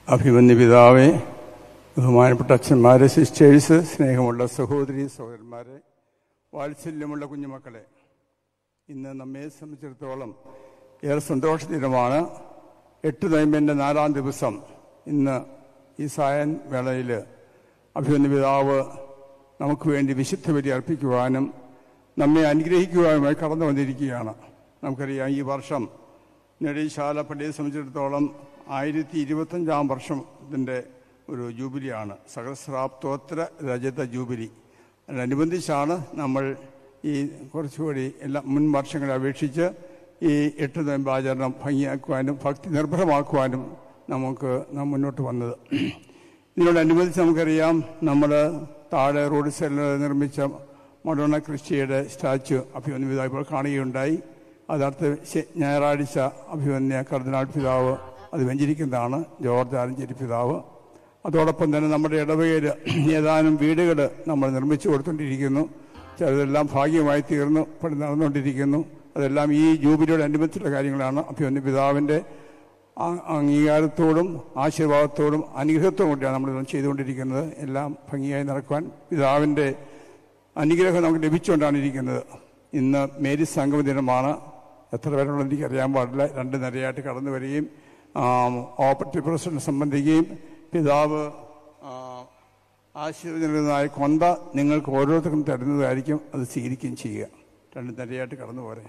അഭിമന്യ പിതാവേ ബഹുമാനപ്പെട്ട അച്ഛന്മാരെ സിസ്റ്റേഴ്സ് സ്നേഹമുള്ള സഹോദരി സഹോദരന്മാരെ വാത്സല്യമുള്ള കുഞ്ഞുമക്കളെ ഇന്ന് നമ്മെ സംബന്ധിച്ചിടത്തോളം ഏറെ സന്തോഷ ദിനമാണ് എട്ട് നൈമ്പൻ്റെ നാലാം ദിവസം ഇന്ന് ഈ സായൻ വേളയിൽ അഭിമന്യ പിതാവ് നമുക്ക് വേണ്ടി വിശുദ്ധ ബലി അർപ്പിക്കുവാനും നമ്മെ അനുഗ്രഹിക്കുവാനുമായി കടന്നു വന്നിരിക്കുകയാണ് നമുക്കറിയാം ഈ വർഷം നെടിശാല പള്ളിയെ സംബന്ധിച്ചിടത്തോളം ആയിരത്തി ഇരുപത്തഞ്ചാം വർഷത്തിൻ്റെ ഒരു ജൂബിലിയാണ് സഹസ്രാബ്ദോത്തര രജത ജൂബിലി അതിനനുബന്ധിച്ചാണ് നമ്മൾ ഈ കുറച്ചുകൂടി എല്ലാ മുൻ വർഷങ്ങളെ അപേക്ഷിച്ച് ഈ എട്ട് നോയമ്പാചരണം ഭംഗിയാക്കുവാനും ഭക്തി നിർഭരമാക്കുവാനും നമുക്ക് നാം മുന്നോട്ട് വന്നത് ഇതിനോടനുബന്ധിച്ച് നമുക്കറിയാം നമ്മൾ താഴെ റോഡ് സൈഡിൽ നിർമ്മിച്ച മൊഡോണ ക്രിസ്റ്റിയുടെ സ്റ്റാച്ചു അഭിമന്യ ഇപ്പോൾ കാണുകയുണ്ടായി അതടുത്ത ഞായറാഴ്ച അഭിമന്യ കർദിനാൾ പിതാവ് അത് വെഞ്ചരിക്കുന്നതാണ് ജോർജ് ആലഞ്ചേരി പിതാവ് അതോടൊപ്പം തന്നെ നമ്മുടെ ഇടവകയിൽ ഏതാനും വീടുകൾ നമ്മൾ നിർമ്മിച്ചു കൊടുത്തുകൊണ്ടിരിക്കുന്നു ചിലതെല്ലാം ഭാഗ്യമായി തീർന്നു പണി നടന്നുകൊണ്ടിരിക്കുന്നു അതെല്ലാം ഈ ജൂബിലിയോട് അനുബന്ധിച്ചുള്ള കാര്യങ്ങളാണ് അഭിമന്യ പിതാവിൻ്റെ അംഗീകാരത്തോടും ആശീർവാദത്തോടും അനുഗ്രഹത്തോടും കൂടിയാണ് നമ്മളിത് ചെയ്തുകൊണ്ടിരിക്കുന്നത് എല്ലാം ഭംഗിയായി നടക്കുവാൻ പിതാവിൻ്റെ അനുഗ്രഹം നമുക്ക് ലഭിച്ചുകൊണ്ടാണ് ഇരിക്കുന്നത് ഇന്ന് മേരി സംഗമ ദിനമാണ് എത്ര പേരുള്ള എനിക്ക് അറിയാൻ പാടില്ല രണ്ട് നിരയായിട്ട് കടന്നു വരികയും ഓപ്പറേറ്റീവ് പ്രസിഡന്റ് സംബന്ധിക്കുകയും പിതാവ് ആശീർവദിക്കുന്നതായ കൊന്ത നിങ്ങൾക്ക് ഓരോരുത്തർക്കും തരുന്നതായിരിക്കും അത് സ്വീകരിക്കുകയും ചെയ്യുക രണ്ട് നിരയായിട്ട് കടന്നു പോരെ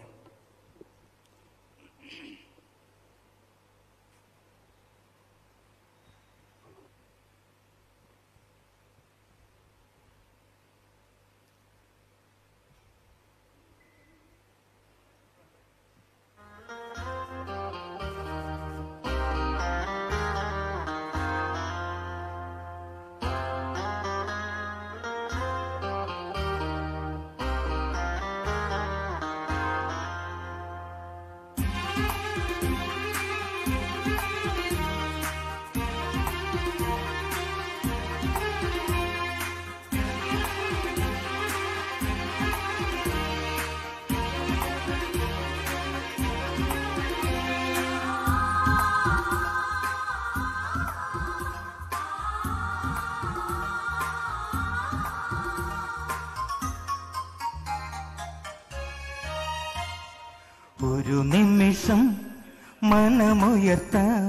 ഒരു നിമിഷം മനമുയർത്താം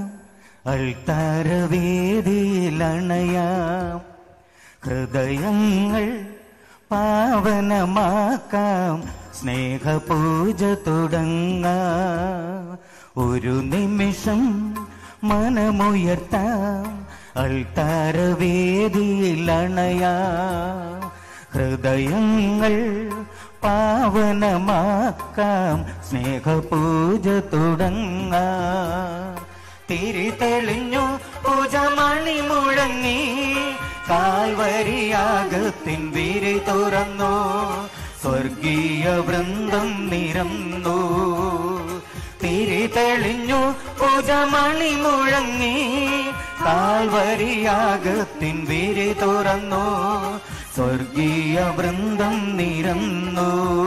അൾത്താരവേദിയിലണയാം ഹൃദയങ്ങൾ പാവനമാക്കാം സ്നേഹപൂജ തുടങ്ങാം ഒരു നിമിഷം മനമുയർത്താം അൾത്താരവേദിയിലണയാം ഹൃദയങ്ങൾ പാവനമാക്കാം സ്നേഹപൂജ തുടങ്ങാം തിരി തെളിഞ്ഞു പൂജമണി മുഴങ്ങി കാൽവരിയാകത്തിൻ വിരി തുറന്നു സ്വർഗീയ വൃന്ദം നിരന്നു തിരി തെളിഞ്ഞു പൂജമണി മുഴങ്ങി കാൽവരിയാകത്തിൻ വിരി തുറന്നു സ്വർഗീയ വൃന്ദം നിരന്നു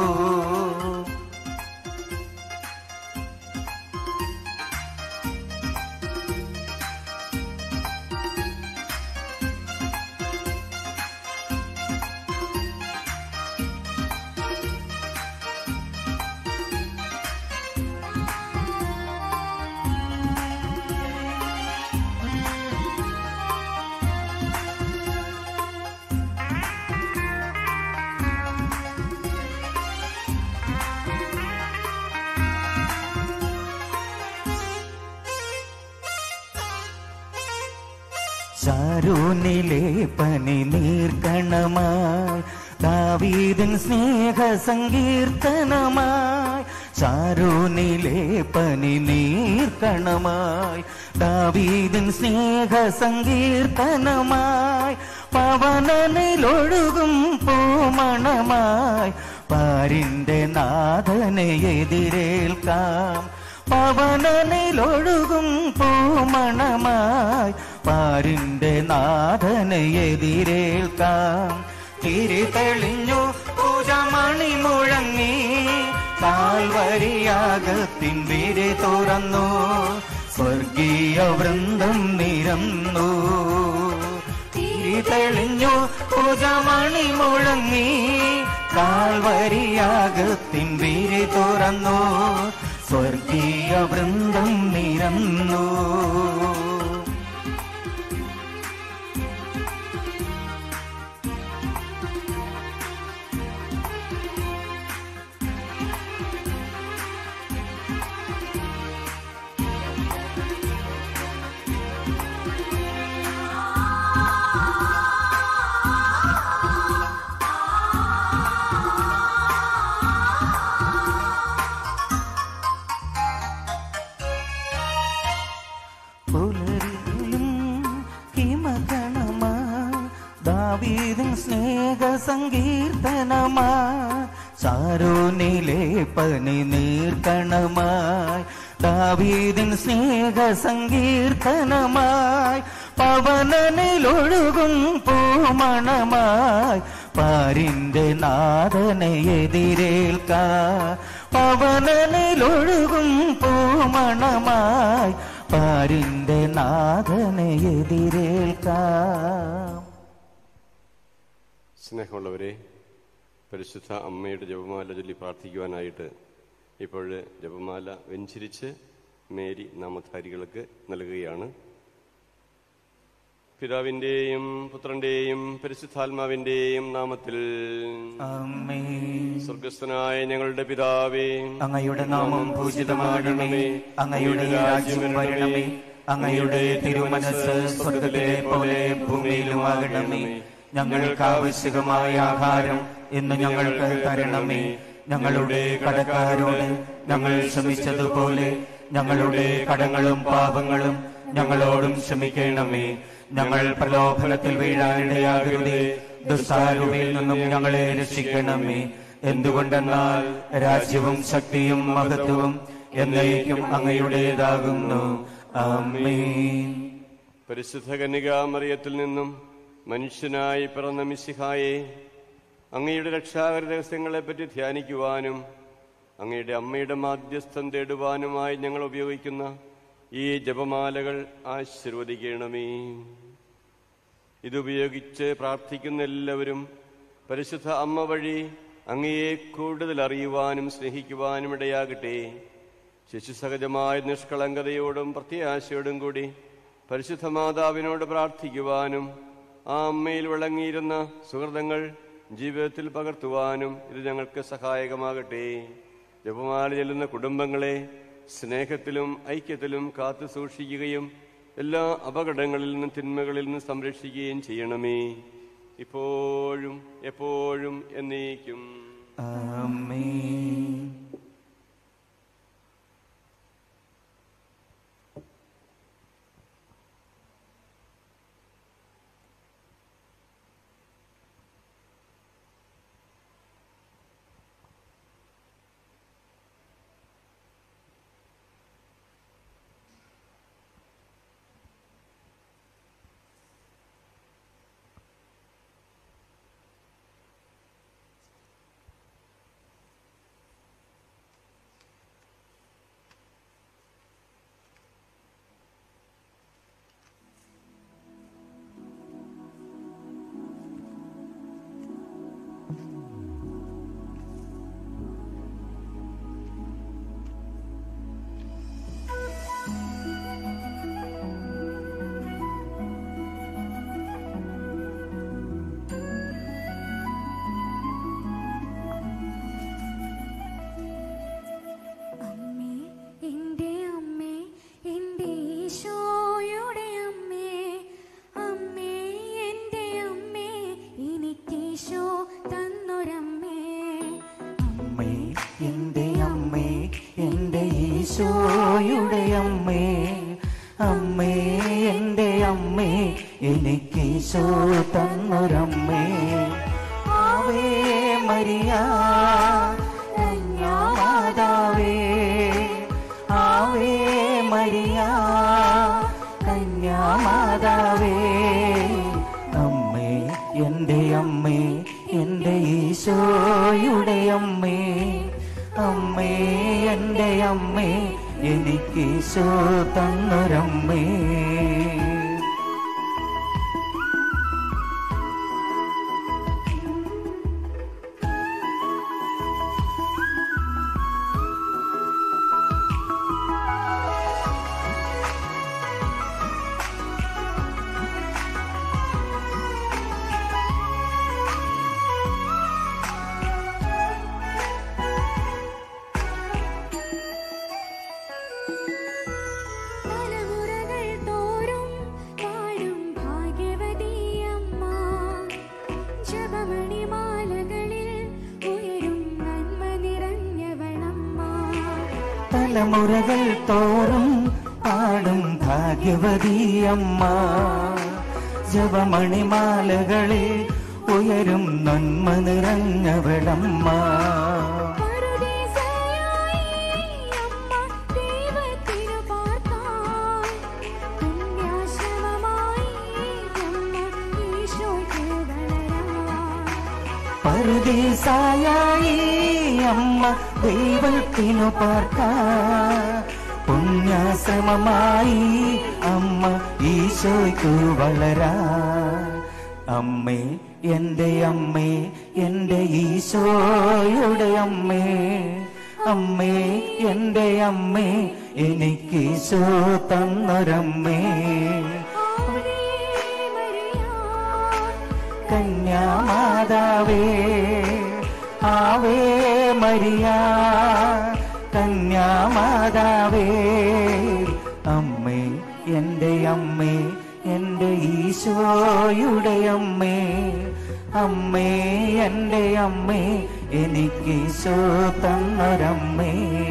ശാരൂനിലെ പനി നീർക്കണമായി ദാവീദൻ സ്നേഹ സങ്കീർത്തനമായി ശാരൂനിലെ പനി നീർക്കണമായി ദാവീദൻ സ്നേഹ സങ്കീർത്തനമായി പവനനിലൊഴുകും പൂമണമായി പാരിന്റെ നാഥനെ എതിരേൽക്കാം പവനനിലൊഴുകും പൂമണമായി പാരിന്റെ നാഥനെ എതിരേൽക്കാം തിരി തെളിഞ്ഞു പൂജമണി മുഴങ്ങി കാൽവരിയാകത്തിൻ വിരി തുറന്നു സ്വർഗീയ വൃന്ദം നിരന്നു തിരി തെളിഞ്ഞു പൂജമണി മുഴങ്ങി കാൽവരിയാകത്തിൻ വിരി തുറന്നു സ്വർഗീയ വൃന്ദം നിരന്നു പുലരിലും ഹിമഗണമാ ദാവീദൻ സ്നേഹ സങ്കീർത്തനമാ ചാരോനിലെ പനി നീർക്കണമായി ദാവീദൻ സ്നേഹ സങ്കീർത്തനമായി പവനനിലൊഴുകും പൂമണമായി പാരിന്റെ നാഥനെ എതിരേൽക്കാ പവനനിലൊഴുകും പൂമണമായി പാരിന്റെ നാഥനെ എതിരേൽക്കാം സ്നേഹമുള്ളവരെ പരിശുദ്ധ അമ്മയുടെ ജപമാല ചൊല്ലി പ്രാർത്ഥിക്കുവാനായിട്ട് ഇപ്പോൾ ജപമാല വെഞ്ചരിച്ച് മേരി നാമധാരികൾക്ക് നൽകുകയാണ് പിതാവിൻ്റെയും പുത്രൻ്റെയും പരിശുദ്ധാത്മാവിൻ്റെയും നാമത്തിൽ അമ്മേ സ്വർഗസ്ഥനായ ഞങ്ങളുടെ പിതാവേ അങ്ങയുടെ നാമം പൂജിതമാകണമേ അങ്ങയുടെ രാജ്യം വരണമേ അങ്ങയുടെ തിരുമനസ് സ്വർഗത്തിലെ പോലെ ഭൂമിയിലുമാകണമേ ഞങ്ങൾക്ക് ആവശ്യകമായ ആഹാരം ഇന്ന് ഞങ്ങൾക്ക് തരണമേ ഞങ്ങളുടെ കടക്കാരോട് ഞങ്ങൾ ക്ഷമിച്ചതുപോലെ ഞങ്ങളുടെ കടങ്ങളും പാപങ്ങളും ഞങ്ങളോടും ക്ഷമിക്കണമേ ഞങ്ങൾ പ്രലോഭനത്തിൽ വീഴാനിടയാകരുതേ ദുസ്സാരുവിൽ നിന്നും ഞങ്ങളെ രക്ഷിക്കണമേ എന്തുകൊണ്ടെന്നാൽ രാജ്യവും ശക്തിയും മഹത്വവും എന്നേക്കും അങ്ങയുടേതാകുന്നു ആമേൻ പരിശുദ്ധ കന്യകാമറിയത്തിൽ നിന്നും മനുഷ്യനായി പിറന്ന മിശിഹായെ അങ്ങയുടെ രക്ഷാകര രഹസ്യങ്ങളെപ്പറ്റി ധ്യാനിക്കുവാനും അങ്ങയുടെ അമ്മയുടെ മാധ്യസ്ഥം തേടുവാനുമായി ഞങ്ങൾ ഉപയോഗിക്കുന്ന ഈ ജപമാലകൾ ആശീർവദിക്കണമേ ഇതുപയോഗിച്ച് പ്രാർത്ഥിക്കുന്ന എല്ലാവരും പരിശുദ്ധ അമ്മ വഴി അങ്ങയെ കൂടുതൽ അറിയുവാനും സ്നേഹിക്കുവാനും ഇടയാകട്ടെ ശിശുസഹജമായ നിഷ്കളങ്കതയോടും പ്രത്യാശയോടും കൂടി പരിശുദ്ധ മാതാവിനോട് പ്രാർത്ഥിക്കുവാനും ആ അമ്മയിൽ വിളങ്ങിയിരുന്ന സുഹൃതങ്ങൾ ജീവിതത്തിൽ പകർത്തുവാനും ഇത് ഞങ്ങൾക്ക് സഹായകമാകട്ടെ ജപമാല ചെല്ലുന്ന കുടുംബങ്ങളെ സ്നേഹത്തിലും ഐക്യത്തിലും കാത്തു സൂക്ഷിക്കുകയും എല്ലാ അപകടങ്ങളിൽ നിന്നും തിന്മകളിൽ നിന്നും സംരക്ഷിക്കുകയും ചെയ്യണമേ ഇപ്പോഴും എപ്പോഴും എന്നേക്കും ആമേൻ അമ്മേ എൻ്റെ അമ്മേ എൻ്റെ ഈശോയുടെ അമ്മേ അമ്മേ എൻ്റെ അമ്മേ എനിക്കീശോ തന്നൊരമ്മേ അമ്മേ എന്റെ അമ്മേ എന്റെ ഈശോയുടെ അമ്മേ അമ്മേ എന്റെ അമ്മേ എനിക്ക് ഈശോ തന്നൊരമ്മേ ആവേ മരിയ കന്യാമാതാവേ ആവേ മരിയ കന്യാമാതാവേ അമ്മേ എന്റെ അമ്മേ എന്റെ ഈശോയുടെ അമ്മേ അമ്മേ എന്റെ അമ്മേ എനിക്കീശോ തന്നൊരമ്മേ തലമുറകൾ തോറും പാടും ഭാഗ്യവതിയമ്മ ജപമണിമാലകളിൽ ഉയരും നന്മ നിറഞ്ഞവളമ്മ തലമുറകൾ തോറും പാടും ഭാഗ്യവതിയമ്മ ജപമണിമാലകളിൽ ഉയരും നന്മ നിറഞ്ഞവളമ്മ പറുദീസയായി അമ്മ ദൈവത്തിനു പാർക്കാൻ പുണ്യാശ്രമമായി അമ്മ ഈശോയ്ക്ക് വളരാൻ പറുദീസായി അമ്മ ദൈവത്തിനു പാർക്ക പുണ്യാശ്രമമായി അമ്മ ഈശോയ്ക്കു വളരാ അമ്മേ എന്റെ അമ്മേ എന്റെ ഈശോയുടെ അമ്മേ അമ്മേ എന്റെ അമ്മേ എനിക്ക് ഈശോ തന്നൊരമ്മേ ആവേ മരിയ കന്യാമാതാവേ ആവേ മരിയ കന്യാമാതാവേ അമ്മേ എൻ്റെ അമ്മേ എൻ്റെ ഈശോയുടെ അമ്മേ അമ്മേ എൻ്റെ അമ്മേ എനിക്ക് ഈശോ തന്നൊരമ്മേ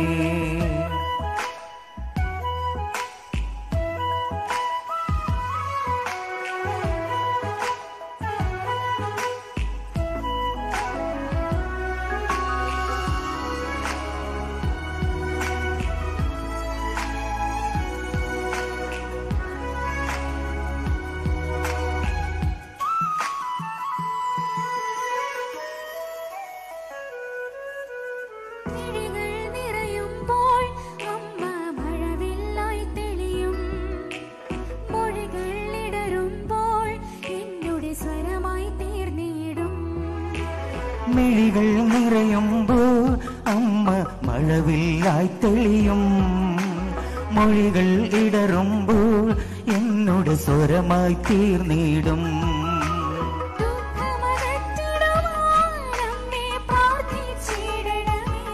മിഴികൾ നിറയുമ്പോൾ അമ്മ മഴവില്ലായി തെളിയും മൊഴികൾ ഇടറുമ്പോൾ എന്നുടെ സ്വരമായി തീർന്നിടും മിഴികൾ നിറയുമ്പോൾ അമ്മ മഴവില്ലായി തെളിയും മൊഴികൾ ഇടറുമ്പോൾ എന്നോട് സ്വരമായി തീർന്നിടും ദുഃഖമകറ്റിടുവാൻ അമ്മേ പ്രാർത്ഥിച്ചിടണമേ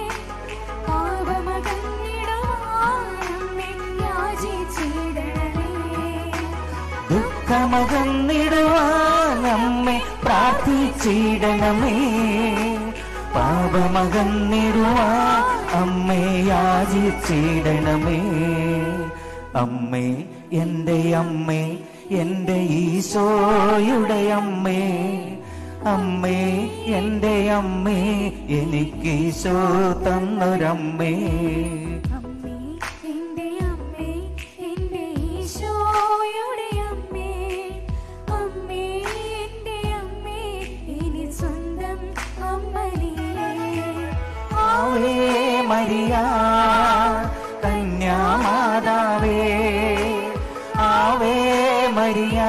പാപമകന്നിടുവാൻ അമ്മേ യാചിച്ചിടണമേ ദുഃഖമകന്നിടുവാൻ അമ്മേ പ്രാർത്ഥിച്ചിടണമേ പാപമകന്നിടുവാൻ അമ്മേ യാചിച്ചിടണമേ അമ്മേ എൻ്റെ അമ്മേ എൻ്റെ ഈശോയുടെ അമ്മേ അമ്മേ എൻ്റെ അമ്മേ എനിക്ക് ഈശോ തന്നൊരമ്മേ അമ്മേ എൻ്റെ അമ്മേ എൻ്റെ ഈശോയുടെ അമ്മേ അമ്മേ എൻ്റെ അമ്മേ ഇനി സ്വന്തം അമ്മ നീയേ ആവേ മരിയ കന്യാമാതാവേ ആവേ മരിയ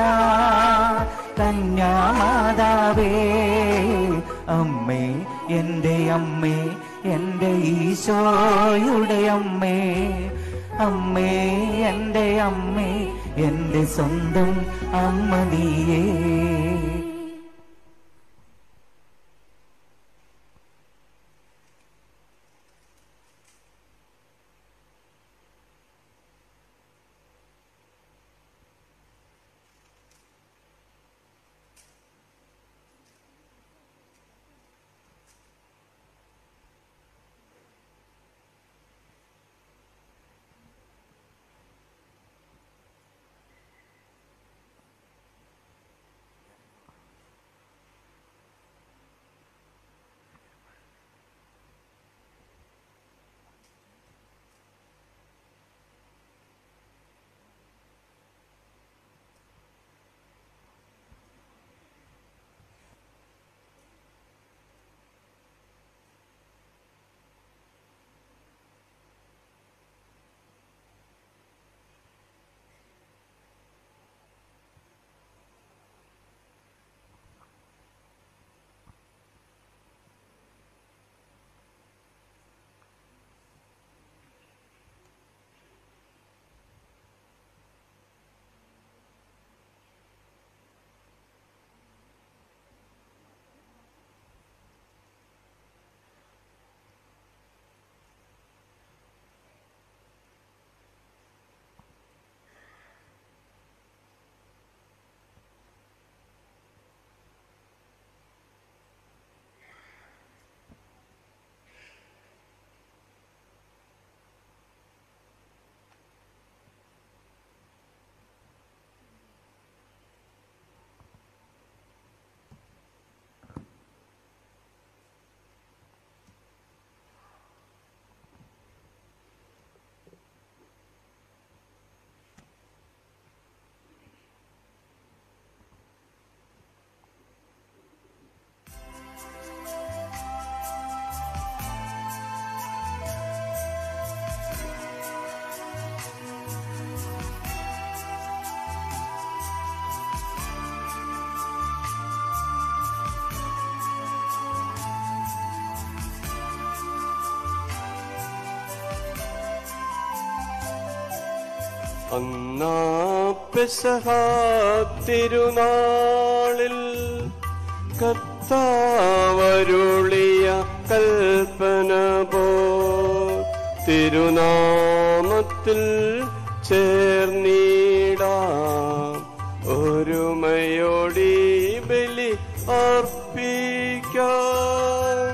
കന്യാമാതാവേ അമ്മേ എൻ്റെ അമ്മേ എൻ്റെ ഈശോയുടെ അമ്മേ അമ്മേ എൻ്റെ അമ്മേ എൻ്റെ സ്വന്തം അമ്മ നീയേ അന്നാ പെസഹ തിരുനാളിൽ കർത്താവരുളിയ കൽപ്പന പോ തിരുനാമത്തിൽ ചേർന്നിടാം ഒരുമയോടി ബലി അർപ്പിക്കാം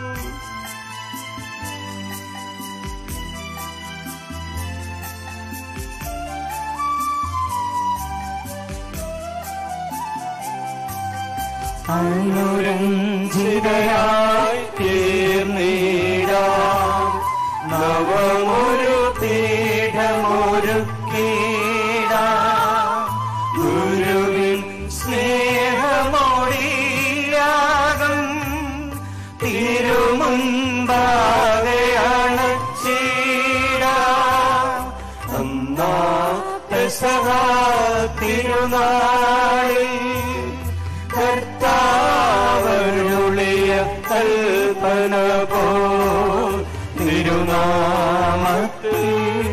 അനുരഞ്ജിതയായി തീർന്നിടാം നവമൊരു പീഠമൊരു ഗുരുവിൻ സ്നേഹമോടിയാകും തിരുമുൻപാകെയാണ് അന്നാ പെസഹ തിരുനാളിൽ കർത്താവരുളിയ കൽപ്പന പോ തിരുനാമത്തിൽ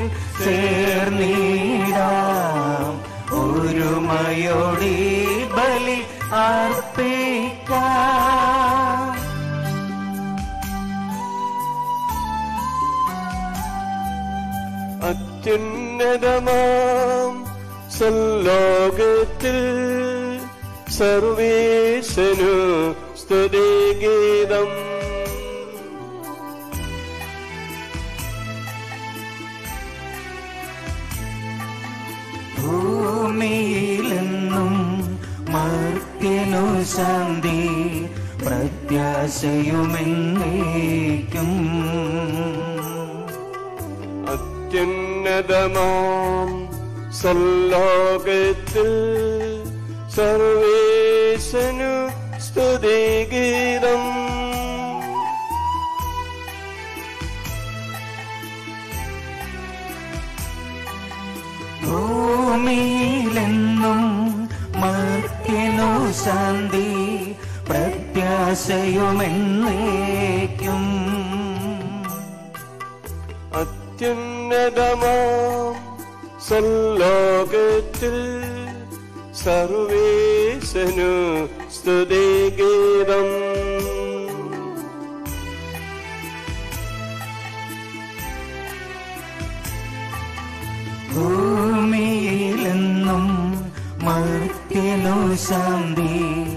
ചേർന്നിടാം ഒരുമയോടി ബലി അർപ്പിക്കാം അത്യുന്നതമാം സല്ലോകത്തിൽ സർവേശനു സ്തുതിഗീതം ഭൂമിയിലെന്നും മർത്യനു ശാന്തി പ്രത്യാശയുമെന്നേക്കും അത്യുന്നതമാം സല്ലോകത്തിൽ സർവേശനു സ്തുതിഗീതം ഭൂമിയിലെന്നും മർത്യനു ശാന്തി പ്രത്യാശയുമെന്നേക്കും അത്യുന്നതമാം സല്ലോകത്തിൽ സർവേശനു സ്തുതിഗീതം ഭൂമിയിലെന്നും മർത്യനു ശാന്തി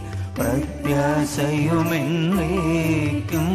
പ്രത്യാശയുമെന്നേക്കും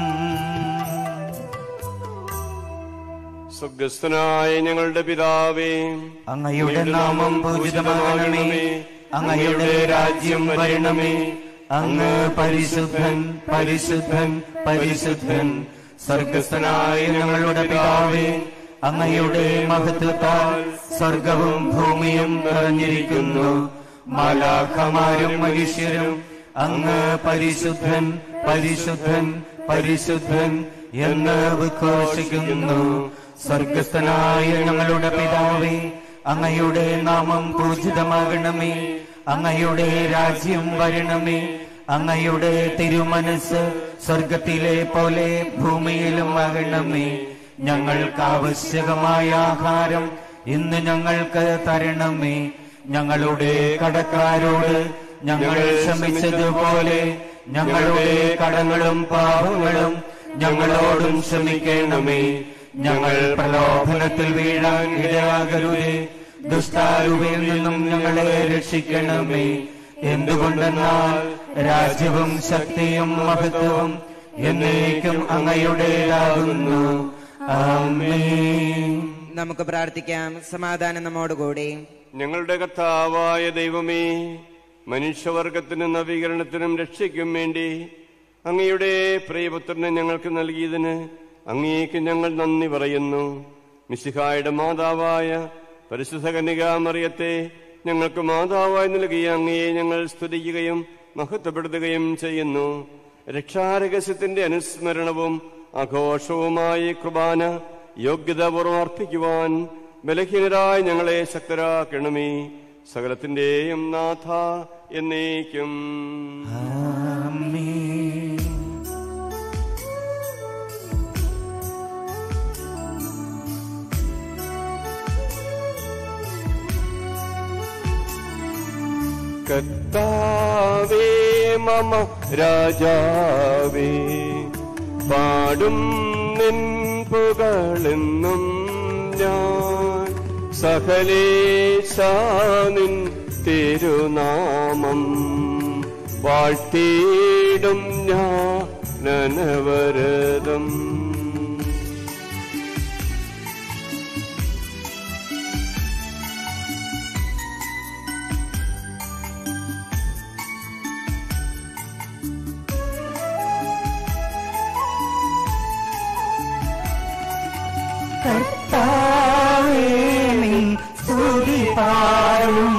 സ്വർഗസ്ഥനായ ഞങ്ങളുടെ പിതാവേ അങ്ങയുടെ നാമം പൂജിതമാകണമേ അങ്ങയുടെ രാജ്യം വരണമേ അങ്ങ് പരിശുദ്ധൻ പരിശുദ്ധൻ പരിശുദ്ധൻ സ്വർഗസ്ഥനായ ഞങ്ങളുടെ പിതാവേ അങ്ങയുടെ മഹത്വത്താൽ സ്വർഗവും ഭൂമിയും നിറഞ്ഞിരിക്കുന്നു മാലാഖമാരും മനുഷ്യരും അങ്ങ് പരിശുദ്ധൻ പരിശുദ്ധൻ പരിശുദ്ധൻ എന്ന് ഉദ്ഘോഷിക്കുന്നു സ്വർഗസ്ഥനായ ഞങ്ങളുടെ പിതാവേ അങ്ങയുടെ നാമം പൂജിതമാകണമേ അങ്ങയുടെ രാജ്യം വരണമേ അങ്ങയുടെ തിരുമനസ് സ്വർഗത്തിലെ പോലെ ഭൂമിയിലും ആകണമേ ഞങ്ങൾക്ക് ആവശ്യകമായ ആഹാരം ഇന്ന് ഞങ്ങൾക്ക് തരണമേ ഞങ്ങളുടെ കടക്കാരോട് ഞങ്ങൾ ക്ഷമിച്ചതുപോലെ ഞങ്ങളുടെ കടങ്ങളും പാപങ്ങളും ഞങ്ങളോടും ക്ഷമിക്കണമേ ഞങ്ങൾ പ്രലോഭനത്തിൽ വീഴാൻ ഇടയാകരുതേ ദുഷ്ടാരൂപയിൽ നിന്നും ഞങ്ങളെ രക്ഷിക്കണമേ എന്തുകൊണ്ടെന്നാൽ രാജ്യവും ശക്തിയും മഹത്വവും എന്നേക്കും അങ്ങയുടേതാകുന്നു ആമേൻ നമുക്ക് പ്രാർത്ഥിക്കാം സമാധാനം നമ്മോടുകൂടി ഞങ്ങളുടെ കർത്താവായ ദൈവമേ മനുഷ്യവർഗത്തിനും നവീകരണത്തിനും രക്ഷയ്ക്കും വേണ്ടി അങ്ങയുടെ പ്രിയപുത്രനെ ഞങ്ങൾക്ക് നൽകിയതിന് അങ്ങേക്ക് ഞങ്ങൾ നന്ദി പറയുന്നു മിശിഹായുടെ മാതാവായ പരിശുദ്ധ കന്യകാമറിയത്തെ ഞങ്ങൾക്ക് മാതാവായി നൽകിയ അങ്ങയെ ഞങ്ങൾ സ്തുതിക്കുകയും മഹത്വപ്പെടുത്തുകയും ചെയ്യുന്നു രക്ഷാരഹസ്യത്തിന്റെ അനുസ്മരണവും ആഘോഷവുമായി കുർബാന യോഗ്യതാപൂർവ്വം അർപ്പിക്കുവാൻ ബലഹീനരായി ഞങ്ങളെ ശക്തരാക്കണമേ സകലത്തിന്റെയും നാഥ എന്നേക്കും ആമേൻ കർത്താവേ മമ രാജാവേ പാടും നിൻ പുകളെന്നും ഞാൻ സകലേശാനിൻ തിരുനാമം വാഴ്ത്തിയിടും ഞാൻ അനവരതം കർത്താവേ നിൻ സ്തുതി പാടും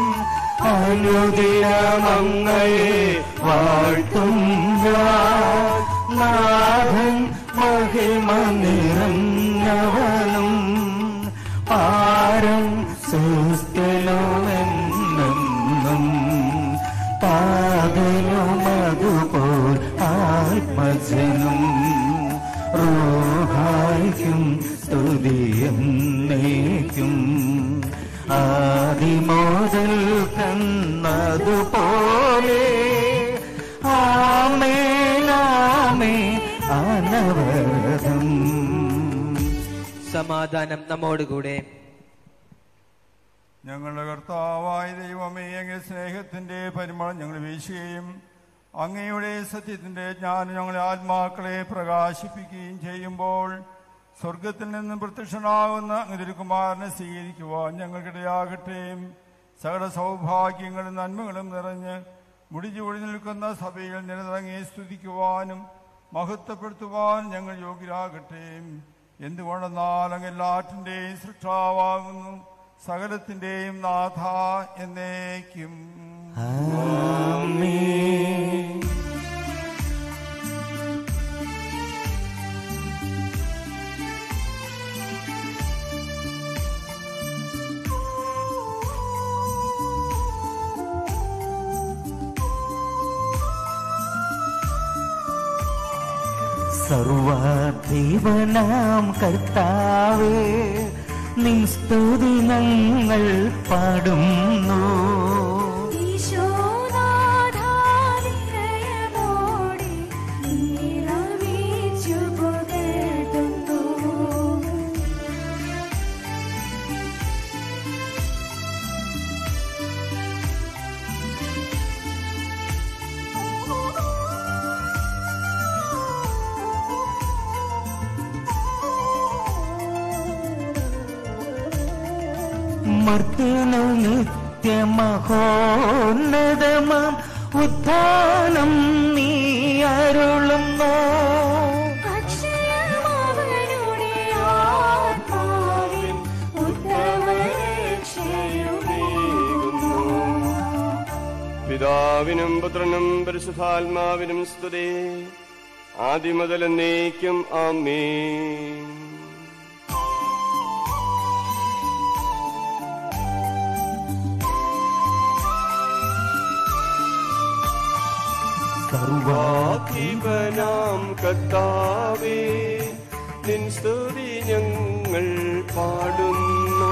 അനുദിനമങ്ങയെ വാഴ്ത്തും ഞാൻ നാഥൻ മഹിമ നിറഞ്ഞവനും പാരം സുസ്ഥലോമെന്നും പാതനുമതുപോൽ ആത്മജനും റോഹായിക്കും സ്തുതിയെന്നേക്കും ആദിമോദൽ കന്നതുപോലെ ആമേനാമേ അനവരതം സമാധാനം നമ്മോടുകൂടെ ഞങ്ങളുടെ കർത്താവായ ദൈവമേ അങ്ങേ സ്നേഹത്തിന്റെ പരിമളം ഞങ്ങൾ വീശുകയും അങ്ങയുടെ സത്യത്തിന്റെ ജ്ഞാനം ഞങ്ങളെ ആത്മാക്കളെ പ്രകാശിപ്പിക്കുകയും ചെയ്യുമ്പോൾ സ്വർഗത്തിൽ നിന്നും പ്രത്യക്ഷനാകുന്ന തിരുക്കുമാരനെ സ്വീകരിക്കുവാൻ ഞങ്ങൾക്കിടയാകട്ടെ സകല സൗഭാഗ്യങ്ങളും നന്മകളും നിറഞ്ഞ് മുടിചൂടി നിൽക്കുന്ന സഭയിൽ നിലനിറങ്ങി സ്തുതിക്കുവാനും മഹത്വപ്പെടുത്തുവാനും ഞങ്ങൾ യോഗ്യരാകട്ടെ എന്തുകൊണ്ടെന്നാൽ അങ്ങ് എല്ലാറ്റിൻ്റെയും സൃഷ്ടാവാകുന്നു സകലത്തിന്റെയും നാഥ എന്നേക്കും സർവാധിപനാം കർത്താവേ നിൻ സ്തുതി ഞങ്ങൾ പാടുന്നു ഈശോനാഥാവിനയമോടെ നിറവേച്ചു പുകഴ്ത്തുന്നു. മർത്തിനു നിത്യമഹോന്നതമാം ഉത്ഥാനം നീ അരുളുന്നു അക്ഷയമവനുടെ ആത്മാവിൻ ഉത്തമരക്ഷയുമേകുന്നു. പിതാവിനും പുത്രനും പരിശുദ്ധാത്മാവിനും സ്തുതി ആദ്യം മുതൽ എന്നേക്കും ആമേ സർവാധിപനാം കർത്താവേ നിൻ സ്തുതി ഞങ്ങൾ പാടുന്നു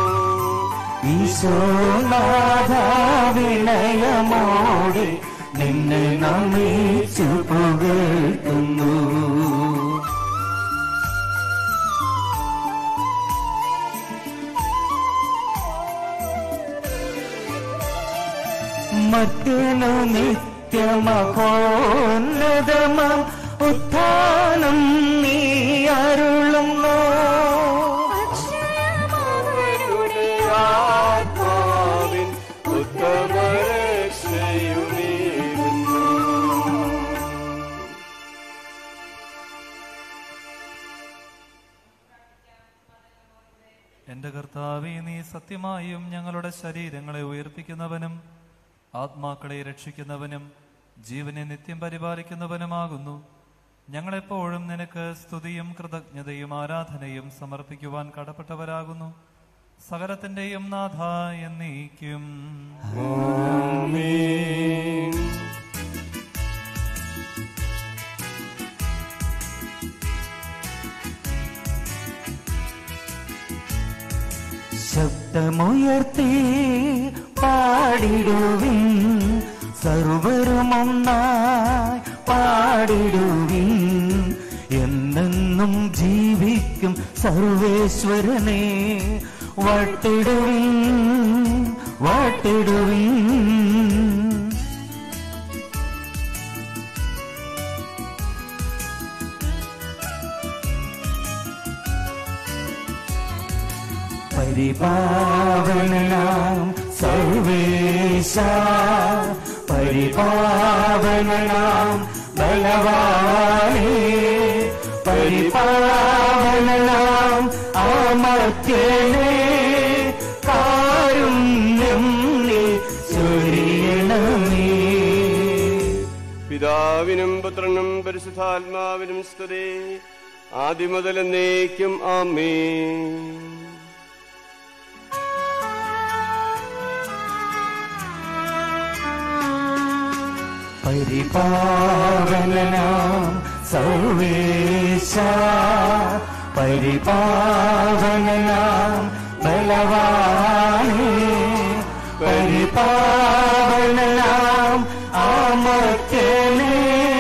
ഈശോനാഥാവിനയമോടെ നിന്നെ നമിച്ചു പുകഴ്ത്തുന്നു മറ്റു നിത്യമഹോന്നതമാം ഉത്ഥാനം നീ അരുളുന്നു അക്ഷയമവനുടെ ആത്മാവിൻ ഉത്തമരക്ഷയുമേകുന്നു എന്റെ കർത്താവെ നീ സത്യമായും ഞങ്ങളുടെ ശരീരങ്ങളെ ഉയർപ്പിക്കുന്നവനും ആത്മാക്കളെ രക്ഷിക്കുന്നവനും ജീവനെ നിത്യം പരിപാലിക്കുന്നവനുമാകുന്നു ഞങ്ങളെപ്പോഴും നിനക്ക് സ്തുതിയും കൃതജ്ഞതയും ആരാധനയും സമർപ്പിക്കുവാൻ കടപ്പെട്ടവരാകുന്നു സകലത്തിന്റെയും നാഥ എന്നീക്കും ശബ്ദമുയർത്തി പാടിടുവിൻ സർവരും ഒന്നായി പാടിടുവിൻ എന്നെന്നും ജീവിക്കും സർവേശ്വരനെ വാട്ടിടുവിൻ വാട്ടിടുവിൻ പരിപാവനാം സർവേശ പരിപാവനാം ബലവാനേ പരിപാവനാം ആമത്യനേ കാരുണ്യം നീ ചൊരിയണമേ പിതാവിനും പുത്രനും പരിശുദ്ധാത്മാവിനും സ്തുതി ആദ്യം മുതൽ എന്നേക്കും ആമേ പരിപാവനാം സർവേശ പരിപാവനാം ബലവാനേ പരിപാവനാം ആമത്യനേ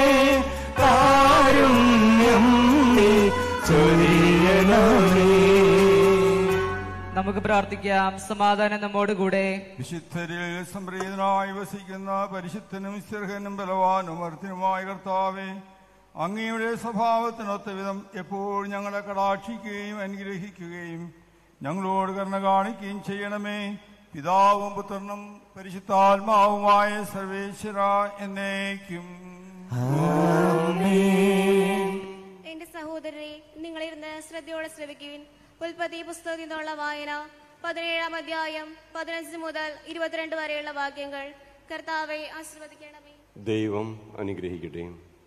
കാരുണ്യം നീ ചൊരിയണമേ നമുക്ക് പ്രാർത്ഥിക്കാം സമാധാനം നമ്മോടുകൂടെ വിശുദ്ധരിൽ സംപ്രീതനായി വസിക്കുന്ന പരിശുദ്ധനും സ്ഥിരഹനും ബലവാനും അർത്ഥനുമായ കർത്താവെ അങ്ങയുടെ സ്വഭാവത്തിനൊത്ത വിധം എപ്പോഴും ഞങ്ങളെ കടാക്ഷിക്കുകയും അനുഗ്രഹിക്കുകയും ഞങ്ങളോട് കരുണ കാണിക്കുകയും ചെയ്യണമേ പിതാവും പുത്രനും പരിശുദ്ധാത്മാവുമായ സർവേശ്വര എന്നേക്കും എന്റെ സഹോദരരെ നിങ്ങളിരുന്ന് ശ്രദ്ധയോടെ ശ്രവിക്കുവിൻ ഉൽപ്പത്തി പുസ്തകത്തിൽ നിന്നുള്ള വായന പതിനേഴാം അധ്യായം പതിനഞ്ച് മുതൽ ഇരുപത്തിരണ്ട് വരെയുള്ള വാക്യങ്ങൾ കർത്താവെ ആശീർവദിക്കണമേ ദൈവം അനുഗ്രഹിക്കട്ടെ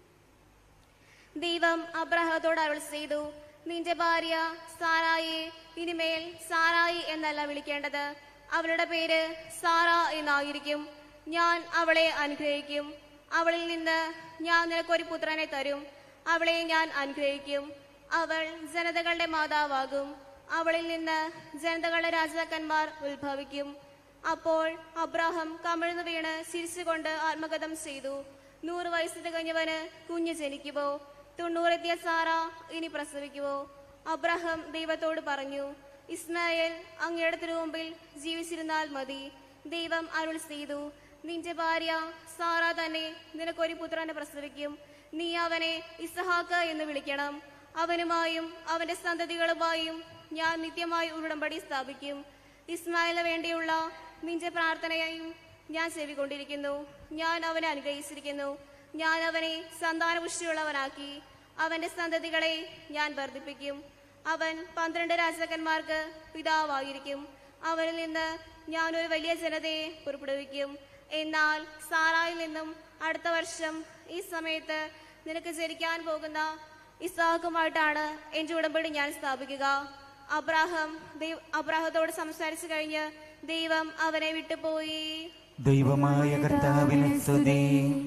ദൈവം അബ്രഹത്തോട് അരുൾ ചെയ്തു നിന്റെ ഭാര്യ സാറായി ഇനിമേൽ സാറായി എന്നല്ല വിളിക്കേണ്ടത് അവളുടെ പേര് സാറ എന്നായിരിക്കും ഞാൻ അവളെ അനുഗ്രഹിക്കും അവളിൽ നിന്ന് ഞാൻ നിനക്കൊരു പുത്രനെ തരും അവളെ ഞാൻ അനുഗ്രഹിക്കും അവൾ ജനതകളുടെ മാതാവാകും അവളിൽ നിന്ന് ജനതകളുടെ രാജാക്കന്മാർ ഉത്ഭവിക്കും അപ്പോൾ അബ്രാഹം കമിഴ്ന്നു വീണ് ചിരിച്ചുകൊണ്ട് ആത്മഗതം ചെയ്തു നൂറ് വയസ്സ് തികഞ്ഞവന് കുഞ്ഞ് ജനിക്കുമോ തൊണ്ണൂറെത്തിയ സാറ ഇനി പ്രസവിക്കുമോ അബ്രഹാം ദൈവത്തോട് പറഞ്ഞു ഇസ്മായേൽ അങ്ങയുടെ തിരുമുമ്പിൽ ജീവിച്ചിരുന്നാൽ മതി ദൈവം അരുൾ ചെയ്തു നിന്റെ ഭാര്യ സാറ തന്നെ നിനക്കൊരു പുത്രനെ പ്രസവിക്കും നീ അവനെ ഇസഹാക്ക് എന്ന് വിളിക്കണം അവനുമായും അവന്റെ സന്തതികളുമായും ഞാൻ നിത്യമായി ഉടമ്പടി സ്ഥാപിക്കും ഇസ്മായിലിന് വേണ്ടിയുള്ള നിന്റെ പ്രാർത്ഥനയായും ഞാൻ ചെവികൊണ്ടിരിക്കുന്നു ഞാൻ അവനെ അനുഗ്രഹിച്ചിരിക്കുന്നു ഞാൻ അവനെ സന്താനപുഷ്ടിയുള്ളവനാക്കി അവന്റെ സന്തതികളെ ഞാൻ വർദ്ധിപ്പിക്കും അവൻ പന്ത്രണ്ട് രാജാക്കന്മാർക്ക് പിതാവായിരിക്കും അവനിൽ നിന്ന് ഞാൻ ഒരു വലിയ ജനതയെ പുറപ്പെടുവിക്കും എന്നാൽ സാറായിൽ നിന്നും അടുത്ത വർഷം ഈ സമയത്ത് നിനക്ക് ജനിക്കാൻ പോകുന്ന ഇസാഹുമായിട്ടാണ് എന്റെ ഉടമ്പടി ഞാൻ സ്ഥാപിക്കുക അബ്രാഹം ദൈവ അബ്രാഹത്തോട് സംസാരിച്ചു കഴിഞ്ഞ് ദൈവം അവനെ വിട്ടുപോയി ദൈവമായ കർത്താവിന് സ്തുതി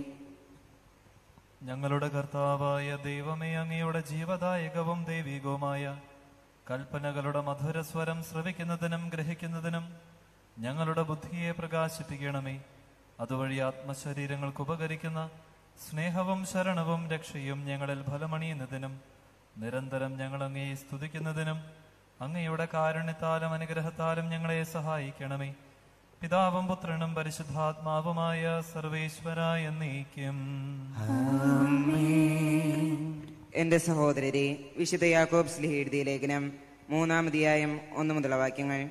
ഞങ്ങളുടെ കർത്താവായ ദൈവമേ അങ്ങയുടെ ജീവദായകവും ദൈവികവുമായ കൽപ്പനകളുടെ മധുരസ്വരം ശ്രവിക്കുന്നതിനും ഗ്രഹിക്കുന്നതിനും ഞങ്ങളുടെ ബുദ്ധിയെ പ്രകാശിപ്പിക്കണമേ അതുവഴി ആത്മശരീരങ്ങൾക്ക് ഉപകരിക്കുന്ന സ്നേഹവും ശരണവും രക്ഷയും ഞങ്ങളിൽ ഫലമണിയുന്നതിനും നിരന്തരം ഞങ്ങൾ അങ്ങയെ സ്തുതിക്കുന്നതിനും അങ്ങയുടെ കാരുണ്യത്താലും അനുഗ്രഹത്താലും ഞങ്ങളെ സഹായിക്കണമേ പിതാവും പുത്രനും പരിശുദ്ധാത്മാവുമായ സർവേശ്വര എന്നേക്കും എന്റെ സഹോദരരെ വിശുദ്ധ യാക്കോബ് സ്ലിഹ എഴുതിയ ലേഖനം മൂന്നാമധ്യായം ഒന്ന് മുതലുള്ള വാക്യങ്ങൾ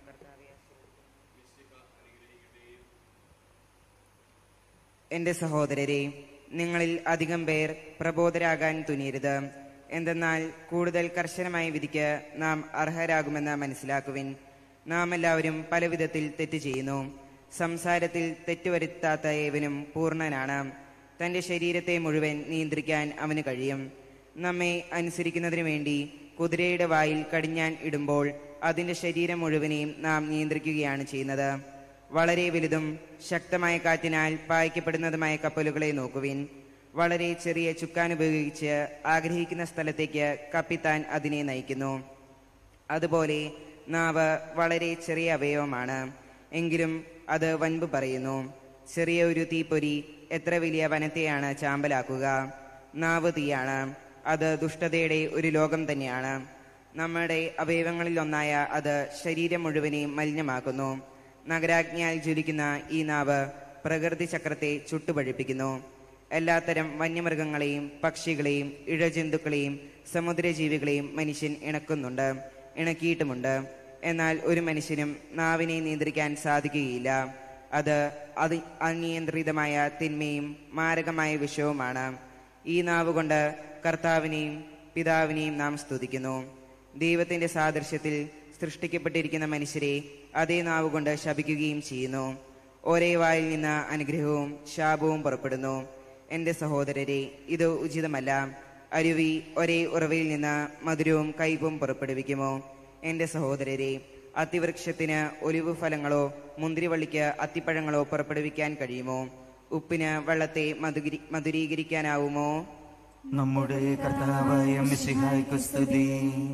എന്റെ സഹോദരരെ നിങ്ങളിൽ അധികം പേർ പ്രബോധരാകാൻ തുനിയരുത് എന്തെന്നാൽ കൂടുതൽ കർശനമായ വിധിക്ക് നാം അർഹരാകുമെന്ന് മനസ്സിലാക്കുവിൻ നാം എല്ലാവരും പല വിധത്തിൽ തെറ്റ് ചെയ്യുന്നു സംസാരത്തിൽ തെറ്റുവരുത്താത്ത ഏവനും പൂർണ്ണനാണ് തന്റെ ശരീരത്തെ മുഴുവൻ നിയന്ത്രിക്കാൻ അവന് കഴിയും നമ്മെ അനുസരിക്കുന്നതിനു വേണ്ടി കുതിരയുടെ വായിൽ കടിഞ്ഞാൻ ഇടുമ്പോൾ അതിന്റെ ശരീരം മുഴുവനെയും നാം നിയന്ത്രിക്കുകയാണ് ചെയ്യുന്നത് വളരെ വലുതും ശക്തമായ കാറ്റിനാൽ പായിക്കപ്പെടുന്നതുമായ കപ്പലുകളെ നോക്കുവിൻ വളരെ ചെറിയ ചുക്കാൻ ഉപയോഗിച്ച് ആഗ്രഹിക്കുന്ന സ്ഥലത്തേക്ക് കപ്പിത്താൻ അതിനെ നയിക്കുന്നു അതുപോലെ നാവ് വളരെ ചെറിയ അവയവമാണ് എങ്കിലും അത് വൻപ് പറയുന്നു ചെറിയ ഒരു തീപ്പൊരി എത്ര വലിയ വനത്തെയാണ് ചാമ്പലാക്കുക നാവ് തീയാണ് അത് ദുഷ്ടതയുടെ ഒരു ലോകം തന്നെയാണ് നമ്മുടെ അവയവങ്ങളിലൊന്നായ അത് ശരീരം മുഴുവനെയും മലിനമാക്കുന്നു നഗരാജ്ഞയാൽ ജ്വലിക്കുന്ന ഈ നാവ് പ്രകൃതി ചക്രത്തെ ചുട്ടുപഴിപ്പിക്കുന്നു എല്ലാത്തരം വന്യമൃഗങ്ങളെയും പക്ഷികളെയും ഇഴജന്തുക്കളെയും സമുദ്രജീവികളെയും മനുഷ്യൻ ഇണക്കുന്നുണ്ട് ഇണക്കിയിട്ടുമുണ്ട് എന്നാൽ ഒരു മനുഷ്യനും നാവിനെ നിയന്ത്രിക്കാൻ സാധിക്കുകയില്ല അത് അതി അനിയന്ത്രിതമായ തിന്മയും മാരകമായ വിഷവുമാണ് ഈ നാവ് കൊണ്ട് കർത്താവിനെയും പിതാവിനെയും നാം സ്തുതിക്കുന്നു ദൈവത്തിന്റെ സാദൃശ്യത്തിൽ സൃഷ്ടിക്കപ്പെട്ടിരിക്കുന്ന മനുഷ്യരെ അതേ നാവ് കൊണ്ട് ശപിക്കുകയും ചെയ്യുന്നു ഒരേ വായിൽ നിന്ന് അനുഗ്രഹവും ശാപവും പുറപ്പെടുന്നു എന്റെ സഹോദരരെ ഇത് ഉചിതമല്ല അരുവി ഒരേ ഉറവയിൽ നിന്ന് മധുരവും കയ്പും പുറപ്പെടുവിക്കുമോ എന്റെ സഹോദരരെ അത്തിവൃക്ഷത്തിന് ഒലിവ് ഫലങ്ങളോ മുന്തിരിവള്ളിക്ക് അത്തിപ്പഴങ്ങളോ പുറപ്പെടുവിക്കാൻ കഴിയുമോ ഉപ്പിന് വെള്ളത്തെ മധുരി മധുരീകരിക്കാനാവുമോ നമ്മുടെ കർത്താവായ മിശിഹായ്ക്കു സ്തുതി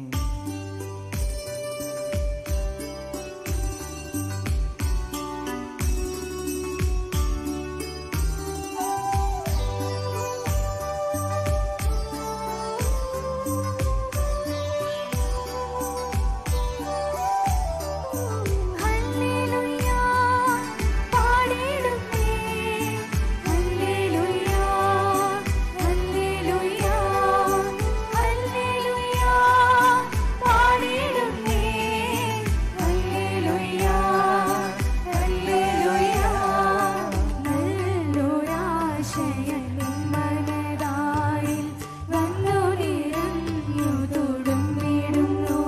ഹല്ലേലൂയ പാടിടുന്നേ ഹല്ലേലൂയ ഹല്ലേലൂയ ഹല്ലേലൂയ പാടിടുന്നേ ഹല്ലേലൂയ ഹല്ലേലൂയ നല്ലൊരാശയം മനതാരിൽ വന്നു നിറഞ്ഞു തൊടുന്നിടുന്നു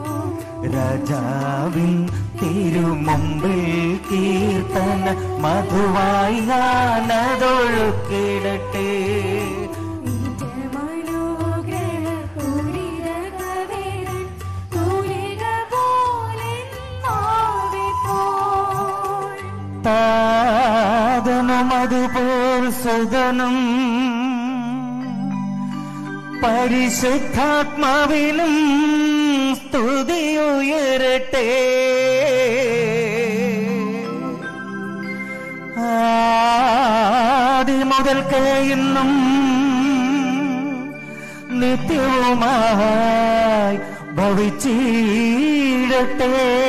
രാജാവിൻ തിരുമുമ്പിൽ കീർത്തന മധുവായി ഞാനതൊഴുക്കിടട്ടെ നിന്റെ മനോഗ്രഹ പൂരിതകവേരൻ തൂലിക പോലെ നാവിപ്പോൾ താതനും അതുപോൽ സുതനും പരിശുദ്ധാത്മാവിനും സ്തുതിയുയരട്ടെ ആദി മുതൽക്ക് ഇന്നും നിത്യവുമായി ഭവിച്ചിടട്ടെ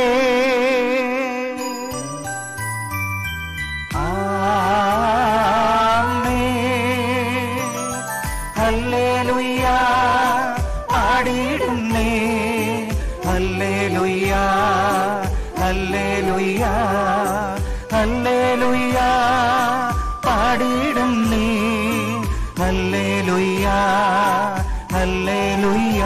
ആമേൻ. ഹല്ലേലൂയ പാടിയിടുന്നേ ഹല്ലേലൂയ ഹല്ലേലൂയ ഹല്ലേലൂയ പാടിയിടുന്നേ ഹല്ലേലൂയ ഹല്ലേലൂയ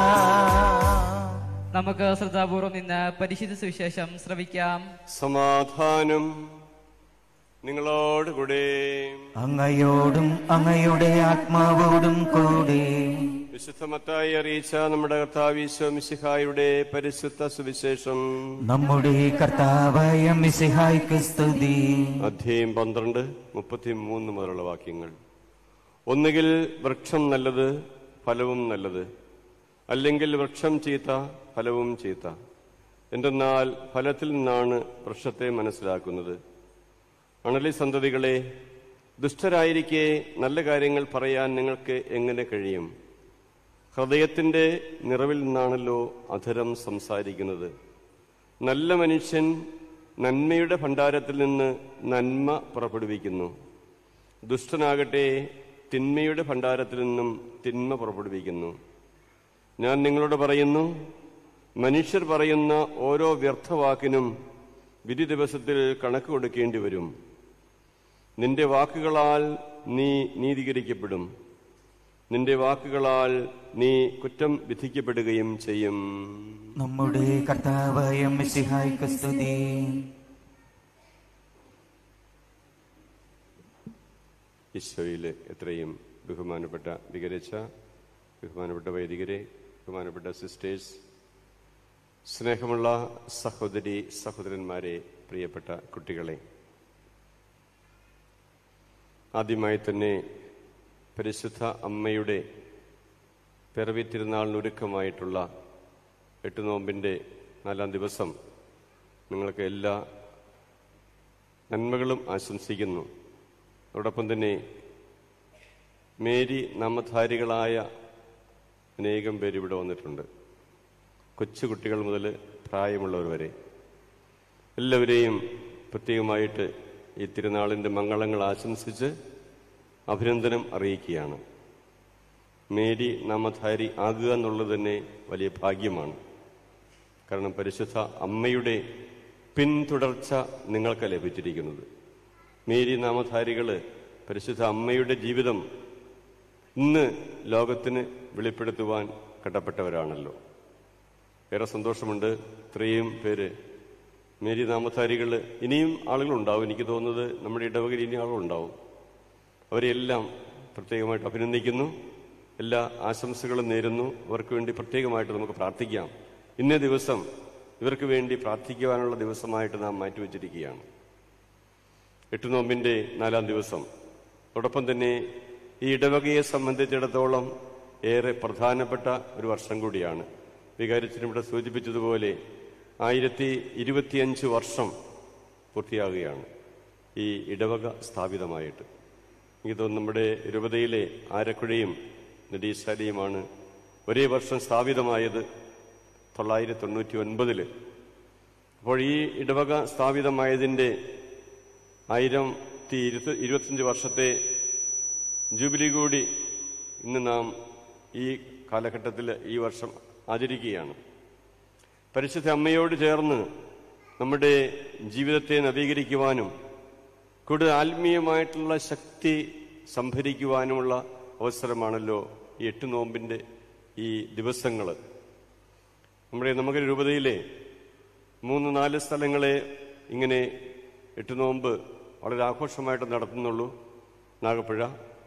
നമുക്ക് ശ്രദ്ധാപൂർവം നിന്ന് പരിശുദ്ധ സുവിശേഷം ശ്രവിക്കാം സമാധാനം നിങ്ങളോടുകൂടെ അങ്ങയോടും അങ്ങയുടെ ആത്മാവോടും കൂടെ വിശുദ്ധമത്തായി അറിയിച്ച നമ്മുടെ കർത്താവീശോ മിശിഹായുടെ പരിശുദ്ധ സുവിശേഷം നമ്മുടെ കർത്താവായ മിസിഹായ്ക്ക് സ്തുതി അധ്യായം പന്ത്രണ്ട് മുപ്പത്തിമൂന്ന് മുതലുള്ള വാക്യങ്ങൾ ഒന്നുകിൽ വൃക്ഷം നല്ലത് ഫലവും നല്ലത് അല്ലെങ്കിൽ വൃക്ഷം ചീത്ത ഫലവും ചീത്ത എന്തെന്നാൽ ഫലത്തിൽ നിന്നാണ് വൃക്ഷത്തെ മനസ്സിലാക്കുന്നത് അണലി സന്തതികളെ ദുഷ്ടരായിരിക്കെ നല്ല കാര്യങ്ങൾ പറയാൻ നിങ്ങൾക്ക് എങ്ങനെ കഴിയും ഹൃദയത്തിന്റെ നിറവിൽ നിന്നാണല്ലോ അധരം സംസാരിക്കുന്നത് നല്ല മനുഷ്യൻ നന്മയുടെ ഭണ്ഡാരത്തിൽ നിന്ന് നന്മ പുറപ്പെടുവിക്കുന്നു ദുഷ്ടനാകട്ടെ തിന്മയുടെ ഭണ്ഡാരത്തിൽ നിന്നും തിന്മ പുറപ്പെടുവിക്കുന്നു ഞാൻ നിങ്ങളോട് പറയുന്നു മനുഷ്യർ പറയുന്ന ഓരോ വ്യർത്ഥവാക്കിനും വിധി ദിവസത്തിൽ കണക്ക് കൊടുക്കേണ്ടി വരും നിന്റെ വാക്കുകളാൽ നീ നീതീകരിക്കപ്പെടും നിന്റെ വാക്കുകളാൽ നീ കുറ്റം വിധിക്കപ്പെടുകയും ചെയ്യും നമ്മുടെ കർത്താവായ മിസിഹായ്ക്ക് സ്തുതി ഈശോയിൽ എത്രയും ബഹുമാനപ്പെട്ട വികരിച്ച ബഹുമാനപ്പെട്ട വൈദികരെ ബഹുമാനപ്പെട്ട സിസ്റ്റേഴ്സ് സ്നേഹമുള്ള സഹോദരി സഹോദരന്മാരെ പ്രിയപ്പെട്ട കുട്ടികളെ ആദ്യമായി തന്നെ പരിശുദ്ധ അമ്മയുടെ പിറവി തിരുനാളിനൊരുക്കമായിട്ടുള്ള എട്ട് നോമ്പിൻ്റെ നാലാം ദിവസം നിങ്ങൾക്ക് എല്ലാ നന്മകളും ആശംസിക്കുന്നു അതോടൊപ്പം തന്നെ മേരി നാമധാരികളായ അനേകം പേര് ഇവിടെ വന്നിട്ടുണ്ട് കൊച്ചുകുട്ടികൾ മുതൽ പ്രായമുള്ളവർ വരെ എല്ലാവരെയും പ്രത്യേകമായിട്ട് ഈ തിരുനാളിൻ്റെ മംഗളങ്ങൾ ആശംസിച്ച് അഭിനന്ദനം അറിയിക്കുകയാണ് മേരി നാമധാരി ആകുക എന്നുള്ളത് തന്നെ വലിയ ഭാഗ്യമാണ് കാരണം പരിശുദ്ധ അമ്മയുടെ പിന്തുടർച്ച നിങ്ങൾക്ക് ലഭിച്ചിരിക്കുന്നത് മേരി നാമധാരികൾ പരിശുദ്ധ അമ്മയുടെ ജീവിതം ഇന്ന് ലോകത്തിന് വെളിപ്പെടുത്തുവാൻ കടപ്പെട്ടവരാണല്ലോ ഏറെ സന്തോഷമുണ്ട് ഇത്രയും പേര് മേരി നാമധാരികൾ ഇനിയും ആളുകളുണ്ടാവും എനിക്ക് തോന്നുന്നത് നമ്മുടെ ഇടവകയിൽ ഇനിയും ആളുകളുണ്ടാവും അവരെല്ലാം പ്രത്യേകമായിട്ട് അഭിനന്ദിക്കുന്നു എല്ലാ ആശംസകളും നേരുന്നു അവർക്ക് വേണ്ടി പ്രത്യേകമായിട്ട് നമുക്ക് പ്രാർത്ഥിക്കാം ഇന്നേ ദിവസം ഇവർക്ക് വേണ്ടി പ്രാർത്ഥിക്കുവാനുള്ള ദിവസമായിട്ട് നാം മാറ്റിവെച്ചിരിക്കുകയാണ് എട്ട് നോമ്പിന്റെ നാലാം ദിവസം അതോടൊപ്പം തന്നെ ഈ ഇടവകയെ സംബന്ധിച്ചിടത്തോളം ഏറെ പ്രധാനപ്പെട്ട ഒരു വർഷം കൂടിയാണ് വികാരിച്ചനും ഇവിടെ സൂചിപ്പിച്ചതുപോലെ ആയിരത്തി ഇരുപത്തിയഞ്ച് വർഷം പൂർത്തിയാകുകയാണ് ഈ ഇടവക സ്ഥാപിതമായിട്ട് എനിക്ക് തോന്നുന്നു നമ്മുടെ രൂപതയിലെ ആരക്കുഴയും നെടീശാലിയുമാണ് ഒരേ വർഷം സ്ഥാപിതമായത് തൊള്ളായിരത്തി തൊണ്ണൂറ്റി ഒൻപതില് അപ്പോൾ ഈ ഇടവക സ്ഥാപിതമായതിൻ്റെ ആയിരത്തി ഇരുപത്തി ഇരുപത്തിയഞ്ച് വർഷത്തെ ജൂബിലി കൂടി ഇന്ന് നാം ഈ കാലഘട്ടത്തിൽ ഈ വർഷം ആചരിക്കുകയാണ് പരിശുദ്ധ അമ്മയോട് ചേർന്ന് നമ്മുടെ ജീവിതത്തെ നവീകരിക്കുവാനും കൂടുതൽ ആത്മീയമായിട്ടുള്ള ശക്തി സംഭരിക്കുവാനുമുള്ള അവസരമാണല്ലോ ഈ എട്ട് നോമ്പിന്റെ ഈ ദിവസങ്ങൾ നമ്മുടെ നമുക്ക് രൂപതയിലെ മൂന്ന് നാല് സ്ഥലങ്ങളെ ഇങ്ങനെ എട്ട് നോമ്പ് വളരെ ആഘോഷമായിട്ട് നടത്തുന്നുള്ളൂ നാഗപ്പുഴ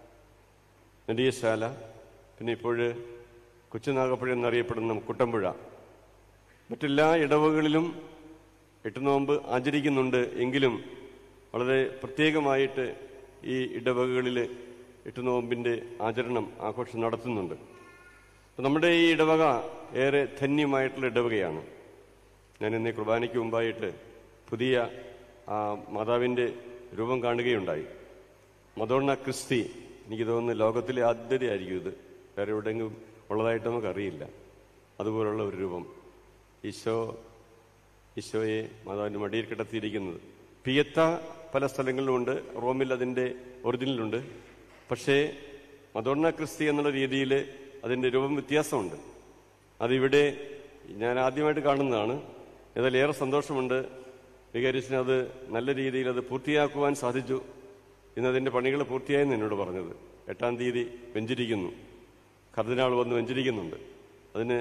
നെടിയശാല പിന്നെ ഇപ്പോൾ കൊച്ചുനാഗപ്പുഴ എന്നറിയപ്പെടുന്ന കുട്ടമ്പുഴ മറ്റെല്ലാ ഇടവകളിലും എട്ട് നോമ്പ് ആചരിക്കുന്നുണ്ട് എങ്കിലും വളരെ പ്രത്യേകമായിട്ട് ഈ ഇടവകകളിൽ എട്ട് നോമ്പിന്റെ ആചരണം ആഘോഷം നടത്തുന്നുണ്ട് അപ്പൊ നമ്മുടെ ഈ ഇടവക ഏറെ ധന്യമായിട്ടുള്ള ഇടവകയാണ് ഞാൻ ഇന്ന് ഈ കുർബാനയ്ക്ക് മുമ്പായിട്ട് പുതിയ ആ മാതാവിന്റെ രൂപം കാണുകയുണ്ടായി മദോണ്ണ ക്രിസ്തി എനിക്ക് തോന്നുന്നു ലോകത്തിലെ ആദ്യതയായിരിക്കും ഇത് വേറെ എവിടെയെങ്കിലും ഉള്ളതായിട്ട് നമുക്കറിയില്ല അതുപോലുള്ള ഒരു രൂപം ഈശോ ഈശോയെ മാതാവിന്റെ മടിയിൽ കിടത്തിയിരിക്കുന്നത് പിയത്ത പല സ്ഥലങ്ങളിലുമുണ്ട് റോമിൽ അതിന്റെ ഒറിജിനലുണ്ട് പക്ഷേ മദോണ്ണ ക്രിസ്തി എന്നുള്ള രീതിയിൽ അതിന്റെ രൂപം വ്യത്യാസമുണ്ട് അതിവിടെ ഞാൻ ആദ്യമായിട്ട് കാണുന്നതാണ് ഏതായാലും ഏറെ സന്തോഷമുണ്ട് വികാരിച്ചിന് അത് നല്ല രീതിയിൽ അത് പൂർത്തിയാക്കുവാൻ സാധിച്ചു ഇന്ന് അതിന്റെ പണികൾ പൂർത്തിയായെന്ന് എന്നോട് പറഞ്ഞത് എട്ടാം തീയതി വെഞ്ചിരിക്കുന്നു കർദിനാൾ വന്ന് വെഞ്ചിരിക്കുന്നുണ്ട് അതിന്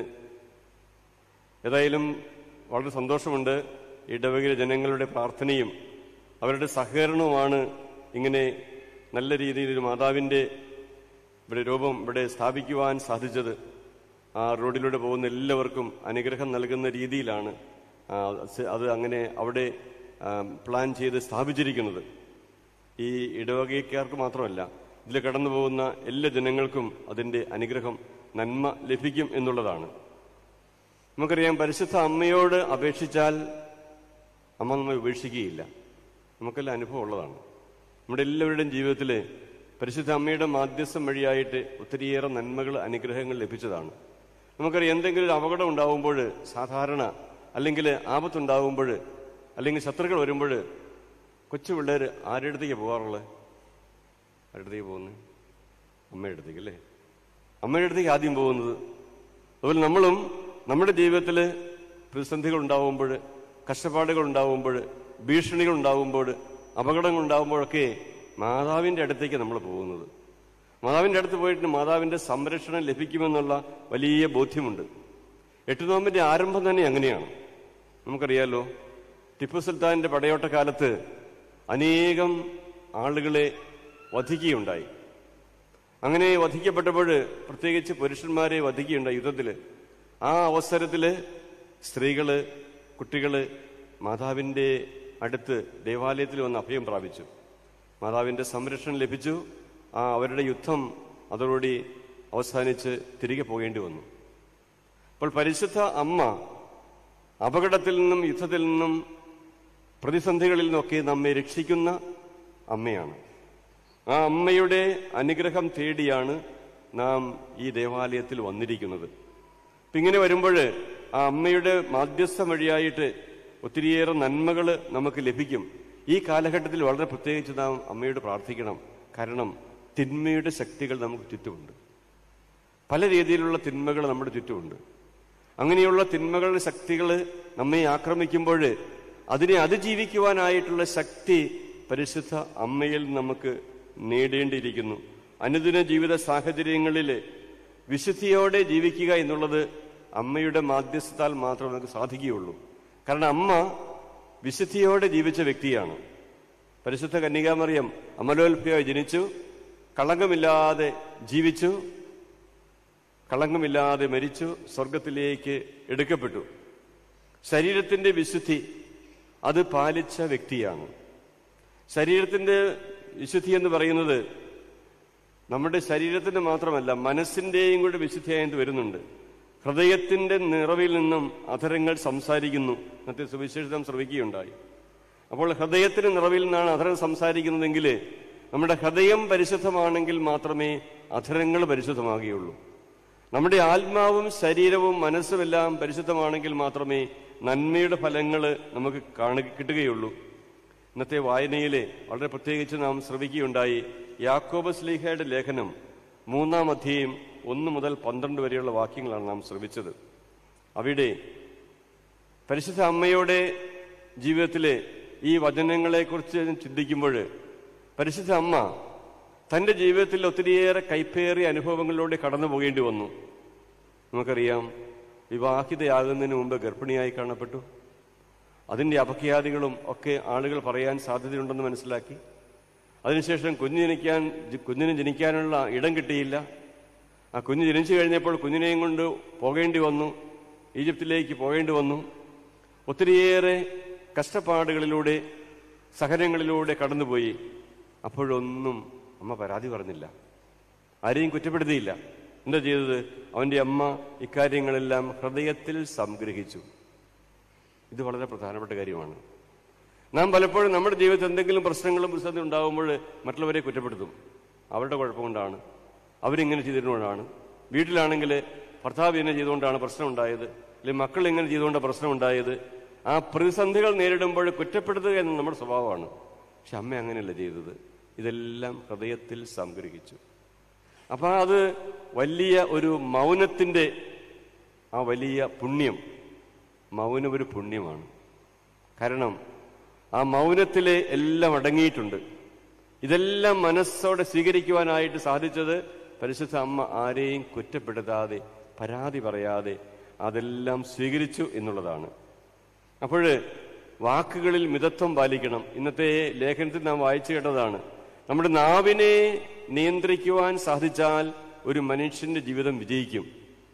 ഏതായാലും വളരെ സന്തോഷമുണ്ട് ഇടവകയിലെ ജനങ്ങളുടെ പ്രാർത്ഥനയും അവരുടെ സഹകരണവുമാണ് ഇങ്ങനെ നല്ല രീതിയിൽ ഒരു മാതാവിന്റെ ഇവിടെ രൂപം ഇവിടെ സ്ഥാപിക്കുവാൻ സാധിച്ചത് ആ റോഡിലൂടെ പോകുന്ന എല്ലാവർക്കും അനുഗ്രഹം നൽകുന്ന രീതിയിലാണ് ആ, സ- അത് അങ്ങനെ അവിടെ ആ, പ്ലാൻ ചെയ്ത് സ്ഥാപിച്ചിരിക്കുന്നത് ഈ ഇടവകക്കാർക്ക് മാത്രമല്ല ഇതിൽ കടന്നു പോകുന്ന എല്ലാ ജനങ്ങൾക്കും അതിന്റെ അനുഗ്രഹം നന്മ ലഭിക്കും എന്നുള്ളതാണ് നമുക്കറിയാം പരിശുദ്ധ അമ്മയോട് അപേക്ഷിച്ചാൽ അമ്മ നമ്മെ ഉപേക്ഷിക്കുകയില്ല നമുക്കെല്ലാം അനുഭവം ഉള്ളതാണ് നമ്മുടെ എല്ലാവരുടെയും ജീവിതത്തിൽ പരിശുദ്ധ അമ്മയുടെ മാധ്യസ്ഥം വഴിയായിട്ട് ഒത്തിരിയേറെ നന്മകൾ അനുഗ്രഹങ്ങൾ ലഭിച്ചതാണ് നമുക്കറിയാം എന്തെങ്കിലും ഒരു അപകടം ഉണ്ടാവുമ്പോൾ സാധാരണ അല്ലെങ്കിൽ ആപത്തുണ്ടാവുമ്പോൾ അല്ലെങ്കിൽ ശത്രുക്കൾ വരുമ്പോൾ കൊച്ചു പിള്ളേർ ആരുടെ അടുത്തേക്ക് പോകാറുള്ളത് ആരുടെ അടുത്തേക്ക് പോകുന്നത് അമ്മയുടെ അടുത്തേക്ക് അല്ലേ അമ്മയുടെ അടുത്തേക്ക് ആദ്യം പോകുന്നത് അതുപോലെ നമ്മളും നമ്മുടെ ജീവിതത്തിൽ പ്രതിസന്ധികൾ ഉണ്ടാവുമ്പോൾ കഷ്ടപ്പാടുകൾ ഉണ്ടാവുമ്പോൾ ഭീഷണികൾ ഉണ്ടാവുമ്പോൾ അപകടങ്ങൾ ഉണ്ടാവുമ്പോഴൊക്കെ മാതാവിന്റെ അടുത്തേക്ക് നമ്മൾ പോകുന്നത് മാതാവിന്റെ അടുത്ത് പോയിട്ട് മാതാവിന്റെ സംരക്ഷണം ലഭിക്കുമെന്നുള്ള വലിയ ബോധ്യമുണ്ട് എട്ട് നോമ്പിന്റെ ആരംഭം തന്നെ അങ്ങനെയാണ് നമുക്കറിയാലോ ടിപ്പു സുൽത്താന്റെ പടയോട്ട കാലത്ത് അനേകം ആളുകളെ വധിക്കുകയുണ്ടായി അങ്ങനെ വധിക്കപ്പെട്ടപ്പോൾ പ്രത്യേകിച്ച് പുരുഷന്മാരെ വധിക്കുകയുണ്ടായി യുദ്ധത്തില് ആ അവസരത്തില് സ്ത്രീകള് കുട്ടികള് മാതാവിന്റെ അടുത്ത് ദേവാലയത്തിൽ വന്ന് അഭയം പ്രാപിച്ചു മാതാവിന്റെ സംരക്ഷണം ലഭിച്ചു ആ അവരുടെ യുദ്ധം അതോടുകൂടി അവസാനിച്ച് തിരികെ പോകേണ്ടി വന്നു അപ്പോൾ പരിശുദ്ധ അമ്മ അപകടത്തിൽ നിന്നും യുദ്ധത്തിൽ നിന്നും പ്രതിസന്ധികളിൽ നിന്നൊക്കെ നമ്മെ രക്ഷിക്കുന്ന അമ്മയാണ് ആ അമ്മയുടെ അനുഗ്രഹം തേടിയാണ് നാം ഈ ദേവാലയത്തിൽ വന്നിരിക്കുന്നത് അപ്പൊ ഇങ്ങനെ വരുമ്പോൾ ആ അമ്മയുടെ മാധ്യസ്ഥം വഴിയായിട്ട് ഒത്തിരിയേറെ നന്മകൾ നമുക്ക് ലഭിക്കും ഈ കാലഘട്ടത്തിൽ വളരെ പ്രത്യേകിച്ച് നാം അമ്മയോട് പ്രാർത്ഥിക്കണം കാരണം തിന്മയുടെ ശക്തികൾ നമുക്ക് ചുറ്റുമുണ്ട് പല രീതിയിലുള്ള തിന്മകൾ നമ്മുടെ ചുറ്റുമുണ്ട് അങ്ങനെയുള്ള തിന്മകളുടെ ശക്തികൾ നമ്മെ ആക്രമിക്കുമ്പോൾ അതിനെ അതിജീവിക്കുവാനായിട്ടുള്ള ശക്തി പരിശുദ്ധ അമ്മയിൽ നമുക്ക് നേടേണ്ടിയിരിക്കുന്നു അനുദിന ജീവിത സാഹചര്യങ്ങളിൽ വിശുദ്ധിയോടെ ജീവിക്കുക എന്നുള്ളത് അമ്മയുടെ മാധ്യസ്ഥത്താൽ മാത്രമേ നമുക്ക് സാധിക്കുകയുള്ളൂ കാരണം അമ്മ വിശുദ്ധിയോടെ ജീവിച്ച വ്യക്തിയാണ് പരിശുദ്ധ കന്യകാമറിയം അമലോത്ഭയായി ജനിച്ചു കളങ്കമില്ലാതെ ജീവിച്ചു കളങ്കമില്ലാതെ മരിച്ചു സ്വർഗത്തിലേക്ക് എടുക്കപ്പെട്ടു ശരീരത്തിന്റെ വിശുദ്ധി അത് പാലിച്ച വ്യക്തിയാണ് ശരീരത്തിന്റെ വിശുദ്ധി എന്ന് പറയുന്നത് നമ്മുടെ ശരീരത്തിന്റെ മാത്രമല്ല മനസ്സിന്റെയും കൂടെ വിശുദ്ധിയായിട്ട് വരുന്നുണ്ട് ഹൃദയത്തിന്റെ നിറവിൽ നിന്നും അധരങ്ങൾ സംസാരിക്കുന്നു ഇന്നത്തെ സുവിശേഷം ശ്രമിക്കുകയുണ്ടായി അപ്പോൾ ഹൃദയത്തിന് നിറവിൽ നിന്നാണ് അധരം സംസാരിക്കുന്നതെങ്കിൽ നമ്മുടെ ഹൃദയം പരിശുദ്ധമാണെങ്കിൽ മാത്രമേ അധരങ്ങൾ പരിശുദ്ധമാകുകയുള്ളൂ നമ്മുടെ ആത്മാവും ശരീരവും മനസ്സുമെല്ലാം പരിശുദ്ധമാണെങ്കിൽ മാത്രമേ നന്മയുടെ ഫലങ്ങൾ നമുക്ക് കാണു കിട്ടുകയുള്ളൂ ഇന്നത്തെ വായനയിൽ വളരെ പ്രത്യേകിച്ച് നാം ശ്രവിക്കുകയുണ്ടായി യാക്കോബ് സ്ലീഹയുടെ ലേഖനം മൂന്നാം അധ്യായം ഒന്ന് മുതൽ പന്ത്രണ്ട് വരെയുള്ള വാക്യങ്ങളാണ് നാം ശ്രവിച്ചത് അവിടെ പരിശുദ്ധ അമ്മയുടെ ജീവിതത്തിലെ ഈ വചനങ്ങളെക്കുറിച്ച് ചിന്തിക്കുമ്പോൾ പരിശുദ്ധ അമ്മ തന്റെ ജീവിതത്തിൽ ഒത്തിരിയേറെ കൈപ്പേറിയ അനുഭവങ്ങളിലൂടെ കടന്നു പോകേണ്ടി വന്നു നമുക്കറിയാം വിവാഹിതയാകുന്നതിന് മുമ്പ് ഗർഭിണിയായി കാണപ്പെട്ടു അതിന്റെ അപഖ്യാതികളും ഒക്കെ ആളുകൾ പറയാൻ സാധ്യതയുണ്ടെന്ന് മനസ്സിലാക്കി അതിനുശേഷം കുഞ്ഞ് ജനിക്കാൻ കുഞ്ഞിന് ജനിക്കാനുള്ള ഇടം കിട്ടിയില്ല ആ കുഞ്ഞ് ജനിച്ചു കഴിഞ്ഞപ്പോൾ കുഞ്ഞിനെയും കൊണ്ട് പോകേണ്ടി വന്നു ഈജിപ്തിലേക്ക് പോകേണ്ടി വന്നു ഒത്തിരിയേറെ കഷ്ടപ്പാടുകളിലൂടെ സഹനങ്ങളിലൂടെ കടന്നുപോയി അപ്പോഴൊന്നും അമ്മ പരാതി പറഞ്ഞില്ല ആരെയും കുറ്റപ്പെടുത്തിയില്ല എന്താ ചെയ്തത് അവന്റെ അമ്മ ഇക്കാര്യങ്ങളെല്ലാം ഹൃദയത്തിൽ സംഗ്രഹിച്ചു ഇത് വളരെ പ്രധാനപ്പെട്ട കാര്യമാണ് നാം പലപ്പോഴും നമ്മുടെ ജീവിതത്തിൽ എന്തെങ്കിലും പ്രശ്നങ്ങളും പ്രതിസന്ധി ഉണ്ടാകുമ്പോൾ മറ്റുള്ളവരെ കുറ്റപ്പെടുത്തും അവരുടെ കുഴപ്പം കൊണ്ടാണ് അവരിങ്ങനെ ചെയ്തതുകൊണ്ടാണ് വീട്ടിലാണെങ്കിൽ ഭർത്താവ് ഇങ്ങനെ ചെയ്തുകൊണ്ടാണ് പ്രശ്നം ഉണ്ടായത് അല്ലെങ്കിൽ മക്കൾ ഇങ്ങനെ ചെയ്തുകൊണ്ടാണ് പ്രശ്നം ഉണ്ടായത് ആ പ്രതിസന്ധികൾ നേരിടുമ്പോൾ കുറ്റപ്പെടുത്തുക എന്ന നമ്മുടെ സ്വഭാവമാണ് പക്ഷെ അമ്മ അങ്ങനെയല്ല ചെയ്തത് ഇതെല്ലാം ഹൃദയത്തിൽ സംഗ്രഹിച്ചു അപ്പൊ അത് വലിയ ഒരു മൗനത്തിന്റെ ആ വലിയ പുണ്യം മൗനം ഒരു പുണ്യമാണ് കാരണം ആ മൗനത്തിലെ എല്ലാം അടങ്ങിയിട്ടുണ്ട് ഇതെല്ലാം മനസ്സോടെ സ്വീകരിക്കുവാനായിട്ട് സാധിച്ചത് പരിശുദ്ധ അമ്മ ആരെയും കുറ്റപ്പെടുത്താതെ പരാതി പറയാതെ അതെല്ലാം സ്വീകരിച്ചു എന്നുള്ളതാണ് അപ്പോൾ വാക്കുകളിൽ മിതത്വം പാലിക്കണം ഇന്നത്തെ ലേഖനത്തിൽ നാം വായിച്ചു കേട്ടതാണ് നമ്മുടെ നാവിനെ നിയന്ത്രിക്കുവാൻ സാധിച്ചാൽ ഒരു മനുഷ്യന്റെ ജീവിതം വിജയിക്കും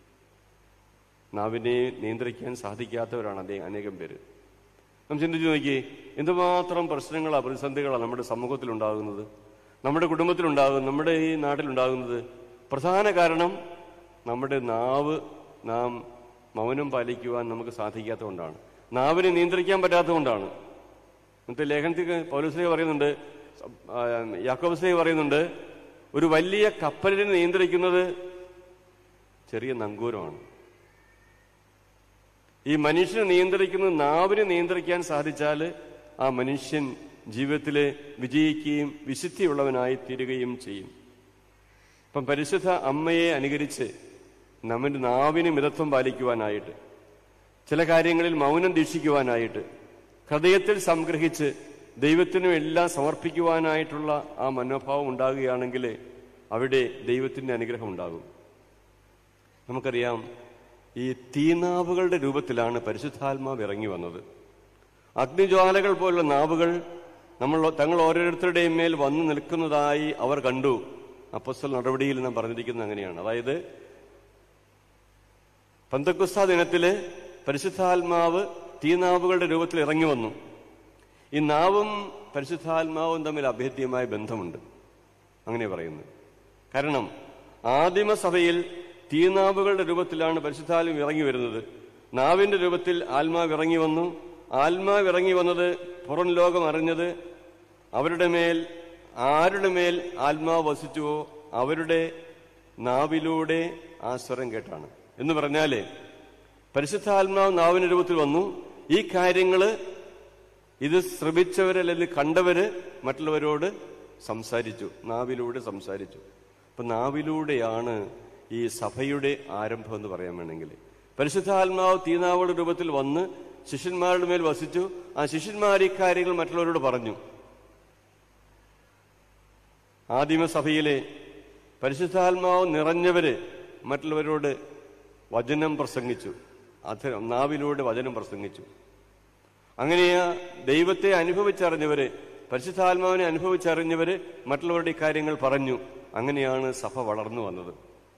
നാവിനെ നിയന്ത്രിക്കാൻ സാധിക്കാത്തവരാണ് അതേ അനേകം പേര് നാം ചിന്തിച്ചു നോക്കിയേ എന്തുമാത്രം പ്രശ്നങ്ങളാണ് പ്രതിസന്ധികളാണ് നമ്മുടെ സമൂഹത്തിൽ ഉണ്ടാകുന്നത് നമ്മുടെ കുടുംബത്തിലുണ്ടാകുന്നത് നമ്മുടെ ഈ നാട്ടിലുണ്ടാകുന്നത് പ്രധാന കാരണം നമ്മുടെ നാവ് നാം മൗനം പാലിക്കുവാൻ നമുക്ക് സാധിക്കാത്തതുകൊണ്ടാണ് നാവിനെ നിയന്ത്രിക്കാൻ പറ്റാത്തതുകൊണ്ടാണ് ഇന്നത്തെ ലേഖനത്തിൽ പൗലോസ്ലേ പറയുന്നുണ്ട് യാക്കോബസ്ലേ പറയുന്നുണ്ട് ഒരു വലിയ കപ്പലിനെ നിയന്ത്രിക്കുന്നത് ചെറിയ നങ്കൂരമാണ് ഈ മനുഷ്യനെ നിയന്ത്രിക്കുന്ന നാവിനെ നിയന്ത്രിക്കാൻ സാധിച്ചാൽ ആ മനുഷ്യൻ ജീവിതത്തിലെ വിജയിക്കുകയും വിശുദ്ധിയുള്ളവനായി തീരുകയും ചെയ്യും ഇപ്പം പരിശുദ്ധ അമ്മയെ അനുകരിച്ച് നമ്മുടെ നാവിന് മിതത്വം പാലിക്കുവാനായിട്ട് ചില കാര്യങ്ങളിൽ മൗനം ദീക്ഷിക്കുവാനായിട്ട് ഹൃദയത്തിൽ സംഗ്രഹിച്ച് ദൈവത്തിനും എല്ലാം സമർപ്പിക്കുവാനായിട്ടുള്ള ആ മനോഭാവം ഉണ്ടാകുകയാണെങ്കിൽ അവിടെ ദൈവത്തിന്റെ അനുഗ്രഹം ഉണ്ടാകും നമുക്കറിയാം ഈ തീനാവുകളുടെ രൂപത്തിലാണ് പരിശുദ്ധാത്മാവ് ഇറങ്ങി വന്നത് അഗ്നിജ്വാലകൾ പോലുള്ള നാവുകൾ നമ്മൾ തങ്ങൾ ഓരോരുത്തരുടെയും മേൽ വന്നു നിൽക്കുന്നതായി അവർ കണ്ടു അപ്പസ്തൽ നടപടിയിൽ നാം പറഞ്ഞിരിക്കുന്നത് അങ്ങനെയാണ് അതായത് പന്തക്കുസ്ത ദിനത്തില് പരിശുദ്ധാത്മാവ് തീനാവുകളുടെ രൂപത്തിൽ ഇറങ്ങി വന്നു ഈ നാവും പരിശുദ്ധാത്മാവും തമ്മിൽ അഭേദ്യമായ ബന്ധമുണ്ട് അങ്ങനെ പറയുന്നത് കാരണം ആദിമസഭയിൽ തീനാവുകളുടെ രൂപത്തിലാണ് പരിശുദ്ധാത്മം ഇറങ്ങി വരുന്നത് നാവിന്റെ രൂപത്തിൽ ആത്മാവ് ഇറങ്ങി വന്നു ആത്മാവ് ഇറങ്ങി വന്നത് പുറം ലോകം അറിഞ്ഞത് അവരുടെ മേൽ ആരുടെ മേൽ ആത്മാവ് വസിച്ചുവോ അവരുടെ നാവിലൂടെ ആ സ്വരം കേട്ടാണ് എന്ന് പറഞ്ഞാല് പരിശുദ്ധാത്മാവ് നാവിന്റെ രൂപത്തിൽ വന്നു ഈ കാര്യങ്ങള് ഇത് ശ്രമിച്ചവര് അല്ലെങ്കിൽ കണ്ടവര് മറ്റുള്ളവരോട് സംസാരിച്ചു നാവിലൂടെ സംസാരിച്ചു അപ്പൊ നാവിലൂടെയാണ് ഈ സഭയുടെ ആരംഭം എന്ന് പറയാൻ വേണമെങ്കിൽ പരിശുദ്ധാത്മാവ് തീനാവുടെ രൂപത്തിൽ വന്ന് ശിഷ്യന്മാരുടെ മേൽ വസിച്ചു ആ ശിഷ്യന്മാർ ഇക്കാര്യങ്ങൾ മറ്റുള്ളവരോട് പറഞ്ഞു ആദിമസഭയിലെ പരിശുദ്ധാത്മാവ് നിറഞ്ഞവര് മറ്റുള്ളവരോട് വചനം പ്രസംഗിച്ചു അത് നാവിലൂടെ വചനം പ്രസംഗിച്ചു അങ്ങനെ ആ ദൈവത്തെ അനുഭവിച്ചറിഞ്ഞവര് പരിശുദ്ധാത്മാവിനെ അനുഭവിച്ചറിഞ്ഞവര് മറ്റുള്ളവരുടെ കാര്യങ്ങൾ പറഞ്ഞു അങ്ങനെയാണ് സഭ വളർന്നു വന്നത്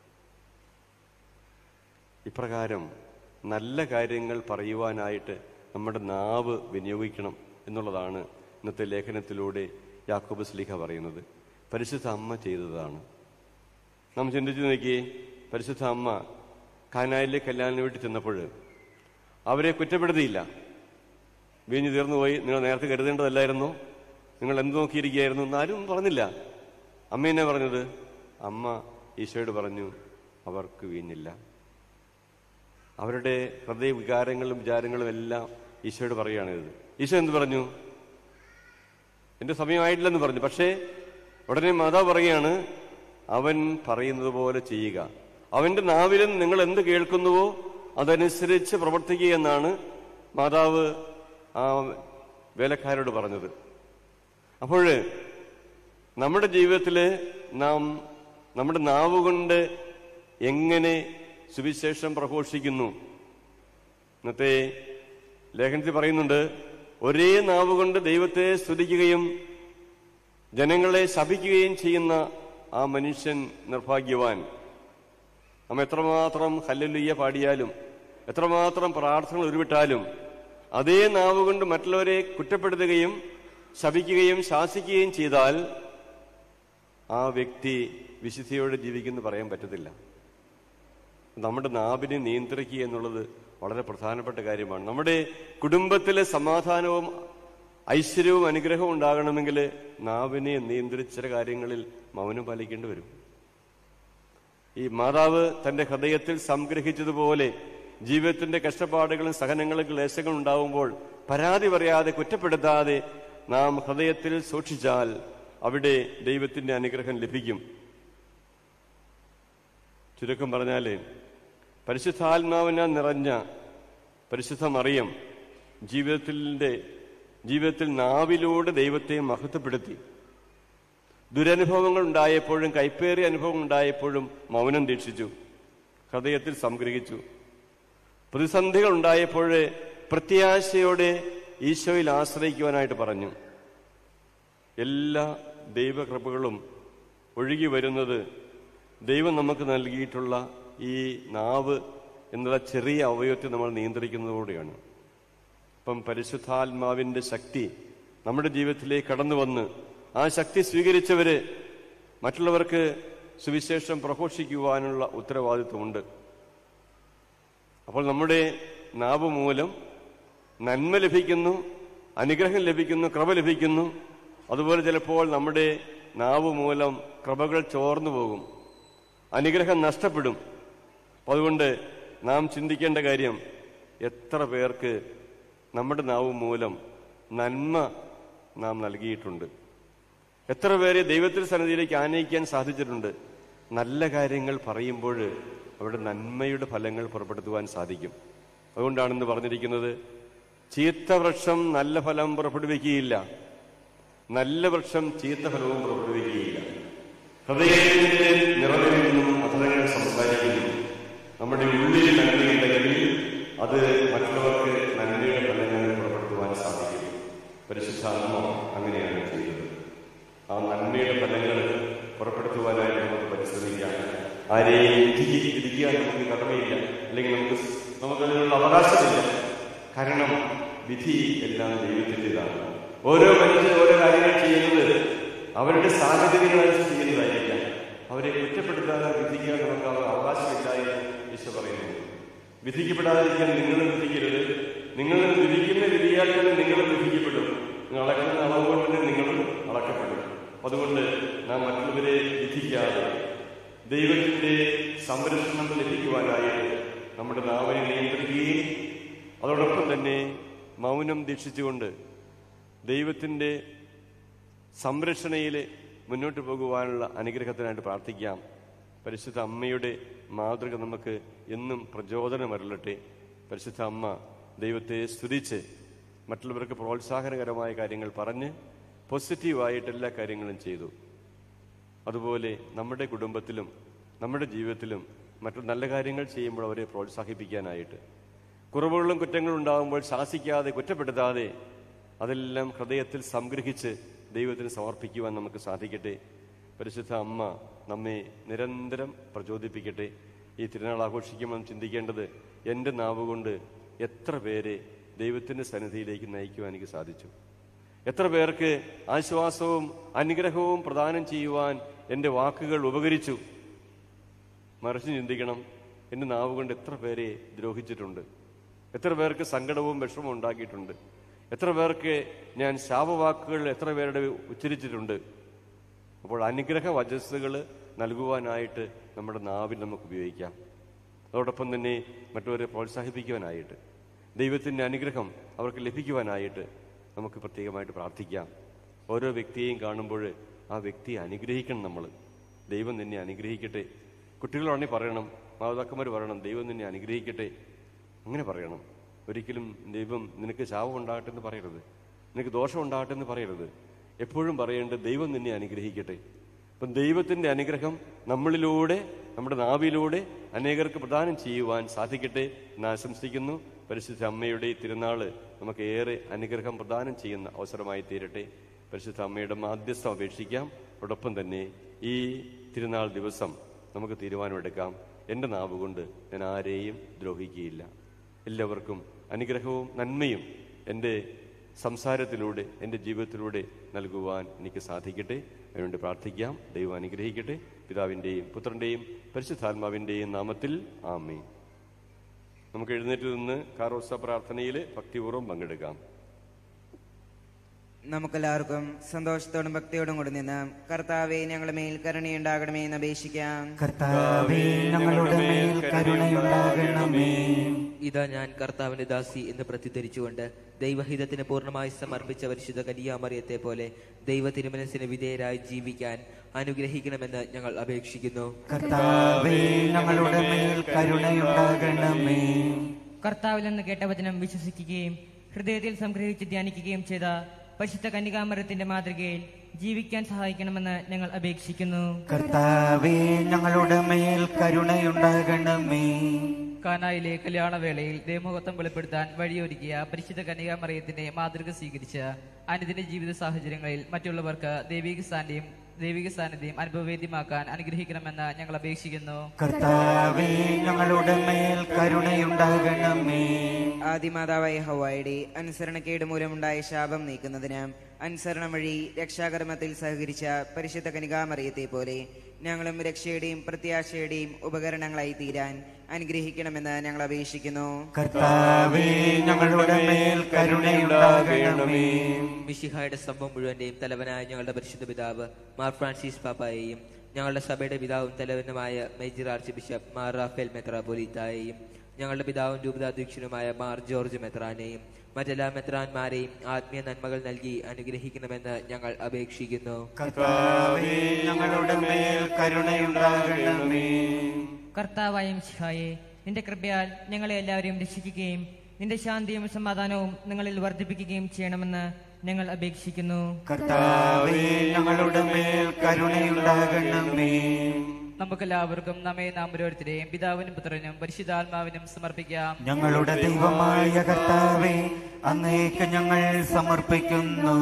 ഇപ്രകാരം നല്ല കാര്യങ്ങൾ പറയുവാനായിട്ട് നമ്മുടെ നാവ് വിനിയോഗിക്കണം എന്നുള്ളതാണ് ഇന്നത്തെ ലേഖനത്തിലൂടെ യാക്കോബ് സ്ലിഹ പറയുന്നത് പരിശുദ്ധ അമ്മ ചെയ്തതാണ് നാം ചിന്തിച്ചു നോക്കിയേ പരിശുദ്ധ അമ്മ കാനായിലെ കല്യാണ വീട്ടിൽ ചെന്നപ്പോൾ അവരെ കുറ്റപ്പെടുത്തിയില്ല വീഞ്ഞു തീർന്നു പോയി നിങ്ങൾ നേരത്തെ കരുതേണ്ടതല്ലായിരുന്നു നിങ്ങൾ എന്ത് നോക്കിയിരിക്കുകയായിരുന്നു എന്നാരും പറഞ്ഞില്ല അമ്മ എന്നെ പറഞ്ഞത് അമ്മ ഈശോയോട് പറഞ്ഞു അവർക്ക് വീഞ്ഞില്ല അവരുടെ ഹൃദയ വികാരങ്ങളും വിചാരങ്ങളും എല്ലാം ഈശോയോട് പറയുകയാണ് ഇത് ഈശോ എന്ത് പറഞ്ഞു എന്റെ സമയമായിട്ടില്ലെന്ന് പറഞ്ഞു പക്ഷേ ഉടനെ മാതാവ് പറയുകയാണ് അവൻ പറയുന്നത് പോലെ ചെയ്യുക അവന്റെ നാവിലും നിങ്ങൾ എന്ത് കേൾക്കുന്നുവോ അതനുസരിച്ച് പ്രവർത്തിക്കുക എന്നാണ് മാതാവ് ആ വേലക്കാരോട് പറഞ്ഞത് അപ്പോൾ നമ്മുടെ ജീവിതത്തില് നാം നമ്മുടെ നാവ് കൊണ്ട് എങ്ങനെ സുവിശേഷം പ്രഘോഷിക്കുന്നു ഇന്നത്തെ ലേഖനത്തിൽ പറയുന്നുണ്ട് ഒരേ നാവ് കൊണ്ട് ദൈവത്തെ സ്തുതിക്കുകയും ജനങ്ങളെ ശപിക്കുകയും ചെയ്യുന്ന ആ മനുഷ്യൻ നിർഭാഗ്യവാൻ നമ്മ എത്രമാത്രം ഹല്ലലുയ്യ പാടിയാലും എത്രമാത്രം പ്രാർത്ഥനകൾ ഉരുവിട്ടാലും അതേ നാവ് കൊണ്ട് മറ്റുള്ളവരെ കുറ്റപ്പെടുത്തുകയും ശപിക്കുകയും ശാസിക്കുകയും ചെയ്താൽ ആ വ്യക്തി വിശുദ്ധിയോടെ ജീവിക്കുന്നു പറയാൻ പറ്റത്തില്ല നമ്മുടെ നാവിനെ നിയന്ത്രിക്കുക എന്നുള്ളത് വളരെ പ്രധാനപ്പെട്ട കാര്യമാണ് നമ്മുടെ കുടുംബത്തിലെ സമാധാനവും ഐശ്വര്യവും അനുഗ്രഹവും ഉണ്ടാകണമെങ്കിൽ നാവിനെ നിയന്ത്രിച്ച കാര്യങ്ങളിൽ മൗനം പാലിക്കേണ്ടി വരും ഈ മാതാവ് തന്റെ ഹൃദയത്തിൽ സംഗ്രഹിച്ചതുപോലെ ജീവിതത്തിന്റെ കഷ്ടപ്പാടുകളും സഹനങ്ങളും ക്ലേശങ്ങളും ഉണ്ടാവുമ്പോൾ പരാതി പറയാതെ കുറ്റപ്പെടുത്താതെ നാം ഹൃദയത്തിൽ സൂക്ഷിച്ചാൽ അവിടെ ദൈവത്തിന്റെ അനുഗ്രഹം ലഭിക്കും ചുരുക്കം പറഞ്ഞാല് പരിശുദ്ധാത്മാവിനാൽ നിറഞ്ഞ പരിശുദ്ധ മറിയം ജീവിതത്തിന്റെ ജീവിതത്തിൽ നാവിലൂടെ ദൈവത്തെ മഹത്വപ്പെടുത്തി ദുരനുഭവങ്ങൾ ഉണ്ടായപ്പോഴും കൈപ്പേറിയ അനുഭവം ഉണ്ടായപ്പോഴും മൗനം ദീക്ഷിച്ചു ഹൃദയത്തിൽ സംഗ്രഹിച്ചു പ്രതിസന്ധികൾ ഉണ്ടായപ്പോൾ പ്രത്യാശയോടെ ഈശോയിൽ ആശ്രയിക്കുവാനായിട്ട് പറഞ്ഞു എല്ലാ ദൈവകൃപകളും ഒഴുകി വരുന്നത് ദൈവം നമുക്ക് നൽകിയിട്ടുള്ള ഈ നാവ് എന്നുള്ള ചെറിയ അവയവത്തെ നമ്മൾ നിയന്ത്രിക്കുന്നതോടെയാണ് ഇപ്പം പരിശുദ്ധാത്മാവിന്റെ ശക്തി നമ്മുടെ ജീവിതത്തിലേക്ക് കടന്നു വന്ന് ആ ശക്തി സ്വീകരിച്ചവര് മറ്റുള്ളവർക്ക് സുവിശേഷം പ്രഘോഷിക്കുവാനുള്ള ഉത്തരവാദിത്വമുണ്ട് അപ്പോൾ നമ്മുടെ നാവ് മൂലം നന്മ ലഭിക്കുന്നു അനുഗ്രഹം ലഭിക്കുന്നു കൃപ ലഭിക്കുന്നു അതുപോലെ ചിലപ്പോൾ നമ്മുടെ നാവ് മൂലം കൃപകൾ ചോർന്നു പോകും അനുഗ്രഹം നഷ്ടപ്പെടും അപ്പൊ അതുകൊണ്ട് നാം ചിന്തിക്കേണ്ട കാര്യം എത്ര പേർക്ക് നമ്മുടെ നാവ് മൂലം നന്മ നാം നൽകിയിട്ടുണ്ട് എത്ര പേരെ ദൈവത്തിൽ സന്നിധിയിലേക്ക് ആനയിക്കാൻ സാധിച്ചിട്ടുണ്ട് നല്ല കാര്യങ്ങൾ പറയുമ്പോൾ അവിടെ നന്മയുടെ ഫലങ്ങൾ പുറപ്പെടുത്തുവാൻ സാധിക്കും അതുകൊണ്ടാണെന്ന് പറഞ്ഞിരിക്കുന്നത് ചീത്ത വൃക്ഷം നല്ല ഫലം പുറപ്പെടുവിക്കുകയില്ല നല്ല വൃക്ഷം ചീത്ത ഫലവും പുറപ്പെടുവിക്കുകയില്ല ഹൃദയത്തിന്റെ നിറവിൽ നിന്നും അധരങ്ങൾ സംസാരിക്കുന്നു നമ്മുടെ ഉള്ളിൽ നന്മയുണ്ടെങ്കിൽ അത് മറ്റുള്ളവർക്ക് നന്മയുടെ ഫലങ്ങൾ പുറപ്പെടുത്തുവാൻ സാധിക്കും പരിശുദ്ധാത്മ അങ്ങനെയാണ് ചെയ്തത് ആ നന്മയുടെ ഫലങ്ങൾ പുറപ്പെടുത്തുവാനായിട്ട് നമുക്ക് പരിശ്രമിക്കാം ആരെയും വിധിക്ക് വിധിക്കാൻ നമുക്ക് കടമയില്ല അല്ലെങ്കിൽ നമുക്ക് നമുക്കതിനുള്ള അവകാശമില്ല കാരണം വിധി എല്ലാം ദൈവത്തിൻ്റെതാണ് ഓരോ മനുഷ്യരും ഓരോ കാര്യങ്ങൾ ചെയ്യുന്നത് അവരുടെ സാഹചര്യങ്ങളനുസരിച്ച് ചെയ്യുന്നതായിരിക്കാം അവരെ കുറ്റപ്പെടുത്താതെ വിധിക്കാൻ നമുക്ക് അവർ അവകാശമില്ല എന്ന് ഈശോ പറയുന്നു വിധിക്കപ്പെടാതിരിക്കാൻ നിങ്ങൾ വിധിക്കരുത് നിങ്ങൾ വിധിക്കുന്ന വിധിയാൽ ചിന്തിക്കാതെ ദൈവത്തിന്റെ സംരക്ഷണം ലഭിക്കുവാനായിട്ട് നമ്മുടെ നാവിനെ നിയന്ത്രിക്കുകയും അതോടൊപ്പം തന്നെ മൗനം ദീക്ഷിച്ചുകൊണ്ട് ദൈവത്തിന്റെ സംരക്ഷണയിൽ മുന്നോട്ട് പോകുവാനുള്ള അനുഗ്രഹത്തിനായിട്ട് പ്രാർത്ഥിക്കാം പരിശുദ്ധ അമ്മയുടെ മാതൃക നമുക്ക് എന്നും പ്രചോദനമരളട്ടെ പരിശുദ്ധ അമ്മ ദൈവത്തെ സ്തുതിച്ച് മറ്റുള്ളവർക്ക് പ്രോത്സാഹനകരമായ കാര്യങ്ങൾ പറഞ്ഞ് പോസിറ്റീവായിട്ട് എല്ലാ കാര്യങ്ങളും ചെയ്തു അതുപോലെ നമ്മുടെ കുടുംബത്തിലും നമ്മുടെ ജീവിതത്തിലും മറ്റു നല്ല കാര്യങ്ങൾ ചെയ്യുമ്പോൾ അവരെ പ്രോത്സാഹിപ്പിക്കാനായിട്ട് കുറവുകളും കുറ്റങ്ങളും ഉണ്ടാകുമ്പോൾ ശാസിക്കാതെ കുറ്റപ്പെടുത്താതെ അതെല്ലാം ഹൃദയത്തിൽ സംഗ്രഹിച്ച് ദൈവത്തിന് സമർപ്പിക്കുവാൻ നമുക്ക് സാധിക്കട്ടെ പരിശുദ്ധ അമ്മ നമ്മെ നിരന്തരം പ്രചോദിപ്പിക്കട്ടെ ഈ തിരുനാൾ ആഘോഷിക്കുമ്പോൾ ചിന്തിക്കേണ്ടത് എൻ്റെ നാവ് കൊണ്ട് എത്ര പേരെ ദൈവത്തിൻ്റെ സന്നിധിയിലേക്ക് നയിക്കുവാൻ എനിക്ക് സാധിച്ചു എത്ര പേർക്ക് ആശ്വാസവും അനുഗ്രഹവും പ്രദാനം ചെയ്യുവാൻ എൻ്റെ വാക്കുകൾ ഉപകരിച്ചു മറിച്ച് ചിന്തിക്കണം എൻ്റെ നാവ് കൊണ്ട് എത്ര പേരെ ദ്രോഹിച്ചിട്ടുണ്ട് എത്ര പേർക്ക് സങ്കടവും വിഷമവും ഉണ്ടാക്കിയിട്ടുണ്ട് എത്ര പേർക്ക് ഞാൻ ശാപവാക്കുകൾ എത്ര പേരുടെ ഉച്ചരിച്ചിട്ടുണ്ട് അപ്പോൾ അനുഗ്രഹ വചസ്സുകൾ നൽകുവാനായിട്ട് നമ്മുടെ നാവിൽ നമുക്ക് ഉപയോഗിക്കാം അതോടൊപ്പം തന്നെ മറ്റുള്ളവരെ പ്രോത്സാഹിപ്പിക്കുവാനായിട്ട് ദൈവത്തിൻ്റെ അനുഗ്രഹം അവർക്ക് ലഭിക്കുവാനായിട്ട് നമുക്ക് പ്രത്യേകമായിട്ട് പ്രാർത്ഥിക്കാം ഓരോ വ്യക്തിയെയും കാണുമ്പോൾ ആ വ്യക്തിയെ അനുഗ്രഹിക്കണം നമ്മൾ ദൈവം നിന്നെ അനുഗ്രഹിക്കട്ടെ കുട്ടികളാണെങ്കിൽ പറയണം മാതാക്കന്മാർ പറയണം ദൈവം നിന്നെ അനുഗ്രഹിക്കട്ടെ അങ്ങനെ പറയണം ഒരിക്കലും ദൈവം നിനക്ക് ശാപം ഉണ്ടാകട്ടെ എന്ന് പറയരുത് നിനക്ക് ദോഷം ഉണ്ടാകട്ടെ എന്ന് പറയരുത് എപ്പോഴും പറയേണ്ടത് ദൈവം നിന്നെ അനുഗ്രഹിക്കട്ടെ അപ്പം ദൈവത്തിൻ്റെ അനുഗ്രഹം നമ്മളിലൂടെ നമ്മുടെ നാവിലൂടെ അനേകർക്ക് പ്രദാനം ചെയ്യുവാൻ സാധിക്കട്ടെ എന്ന് ആശംസിക്കുന്നു പരിശുദ്ധ അമ്മയുടെ ഈ തിരുനാള് നമുക്ക് ഏറെ അനുഗ്രഹം പ്രദാനം ചെയ്യുന്ന അവസരമായി തീരട്ടെ പരിശുദ്ധ അമ്മയുടെ മാധ്യസ്ഥം അപേക്ഷിക്കാം അതോടൊപ്പം തന്നെ ഈ തിരുനാൾ ദിവസം നമുക്ക് തീരുമാനമെടുക്കാം എൻ്റെ നാവ് കൊണ്ട് ഞാൻ ആരെയും ദ്രോഹിക്കുകയില്ല എല്ലാവർക്കും അനുഗ്രഹവും നന്മയും എൻ്റെ സംസാരത്തിലൂടെ എൻ്റെ ജീവിതത്തിലൂടെ നൽകുവാൻ എനിക്ക് സാധിക്കട്ടെ അതിനുവേണ്ടി പ്രാർത്ഥിക്കാം ദൈവം അനുഗ്രഹിക്കട്ടെ പിതാവിൻ്റെയും പുത്രൻ്റെയും പരിശുദ്ധാത്മാവിൻ്റെയും നാമത്തിൽ ആമേ നമുക്ക് എഴുന്നേറ്റ് നിന്ന് കാറോസ പ്രാർത്ഥനയിൽ ഭക്തിപൂർവ്വം പങ്കെടുക്കാം നമുക്കെല്ലാവർക്കും സന്തോഷത്തോടും ഭക്തിയോടും കൂടി നിന്ന് കർത്താവെ ഞങ്ങളുടെ മേൽ കരുണയുണ്ടാകണമേ എന്ന് അപേക്ഷിക്കാം കർത്താവേ ഞങ്ങളുടെ മേൽ കരുണയുണ്ടാകണമേ ഇതാ ഞാൻ കർത്താവിന്റെ ദാസി എന്ന് പ്രത്യുദ്ധരിച്ചുകൊണ്ട് ദൈവഹിതത്തിന് പൂർണ്ണമായി സമർപ്പിച്ച പരിശുദ്ധ കനിയാമറിയത്തെ പോലെ ദൈവ തിരുമനസിന് വിധേയരായി ജീവിക്കാൻ അനുഗ്രഹിക്കണമെന്ന് ഞങ്ങൾ അപേക്ഷിക്കുന്നു കർത്താവേ ഞങ്ങളുടെ മേൽ കരുണയുണ്ടാകണമേ കർത്താവിൽ നിന്ന് കേട്ട വചനം വിശ്വസിക്കുകയും ഹൃദയത്തിൽ സംഗ്രഹിച്ച് ധ്യാനിക്കുകയും ചെയ്ത പരിശുദ്ധ കന്യകാമരത്തിന്റെ മാതൃകയിൽ ജീവിക്കാൻ സഹായിക്കണമെന്ന് ഞങ്ങൾ അപേക്ഷിക്കുന്നു കർത്താവേ ഞങ്ങളുടെ മേൽ കരുണയുണ്ടാകണമേ കാനായിലെ കല്യാണവേളയിൽ ദേവമഹത്വം വെളിപ്പെടുത്താൻ വഴിയൊരുക്കിയ പരിശുദ്ധ കന്യകാമറിയത്തിന്റെ മാതൃക സ്വീകരിച്ച അനുദിന ജീവിത സാഹചര്യങ്ങളിൽ മറ്റുള്ളവർക്ക് ദൈവിക സാന്നിധ്യം ദൈവിക സാന്നിധ്യം അനുഭവവേദ്യമാക്കാൻ അനുഗ്രഹിക്കണമെന്ന് ഞങ്ങൾ അപേക്ഷിക്കുന്നു കർത്താവേ ഞങ്ങളുടെ മേൽ കരുണയുണ്ടാകണമേ ആദിമാതാവായ ഹവായുടെ അനുസരണക്കേട് മൂലമുണ്ടായ ശാപം നീക്കുന്നതിന് അനുസരണം വഴി രക്ഷാകർമ്മത്തിൽ സഹകരിച്ച പരിശുദ്ധ കനികാമറിയത്തെ പോലെ ഞങ്ങളും രക്ഷയുടെയും പ്രത്യാശയുടെയും ഉപകരണങ്ങളായി തീരാൻ അനുഗ്രഹിക്കണമെന്ന് ഞങ്ങൾ അപേക്ഷിക്കുന്നു കർത്താവേ ഞങ്ങളുടെ മേൽ കരുണയുണ്ടാകണമേ മിഷിഹായുടെ സംഭവം മുഴുവന്റെയും തലവനായ ഞങ്ങളുടെ പരിശുദ്ധ പിതാവ് മാർ ഫ്രാൻസിസ് പാപ്പായെയും ഞങ്ങളുടെ സഭയുടെ പിതാവും തലവനുമായ മേജർ ആർച്ച് ബിഷപ്പ് മാർ റാഫേൽ മെത്രാപൊലീത്തായെയും ഞങ്ങളുടെ പിതാവും രൂപതാധ്യക്ഷനുമായ മാർ ജോർജ് മെത്രാനെയും മറ്റെല്ലാ മെത്രാന്മാരെയും ആത്മീയ നന്മകൾ നൽകി അനുഗ്രഹിക്കണമെന്ന് ഞങ്ങൾ അപേക്ഷിക്കുന്നു കർത്താവേ ഞങ്ങളുടെ മേൽ കരുണയുണ്ടാകണമേ കർത്താവായ മിശിഹായെ നിന്റെ കൃപയാൽ ഞങ്ങളെ എല്ലാവരെയും രക്ഷിക്കുകയും നിന്റെ ശാന്തിയും സമാധാനവും നിങ്ങളിൽ വർദ്ധിപ്പിക്കുകയും ചെയ്യണമെന്ന് ഞങ്ങൾ അപേക്ഷിക്കുന്നു കർത്താവേ ഞങ്ങളുടെ മേൽ കരുണയുണ്ടാകണമേ നമുക്കെല്ലാവർക്കും നമ്മെ നാം ഓരോരുത്തരെയും പിതാവിനും പുത്രനും പരിശുദ്ധാത്മാവിനും സമർപ്പിക്കാം ഞങ്ങളുടെ ദൈവമായ കർത്താവേ അങ്ങേക്ക് ഞങ്ങൾ സമർപ്പിക്കുന്നു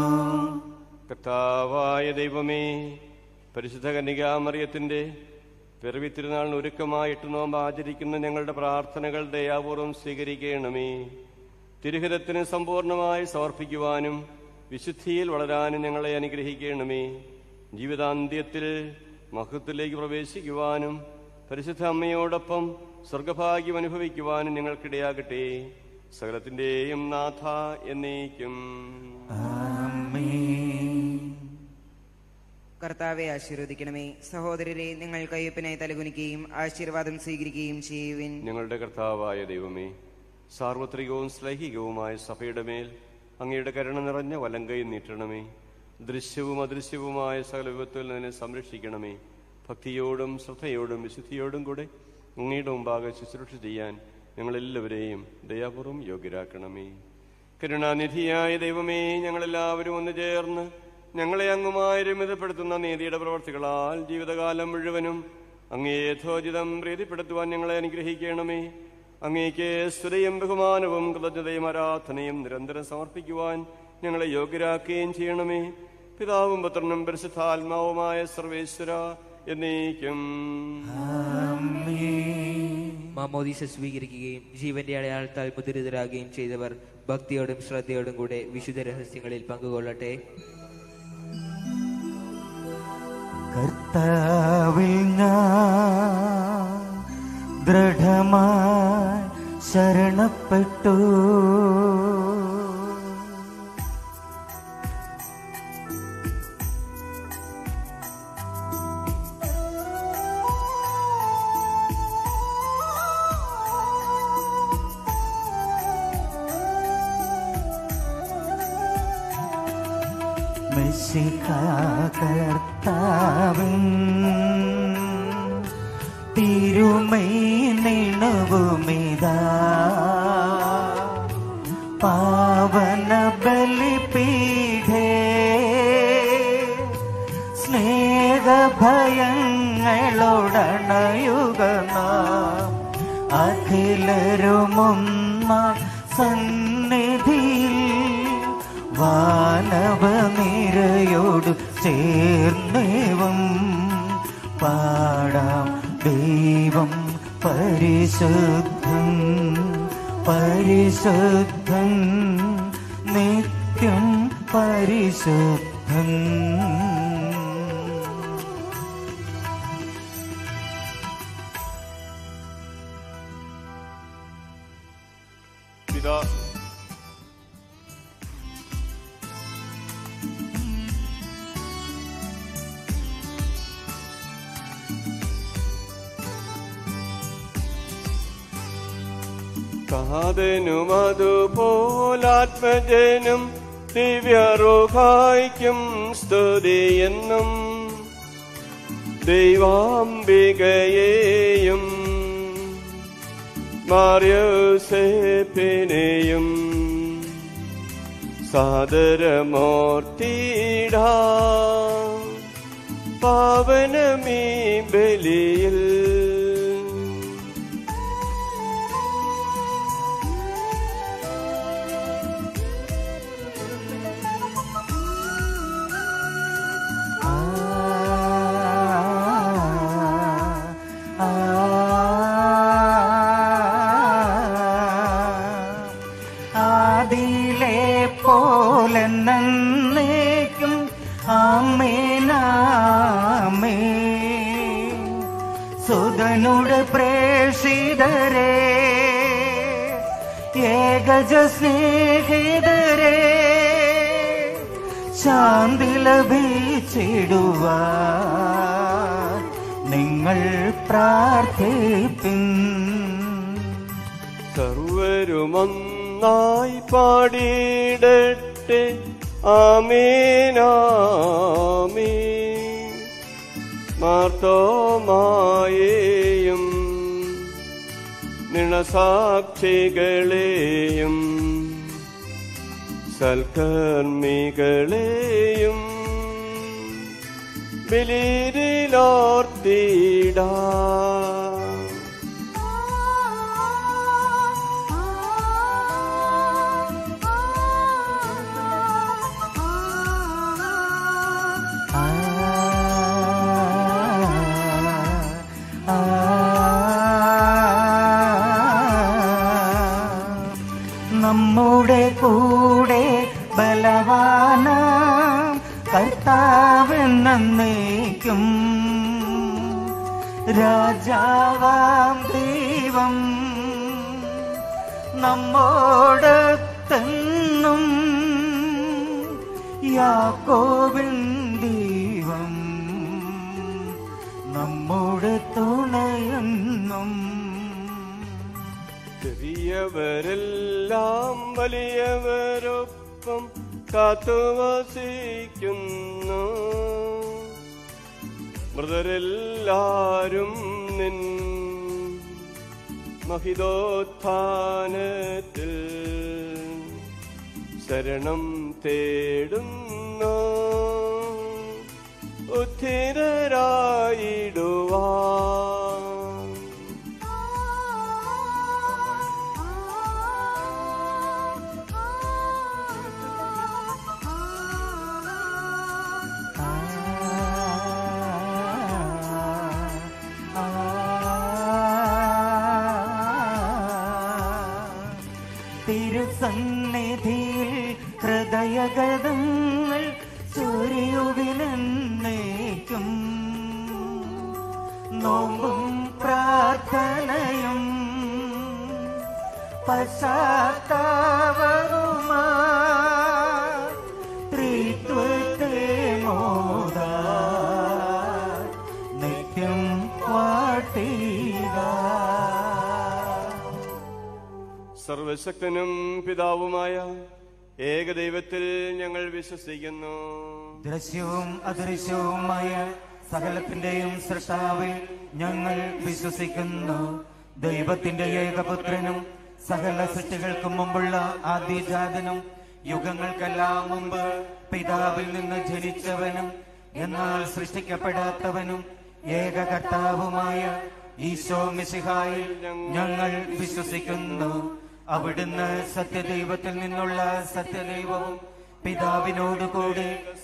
കർത്താവായ ദൈവമേ പരിശുദ്ധ കന്യകാമറിയത്തിന്റെ പിറവി തിരുനാളിന് ഒരുക്കമായി എട്ട് നോമ്പ് ആചരിക്കുന്ന ഞങ്ങളുടെ പ്രാർത്ഥനകൾ ദയാപൂർവം സ്വീകരിക്കണമേ തിരുഹിതത്തിന് സമ്പൂർണമായി സമർപ്പിക്കുവാനും വിശുദ്ധിയിൽ വളരാനും ഞങ്ങളെ അനുഗ്രഹിക്കണമേ ജീവിതാന്ത്യത്തിൽ മഹത്വത്തിലേക്ക് പ്രവേശിക്കുവാനും പരിശുദ്ധ അമ്മയോടൊപ്പം സ്വർഗഭാഗ്യം അനുഭവിക്കുവാനും ഞങ്ങൾക്കിടയാകട്ടെ സകലത്തിന്റെയും നാഥ എന്നേക്കും ആമേൻ കർത്താവെ ആശീർവദിക്കണമേ സഹോദരരെ നിങ്ങൾ കയ്യൊപ്പിനായി തലകുനിക്കുകയും ആശീർവാദം സ്വീകരിക്കുകയും ചെയ്യുവിൻ ഞങ്ങളുടെ കർത്താവായ ദൈവമേ സാർവത്രികവും ശ്ലൈഹികവുമായ സഭയുടെ മേൽ അങ്ങയുടെ കരുണ നിറഞ്ഞ വലങ്കൈ നീട്ടണമേ ദൃശ്യവും അദൃശ്യവുമായ സകല വിപത്തിൽ നിന്നെ സംരക്ഷിക്കണമേ ഭക്തിയോടും ശ്രദ്ധയോടും വിശുദ്ധിയോടും കൂടെ അങ്ങയുടെ മുമ്പാകെ ശുശ്രൂഷ ചെയ്യാൻ ഞങ്ങളെല്ലാവരെയും ദയാപൂർവം യോഗ്യരാക്കണമേ കരുണാനിധിയായ ദൈവമേ ഞങ്ങളെല്ലാവരും ഒന്ന് ചേർന്ന് ഞങ്ങളെ അങ്ങുമായി രമിതപ്പെടുത്തുന്ന നീതിയുടെ പ്രവർത്തികളാൽ ജീവിതകാലം മുഴുവനും അങ്ങേ യഥോചിതം പ്രീതിപ്പെടുത്തുവാൻ ഞങ്ങളെ അനുഗ്രഹിക്കണമേ അങ്ങേക്ക് സ്തുതയും ബഹുമാനവും കൃതജ്ഞതയും ആരാധനയും നിരന്തരം സമർപ്പിക്കുവാൻ ഞങ്ങളെ യോഗ്യരാക്കുകയും ചെയ്യണമേ പിതാവും പുത്രനും പരിശുദ്ധാത്മാവുമായ സർവേശ്വര എന്നേക്കും മാമോദീസ സ്വീകരിക്കുകയും ജീവന്റെ അടയാളത്താൽ മുദ്രിതരാകുകയും ചെയ്തവർ ഭക്തിയോടും ശ്രദ്ധയോടും കൂടെ വിശുദ്ധ രഹസ്യങ്ങളിൽ പങ്കുകൊള്ളട്ടെ കർത്താവിൽ ഞാൻ ദൃഢമായി ശരണപ്പെട്ടു മെസ്സിക കർത്താവിൻ തിരുമൈ നിണവുമിതാ പാവന ബലിപീഠേ സ്നേഹഭയങ്ങളോടണയുക നാം അഖിലരുമൊന്ന സന്നിധിയിൽ വാനവനിരയോട് ചേർന്നേവം പാടാം ദൈവം പരിശുദ്ധൻ പരിശുദ്ധൻ നിത്യം പരിശുദ്ധൻ പിതാ കാതനും അതുപോലാത്മജനും ദിവ്യറുഹായിക്കും സ്തുതിയെന്നും ദൈവാംബികയെയും മാറിയോസേപ്പിനെയും സാദരമോർത്തിടാ പാവനമീ ബലിയിൽ ആദിയിലെ പോലെ നന്നേക്കും ആമേനാമേ സുതനുടെ പ്രേഷിതരെ ഏകജ സ്നേഹിതരെ ശാന്തി ലഭിച്ചിടുവാൻ നിങ്ങൾ പ്രാർത്ഥിപ്പിൻ സർവരുമൊന്നായി പാടിയിടട്ടെ ആമേനാമേ മാർത്തോമായേയും നിണസാക്ഷികളെയും സൽക്കർമ്മികളെയും ബലിയിലോർത്തിടാ ആ ആ നമ്മുടെ കൂടെ ബലവാന കർത്താവെന്നേക്കും രാജാവാം ദൈവം നമ്മോടത്തെന്നും യാക്കോബിൻ ദൈവം നമ്മോട് തുണയെന്നും ചെറിയവരെല്ലാം വലിയവരൊപ്പം കാത്തുവസിക്കുന്നു മൃതരെല്ലാരും നിൻ മഹിതോത്ഥാനത്തിൽ ശരണം തേടുന്നു ഉദ്ധിതരായിടുവാൻ തിരുസന്നിധിയിൽ ഹൃദയഗതങ്ങൾ സൂര്യുവിലെന്നേക്കും നോമ്പും പ്രാർത്ഥനയും പശ്ചാത്താപവുമാ ത്രിത്വത്തെ മോദ നിത്യം വാട്ടിക സർവശക്തനും പിതാവുമായ ഏകദൈവത്തിൽ ഞങ്ങൾ വിശ്വസിക്കുന്നു ദൃശ്യവും അദൃശ്യവുമായ സകലത്തിന്റെയും സൃഷ്ടാവിൽ ഞങ്ങൾ വിശ്വസിക്കുന്നു ദൈവത്തിന്റെ ഏകപുത്രനും സകല സൃഷ്ടികൾക്കും മുമ്പുള്ള ആദ്യജാതനും യുഗങ്ങൾക്കെല്ലാം മുമ്പ് പിതാവിൽ നിന്ന് ജനിച്ചവനും എന്നാൽ സൃഷ്ടിക്കപ്പെടാത്തവനും ഏകകർത്താവുമായ ഈശോ മിശിഹായിൽ ഞങ്ങൾ വിശ്വസിക്കുന്നു അവിടുന്ന് സത്യദൈവത്തിൽ നിന്നുള്ള സത്യദൈവവും പിതാവിനോട് കൂടി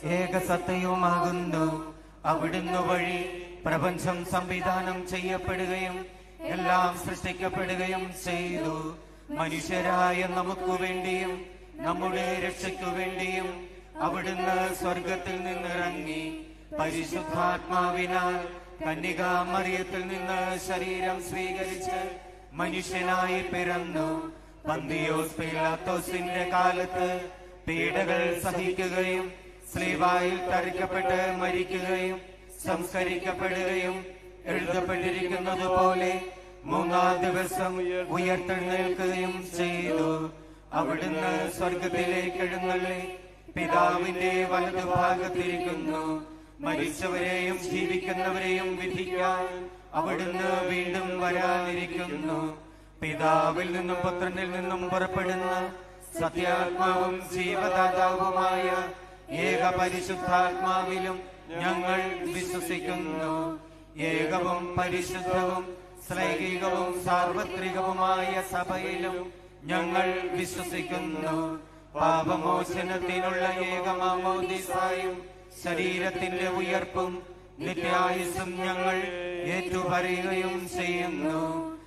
ഏകസത്യവുമാകുന്നു അവിടുന്ന് വഴി പ്രപഞ്ചം സംവിധാനം ചെയ്യപ്പെടുകയും എല്ലാം സൃഷ്ടിക്കപ്പെടുകയും ചെയ്തു മനുഷ്യരായ നമുക്ക് വേണ്ടിയും നമ്മുടെ രക്ഷയ്ക്കു വേണ്ടിയും അവിടുന്ന് സ്വർഗത്തിൽ നിന്നിറങ്ങി പരിശുദ്ധാത്മാവിനാൽ കന്യകാമറിയത്തിൽ നിന്ന് ശരീരം സ്വീകരിച്ച് മനുഷ്യനായി പിറന്നു പന്തിയോസ് പീലാത്തോസിന്റെ കാലത്ത് പീഡകൾ സഹിക്കുകയും സ്ലീവായിൽ തറിക്കപ്പെട്ട് മരിക്കുകയും സംസ്കരിക്കപ്പെടുകയും എഴുതപ്പെട്ടിരിക്കുന്നത് പോലെ മൂന്നാം ദിവസം ഉയർത്തെഴുന്നേൽക്കുകയും ചെയ്തു അവിടുന്ന് സ്വർഗത്തിലേക്ക് എഴുന്നള്ളി പിതാവിന്റെ വലതുഭാഗത്തിരിക്കുന്നു മരിച്ചവരെയും ജീവിക്കുന്നവരെയും വിധിക്കാൻ അവിടുന്ന് വീണ്ടും വരാനിരിക്കുന്നു പിതാവിൽ നിന്നും പുത്രനിൽ നിന്നും പുറപ്പെടുന്ന സത്യാത്മാവും ജീവദാതാവുമായ ഏക പരിശുദ്ധാത്മാവിലും ഞങ്ങൾ വിശ്വസിക്കുന്നു ഏകവും പരിശുദ്ധവും ശ്ലൈകികവും സാർവത്രികവുമായ സഭയിലും ഞങ്ങൾ വിശ്വസിക്കുന്നു പാപമോചനത്തിനുള്ള ഏകമാമോദിസായും ശരീരത്തിന്റെ ഉയർപ്പും നിത്യായുസും ഞങ്ങൾ ഏറ്റുപറയുകയും ചെയ്യുന്നു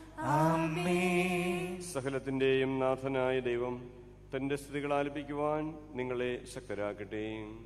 ആമേൻ സകലത്തിന്റെയും നാഥനായ ദൈവം തന്റെ സ്തുതികൾ ആലപിക്കുവാൻ നിങ്ങളെ ശക്തരാക്കട്ടെ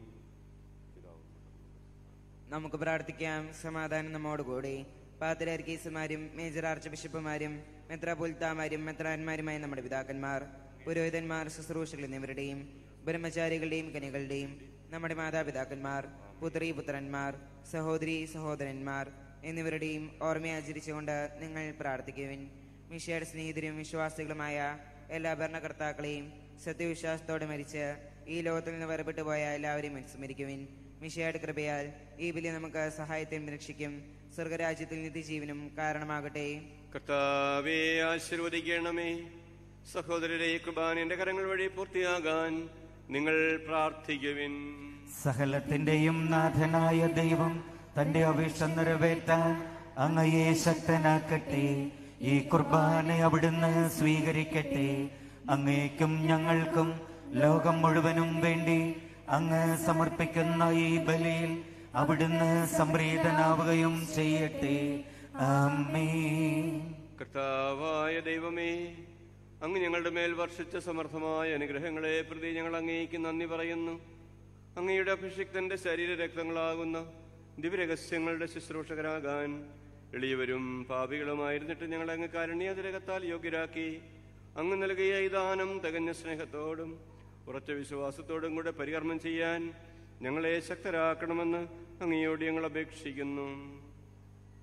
നമുക്ക് പ്രാർത്ഥിക്കാം സമാധാനം നമ്മോടുകൂടി പാതിരാർക്കീസുമാരും മേജർ ആർച്ച് ബിഷപ്പുമാരും മെത്രാപൊലിത്താമാരും മെത്രാന്മാരുമായ നമ്മുടെ പിതാക്കന്മാർ പുരോഹിതന്മാർ ശുശ്രൂഷകൾ എന്നിവരുടെയും ബ്രഹ്മചാരികളുടെയും കനികളുടെയും നമ്മുടെ മാതാപിതാക്കന്മാർ പുത്രി പുത്രന്മാർ സഹോദരി സഹോദരന്മാർ എന്നിവരുടെയും ഓർമ്മയാചരിച്ചുകൊണ്ട് നിങ്ങൾ പ്രാർത്ഥിക്കുവിൻ മിഷയുടെ സ്നേഹിതരും വിശ്വാസികളുമായ എല്ലാ ഭരണകർത്താക്കളെയും സത്യവിശ്വാസത്തോടെ മരിച്ച് ഈ ലോകത്തിൽ നിന്ന് വേർപെട്ടു പോയ എല്ലാവരെയും അനുസ്മരിക്കുവിൻ മിഷയുടെ കൃപയാൽ ഈ ബലി നമുക്ക് സഹായത്തെയും രക്ഷിക്കും സ്വർഗരാജ്യത്തിൽ നിത്യജീവനും കാരണമാകട്ടെ കർത്താവെ ആശീർവദിക്കണമേ സഹോദരരെ ഈ കുർബാനയുടെ കരങ്ങൾ വഴി പൂർത്തിയാകാൻ നിങ്ങൾ പ്രാർത്ഥിക്കുവിൻ സകലത്തിന്റെയും നാഥനായ ദൈവം തന്റെ അപേക്ഷ നിറവേറ്റാൻ അങ്ങയെ ശക്തനാക്കട്ടെ ഈ കുർബാന അവിടുന്ന് സ്വീകരിക്കട്ടെ അങ്ങേക്കും ഞങ്ങൾക്കും ലോകം മുഴുവനും വേണ്ടി അങ്ങ് സമർപ്പിക്കുന്ന ഈ ബലിയിൽ അവിടുന്ന് സംപ്രീതനാവുകയും ചെയ്യട്ടെ ആമേ കർത്താവായ ദൈവമേ അങ്ങ് ഞങ്ങളുടെ മേൽ വർഷിച്ച സമർത്ഥമായ അനുഗ്രഹങ്ങളെ പ്രതി ഞങ്ങൾ അങ്ങേക്ക് നന്ദി പറയുന്നു അങ്ങയുടെ അഭിഷിക്തന്റെ ശരീര രക്തങ്ങളാകുന്ന ദിവ്യരഹസ്യങ്ങളുടെ ശുശ്രൂഷകരാകാൻ എളിയവരും പാപികളുമായിരുന്നിട്ട് ഞങ്ങൾ അങ്ങ് കാരുണ്യതിരകത്താൽ യോഗ്യരാക്കി അങ്ങ് നൽകിയ ഈ ദാനം തികഞ്ഞ സ്നേഹത്തോടും ഉറച്ച വിശ്വാസത്തോടും കൂടെ പരികർമ്മം ചെയ്യാൻ ഞങ്ങളെ ശക്തരാക്കണമെന്ന് അങ്ങയോട് ഞങ്ങൾ അപേക്ഷിക്കുന്നു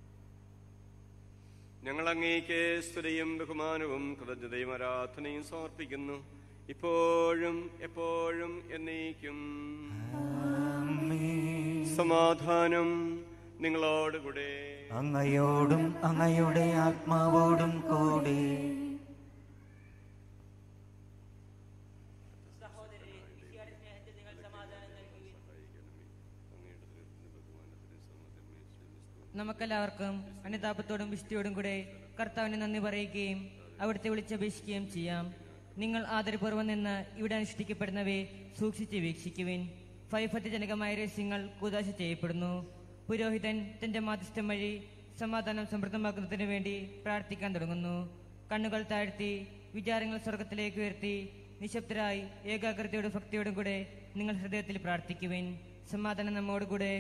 ഞങ്ങൾ അങ്ങേക്ക് സ്തുതിയും ബഹുമാനവും കൃതജ്ഞതയും ആരാധനയും സമർപ്പിക്കുന്നു ഇപ്പോഴും എപ്പോഴും എന്നേക്കും സമാധാനം നിങ്ങളോടുകൂടെ അങ്ങയോടും അങ്ങയുടെ ആത്മാവോടും കൂടി നമുക്കെല്ലാവർക്കും അനുതാപത്തോടും വിശുദ്ധിയോടും കൂടെ കർത്താവിന് നന്ദി പറയുകയും അവിടുത്തെ വിളിച്ചപേക്ഷിക്കുകയും ചെയ്യാം നിങ്ങൾ ആദരപൂർവ്വം നിന്ന് ഇവിടെ അനുഷ്ഠിക്കപ്പെടുന്നവയെ സൂക്ഷിച്ച് വീക്ഷിക്കുവിൻ ഫൈഫത്യജനകമായ രഹസ്യങ്ങൾ കൂതാശ ചെയ്യപ്പെടുന്നു പുരോഹിതൻ തന്റെ മാധ്യസ്ഥം വഴി സമാധാനം സമൃദ്ധമാക്കുന്നതിനു വേണ്ടി പ്രാർത്ഥിക്കാൻ തുടങ്ങുന്നു കണ്ണുകൾ താഴ്ത്തി വിചാരങ്ങൾ സ്വർഗത്തിലേക്ക് ഉയർത്തി നിശബ്ദരായി ഏകാഗ്രതയോടും ഭക്തിയോടും കൂടെ നിങ്ങൾ ഹൃദയത്തിൽ പ്രാർത്ഥിക്കുവിൻ സമാധാനം നമ്മോടുകൂടെ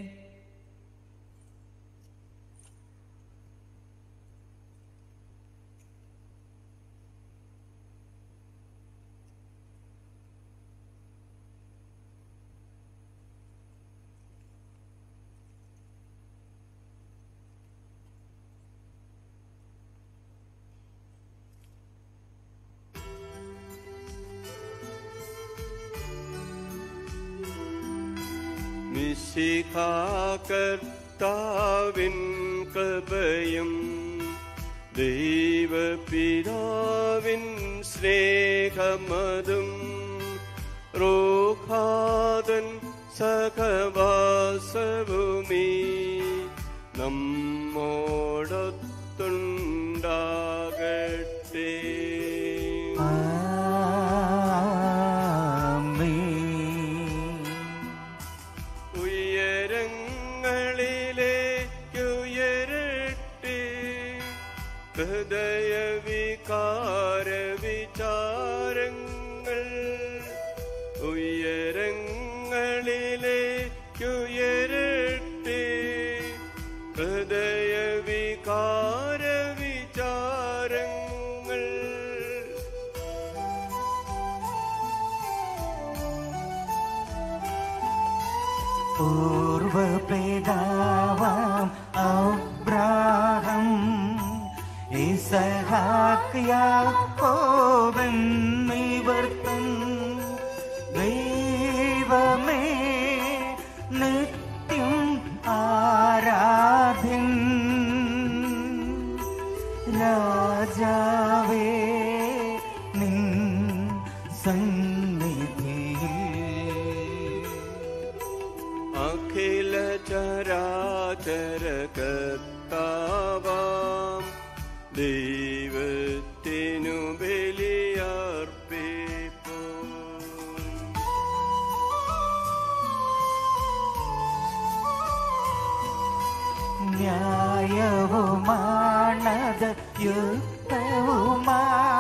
നിശിഖാകർത്താവിൻ കൃപയും ദൈവപിതാവിൻ സ്നേഹമതും റോഖാതൻ സഖവാസവുമീ നമ്മോടൊത്തുണ്ടാകട്ടെ ഉയരങ്ങളിലേക്കുയരട്ടെ ഹൃദയവികാര വിചാരങ്ങൾ ഉയരങ്ങളിലേക്കുയരട്ടെ ഹൃദയവികാര വിചാരങ്ങൾ പൂർവപിതാവാം അബ്രാഹം ഇസഹാക്ക് യാക്കോബൻ നിവർത്തൻ ദൈവമേ നിത്യം ആരാധ്യൻ രാജാവേ നിൻ സന്നിധിയിൽ അഖില ചരാചര കർത്താവാം ദൈവത്തിനു ബലിയർപ്പിപ്പൂ ന്യായവുമാണത് യുക്തവുമാ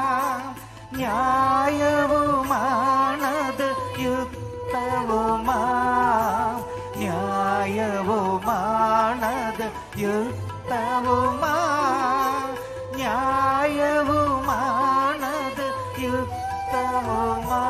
ന്യായവുമാണത് യുക്തവുമാ ന്യായവുമാണത് യുക്തവുമാ ന്യായവുമാണത് യുക്തവുമാ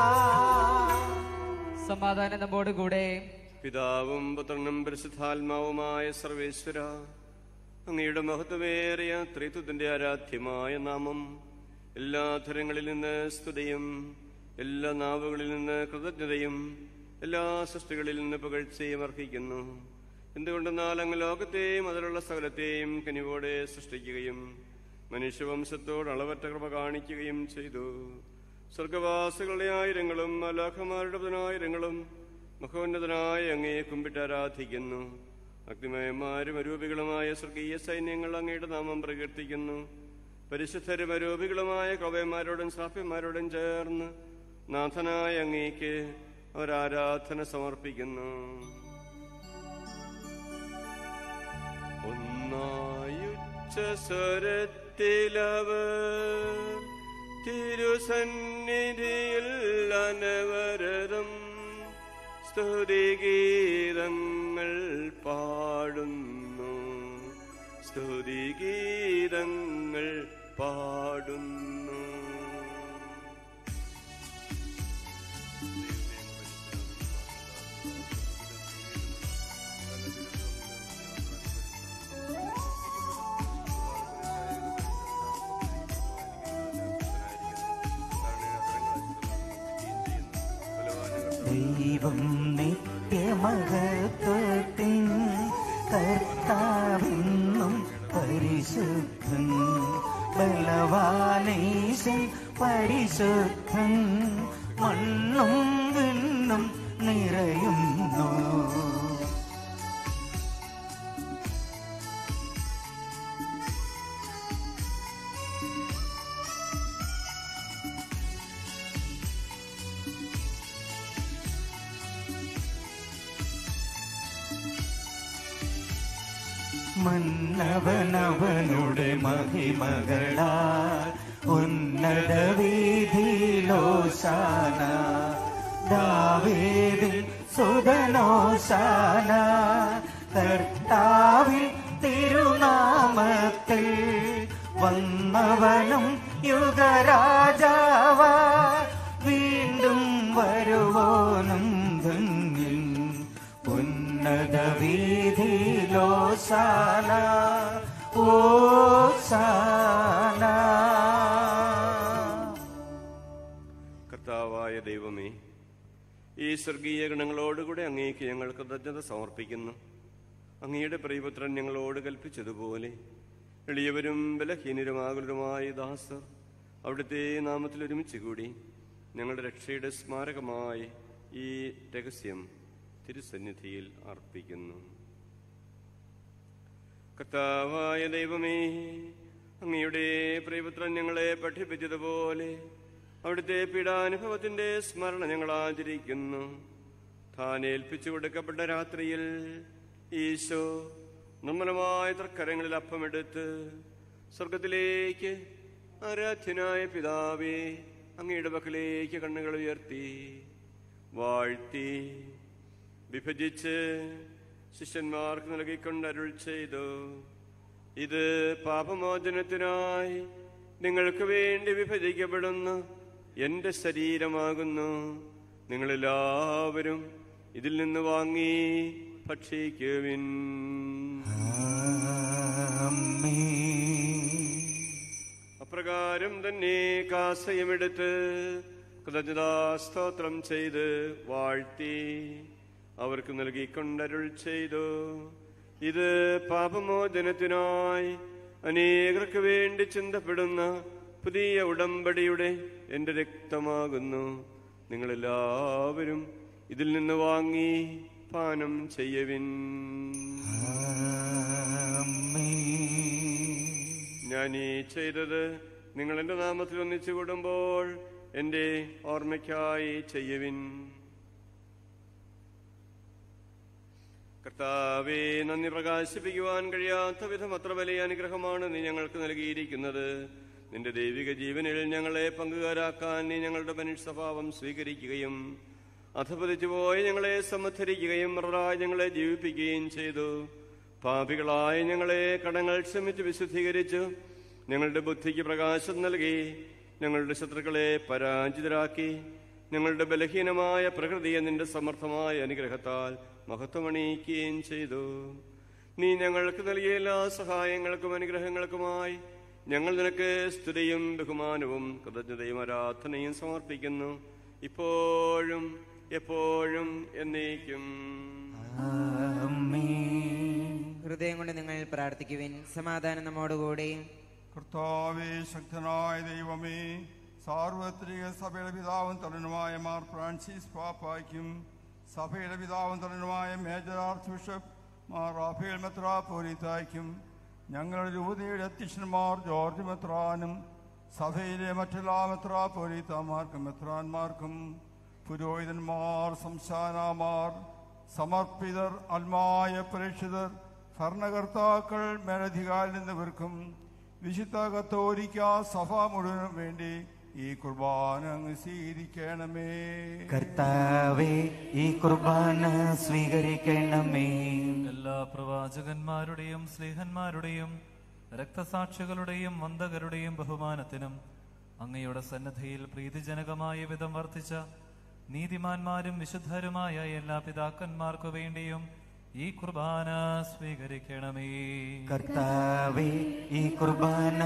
സമാധാനം നമ്മോട് കൂടെ പിതാവും പുത്രനും പരിശുദ്ധാത്മാവുമായ സർവേശ്വര അങ്ങയുടെ മഹത്വമേറിയ ത്രിത്വത്തിന്റെ ആരാധ്യമായ നാമം എല്ലാ ധരങ്ങളിൽ നിന്ന് സ്തുതിയും എല്ലാ നാവുകളിൽ നിന്ന് കൃതജ്ഞതയും എല്ലാ സൃഷ്ടികളിൽ നിന്ന് പുകഴ്ചയും അർഹിക്കുന്നു എന്തുകൊണ്ടെന്നാൽ അങ്ങ് ലോകത്തെയും അതിലുള്ള സകലത്തെയും കനിവോടെ സൃഷ്ടിക്കുകയും മനുഷ്യവംശത്തോട് അളവറ്റ കൃപ കാണിക്കുകയും ചെയ്തു സ്വർഗവാസികളുടെ ആയിരങ്ങളും അലാഖമാരുടെ പതിനായിരങ്ങളും മഹോന്നതനായ അങ്ങയെ കുമ്പിട്ട് ആരാധിക്കുന്നു അഗ്നിമയന്മാരും അരൂപികളുമായ സ്വർഗീയ സൈന്യങ്ങൾ അങ്ങയുടെ നാമം പ്രകീർത്തിക്കുന്നു പരിശുദ്ധരും അരൂപികളുമായ കവയന്മാരോടും ശ്രാപ്യന്മാരോടും ചേർന്ന് നാഥനായ അങ്ങേക്ക് അവരാരാധന സമർപ്പിക്കുന്നു ഒന്നായുച്ച സ്വരത്തിലവർ തിരുസന്നിധിയിൽ അനവരതം സ്തുതിഗീതങ്ങൾ പാടുന്നു സ്തുതിഗീതങ്ങൾ പാടുന്നു ദൈവം നിത്യമഹത്വത്തിൻ കർത്താവെന്നും പരിശുദ്ധൻ ബലവാനീശൻ പരിശുദ്ധൻ മണ്ണും വിണ്ണും നിറയുന്നു മന്നവനവനുടെ മഹിമകളാ ഉന്നത വീതിയിലോശാന ദാവേദിൻ സുതനോശാന കർത്താവിൻ തിരുനാമത്തിൽ വന്നവനും യുഗരാജാവ വീണ്ടും വരുവോനും ധന്യൻ ഉന്നത വീതിയിലോശാന ഓശാന കർത്താവായ ദൈവമേ ഈ സ്വർഗീയ ഗണങ്ങളോടുകൂടെ അങ്ങേക്ക് ഞങ്ങൾ കൃതജ്ഞത സമർപ്പിക്കുന്നു അങ്ങയുടെ പ്രിയപുത്രൻ ഞങ്ങളോട് കൽപ്പിച്ചതുപോലെ എളിയവരും ബലഹീനരുമാകുലരുമായ ദാസർ അവിടുത്തെ നാമത്തിൽ ഒരുമിച്ച് കൂടി ഞങ്ങളുടെ രക്ഷയുടെ സ്മാരകമായി ഈ രഹസ്യം തിരുസന്നിധിയിൽ അർപ്പിക്കുന്നു കർത്താവായ ദൈവമേ അങ്ങയുടെ പ്രിയപുത്രൻ ഞങ്ങളെ പഠിപ്പിച്ചതുപോലെ അവിടുത്തെ പീഡാനുഭവത്തിന്റെ സ്മരണ ഞങ്ങൾ ആചരിക്കുന്നു താൻ ഏൽപ്പിച്ചു കൊടുക്കപ്പെട്ട രാത്രിയിൽ ഈശോ നിർമ്മലമായ തർക്കരങ്ങളിൽ അപ്പമെടുത്ത് സ്വർഗത്തിലേക്ക് ആരാധ്യനായ പിതാവേ അങ്ങയുടെ പക്കലേക്ക് കണ്ണുകൾ ഉയർത്തി വാഴ്ത്തി വിഭജിച്ച് ശിഷ്യന്മാർക്ക് നൽകിക്കൊണ്ട് അരുൾ ചെയ്തു ഇത് പാപമോചനത്തിനായി നിങ്ങൾക്ക് വേണ്ടി വിഭജിക്കപ്പെടുന്ന എന്റെ ശരീരമാകുന്നു നിങ്ങളെല്ലാവരും ഇതിൽ നിന്ന് വാങ്ങി ഭക്ഷിക്കുവിൻ അപ്രകാരം തന്നെ കാസയമെടുത്ത് കൃതജ്ഞതാസ്തോത്രം ചെയ്ത് വാഴ്ത്തി അവർക്ക് നൽകിക്കൊണ്ടരുൾ ചെയ്തു ഇത് പാപമോചനത്തിനായി അനേകർക്ക് വേണ്ടി ചിന്തപ്പെടുന്ന പുതിയ ഉടമ്പടിയുടെ എന്റെ രക്തമാകുന്നു നിങ്ങളെല്ലാവരും ഇതിൽ നിന്ന് വാങ്ങി പാനം ചെയ്യവിൻ ഞാൻ ഈ ചെയ്തത് നിങ്ങൾ എന്റെ നാമത്തിൽ ഒന്നിച്ചു കൂടുമ്പോൾ എന്റെ ഓർമ്മയ്ക്കായി ചെയ്യുവിൻ കർത്താവെ നന്ദി പ്രകാശിപ്പിക്കുവാൻ കഴിയാത്ത വിധം അത്ര വലിയ അനുഗ്രഹമാണ് നീ ഞങ്ങൾക്ക് നൽകിയിരിക്കുന്നത് നിന്റെ ദൈവിക ജീവനിൽ ഞങ്ങളെ പങ്കുകാരാക്കാൻ നീ ഞങ്ങളുടെ മനുഷ്യ സ്വഭാവം സ്വീകരിക്കുകയും അധപതിച്ചു പോയി ഞങ്ങളെ സമ്മദ്ധരിക്കുകയും മൃതരായി ഞങ്ങളെ ജീവിപ്പിക്കുകയും ചെയ്തു പാപികളായ ഞങ്ങളെ കടങ്ങൾ ക്ഷമിച്ച് വിശുദ്ധീകരിച്ചു ഞങ്ങളുടെ ബുദ്ധിക്ക് പ്രകാശം നൽകി ഞങ്ങളുടെ ശത്രുക്കളെ പരാജിതരാക്കി ഞങ്ങളുടെ ബലഹീനമായ പ്രകൃതിയെ നിന്റെ സമർത്ഥമായ അനുഗ്രഹത്താൽ മഹത്വമണിയിക്കുകയും ചെയ്തു നീ ഞങ്ങൾക്ക് നൽകിയ എല്ലാ സഹായങ്ങൾക്കും അനുഗ്രഹങ്ങൾക്കുമായി ഞങ്ങൾ നിനക്ക് സ്തുതിയും ബഹുമാനവും കൃതജ്ഞതയും ആരാധനയും സമർപ്പിക്കുന്നു ഇപ്പോഴും എപ്പോഴും എന്നേക്കും ഹൃദയം കൊണ്ട് നിങ്ങൾ പ്രാർത്ഥിക്കുവിൻ സമാധാനം നമ്മോടുകൂടി കർത്താവേ ശക്തനായ ദൈവമേ സാർവത്രിക സഭയുടെ പിതാവും തലനുമായ മാർ ഫ്രാൻസിസ് പാപ്പായ്ക്കും സഭയുടെ പിതാവും തലനുമായ മേജർ ആർച്ച് ബിഷപ്പ് മാർ റാഫേൽ മെത്രാപോലിത്തായ്ക്കും ഞങ്ങളുടെ രൂപതയുടെ അധ്യക്ഷന്മാർ ജോർജ് മെത്രാനും സഭയിലെ മറ്റെല്ലാ മെത്രാപോലിത്താമാർക്കും മെത്രാന്മാർക്കും പുരോഹിതന്മാർ സംസ്ഥാനമാർ സമർപ്പിതർ അൽമായ പ്രേക്ഷിതർ ഭരണകർത്താക്കൾ മേലധികാരിൽ എന്നിവർക്കും വിശുദ്ധ കത്തോലിക്ക സഭ മുഴുവനും വേണ്ടി ഈ കുർബാന അങ്ങ് സ്വീകരിക്കണമേ കർത്താവേ ഈ കുർബാന സ്വീകരിക്കണമേ എല്ലാ പ്രവാചകന്മാരുടെയും സ്നേഹന്മാരുടെയും രക്തസാക്ഷികളുടെയും വന്ദകരുടെയും ബഹുമാനത്തിനും അങ്ങയുടെ സന്നദ്ധയിൽ പ്രീതിജനകമായ വിധം വർത്തിച്ച നീതിമാന്മാരും വിശുദ്ധരുമായ എല്ലാ പിതാക്കന്മാർക്കു വേണ്ടിയും ഈ കുർബാന സ്വീകരിക്കണമേ കർത്താവേ ഈ കുർബാന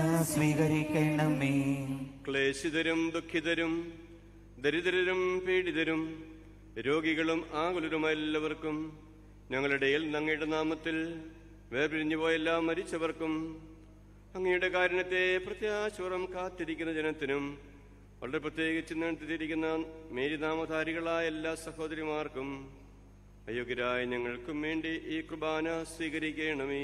സ്വീകരിക്കണമേ ക്ലേശിതരും ദുഃഖിതരും ദരിദ്രരും പീഡിതരും രോഗികളും ആകുലരുമായ എല്ലാവർക്കും ഞങ്ങളുടെ ഇടയിൽ അങ്ങയുടെ നാമത്തിൽ വേർപിരിഞ്ഞു പോയ എല്ലാ മരിച്ചവർക്കും അങ്ങയുടെ കാരുണ്യത്തെ പ്രത്യാശുറം കാത്തിരിക്കുന്ന ജനത്തിനും വളരെ പ്രത്യേകിച്ച് നിർത്തിയിരിക്കുന്ന മേരിനാമധാരികളായ എല്ലാ സഹോദരിമാർക്കും അയോഗ്യരായ ഞങ്ങൾക്കും വേണ്ടി ഈ കുർബാന സ്വീകരിക്കണമേ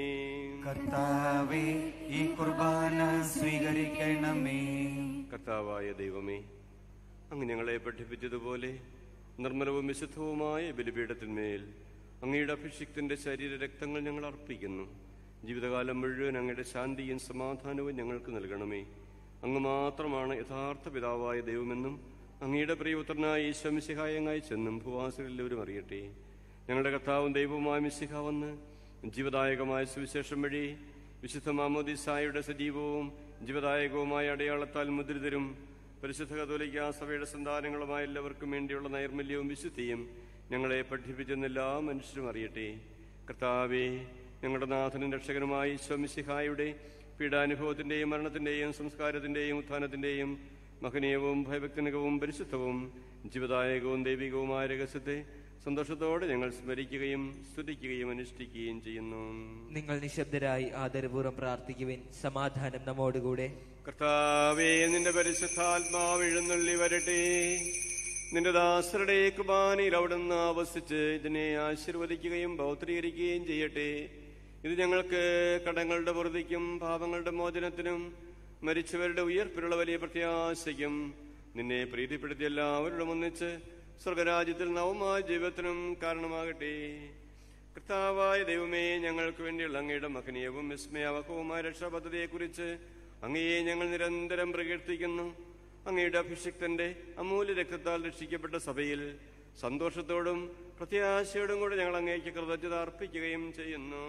കർത്താവേ ഈ കുർബാന സ്വീകരിക്കണമേ കർത്താവായ ദൈവമേ അങ്ങ് ഞങ്ങളെ പഠിപ്പിച്ചതുപോലെ നിർമ്മലവും വിശുദ്ധവുമായ ബലിപീഠത്തിന്മേൽ അങ്ങയുടെ അഭിഷിക്തന്റെ ശരീര രക്തങ്ങൾ ഞങ്ങൾ അർപ്പിക്കുന്നു ജീവിതകാലം മുഴുവൻ അങ്ങയുടെ ശാന്തിയും സമാധാനവും ഞങ്ങൾക്ക് നൽകണമേ അങ്ങ് മാത്രമാണ് യഥാർത്ഥ പിതാവായ ദൈവമെന്നും അങ്ങയുടെ പ്രിയപുത്രനായ ഈശോ മിശിഹായങ്ങായി ചെന്നും ഭൂവാസികളെല്ലാവരും അറിയട്ടെ ഞങ്ങളുടെ കർത്താവും ദൈവവുമായ മിശിഹ വന്ന് ജീവദായകമായ സുവിശേഷം വഴി വിശുദ്ധ മാമോദിസായുടെ സജീവവും ജീവദായകവുമായ അടയാളത്താൽ മുദ്രിതരും പരിശുദ്ധ കത്തോലിക്ക സഭയുടെ സന്താനങ്ങളുമായ എല്ലാവർക്കും വേണ്ടിയുള്ള നൈർമല്യവും വിശുദ്ധിയും ഞങ്ങളെ പഠിപ്പിച്ചെന്ന് എല്ലാ മനുഷ്യരും അറിയട്ടെ കർത്താവേ ഞങ്ങളുടെ നാഥനും രക്ഷകനുമായി സ്വമിസിഹായുടെ പീഡാനുഭവത്തിന്റെയും മരണത്തിന്റെയും സംസ്കാരത്തിന്റെയും ഉത്ഥാനത്തിന്റെയും മഹനീയവും ഭയഭക്തനികവും പരിശുദ്ധവും ജീവദായകവും ദൈവികവുമായ രഹസ്യത്തെ സന്തോഷത്തോടെ ഞങ്ങൾ സ്മരിക്കുകയും സ്തുതിക്കുകയും അനുഷ്ഠിക്കുകയും ചെയ്യുന്നു നിങ്ങൾ നിശബ്ദരായി ആദരപൂർവ്വം പ്രാർത്ഥിക്കുവിൻ സമാധാനം നമ്മോടുകൂടെ കർത്താവേ നിന്റെ പരിശുദ്ധാത്മാവ് എഴുന്നള്ളി വരട്ടെ നിന്റെ ദാസരുടെ കുർബാനയിൽ അവിടുന്ന് ആവസിച്ച് ഇതിനെ ആശീർവദിക്കുകയും പൗത്രീകരിക്കുകയും ചെയ്യട്ടെ ഇത് ഞങ്ങൾക്ക് കടങ്ങളുടെ വൃതിക്കും പാപങ്ങളുടെ മോചനത്തിനും മരിച്ചവരുടെ ഉയർപ്പിലുള്ള വലിയ പ്രത്യാശയ്ക്കും നിന്നെ പ്രീതിപ്പെടുത്തിയ എല്ലാവരോടും ഒന്നിച്ച് സ്വർഗരാജ്യത്തിൽ നവമായ ജീവിതത്തിനും കാരണമാകട്ടെ കർത്താവായ ദൈവമേ ഞങ്ങൾക്ക് വേണ്ടിയുള്ള അങ്ങയുടെ മഹനീയവും വിസ്മയാവഹവുമായ രക്ഷാപദ്ധതിയെക്കുറിച്ച് അങ്ങയെ ഞങ്ങൾ നിരന്തരം പ്രകീർത്തിക്കുന്നു അങ്ങയുടെ അഭിഷിക്തന്റെ അമൂല്യ രക്തത്താൽ രക്ഷിക്കപ്പെട്ട സഭയിൽ സന്തോഷത്തോടും പ്രത്യാശയോടും കൂടെ ഞങ്ങൾ അങ്ങേക്ക് കൃതജ്ഞത അർപ്പിക്കുകയും ചെയ്യുന്നു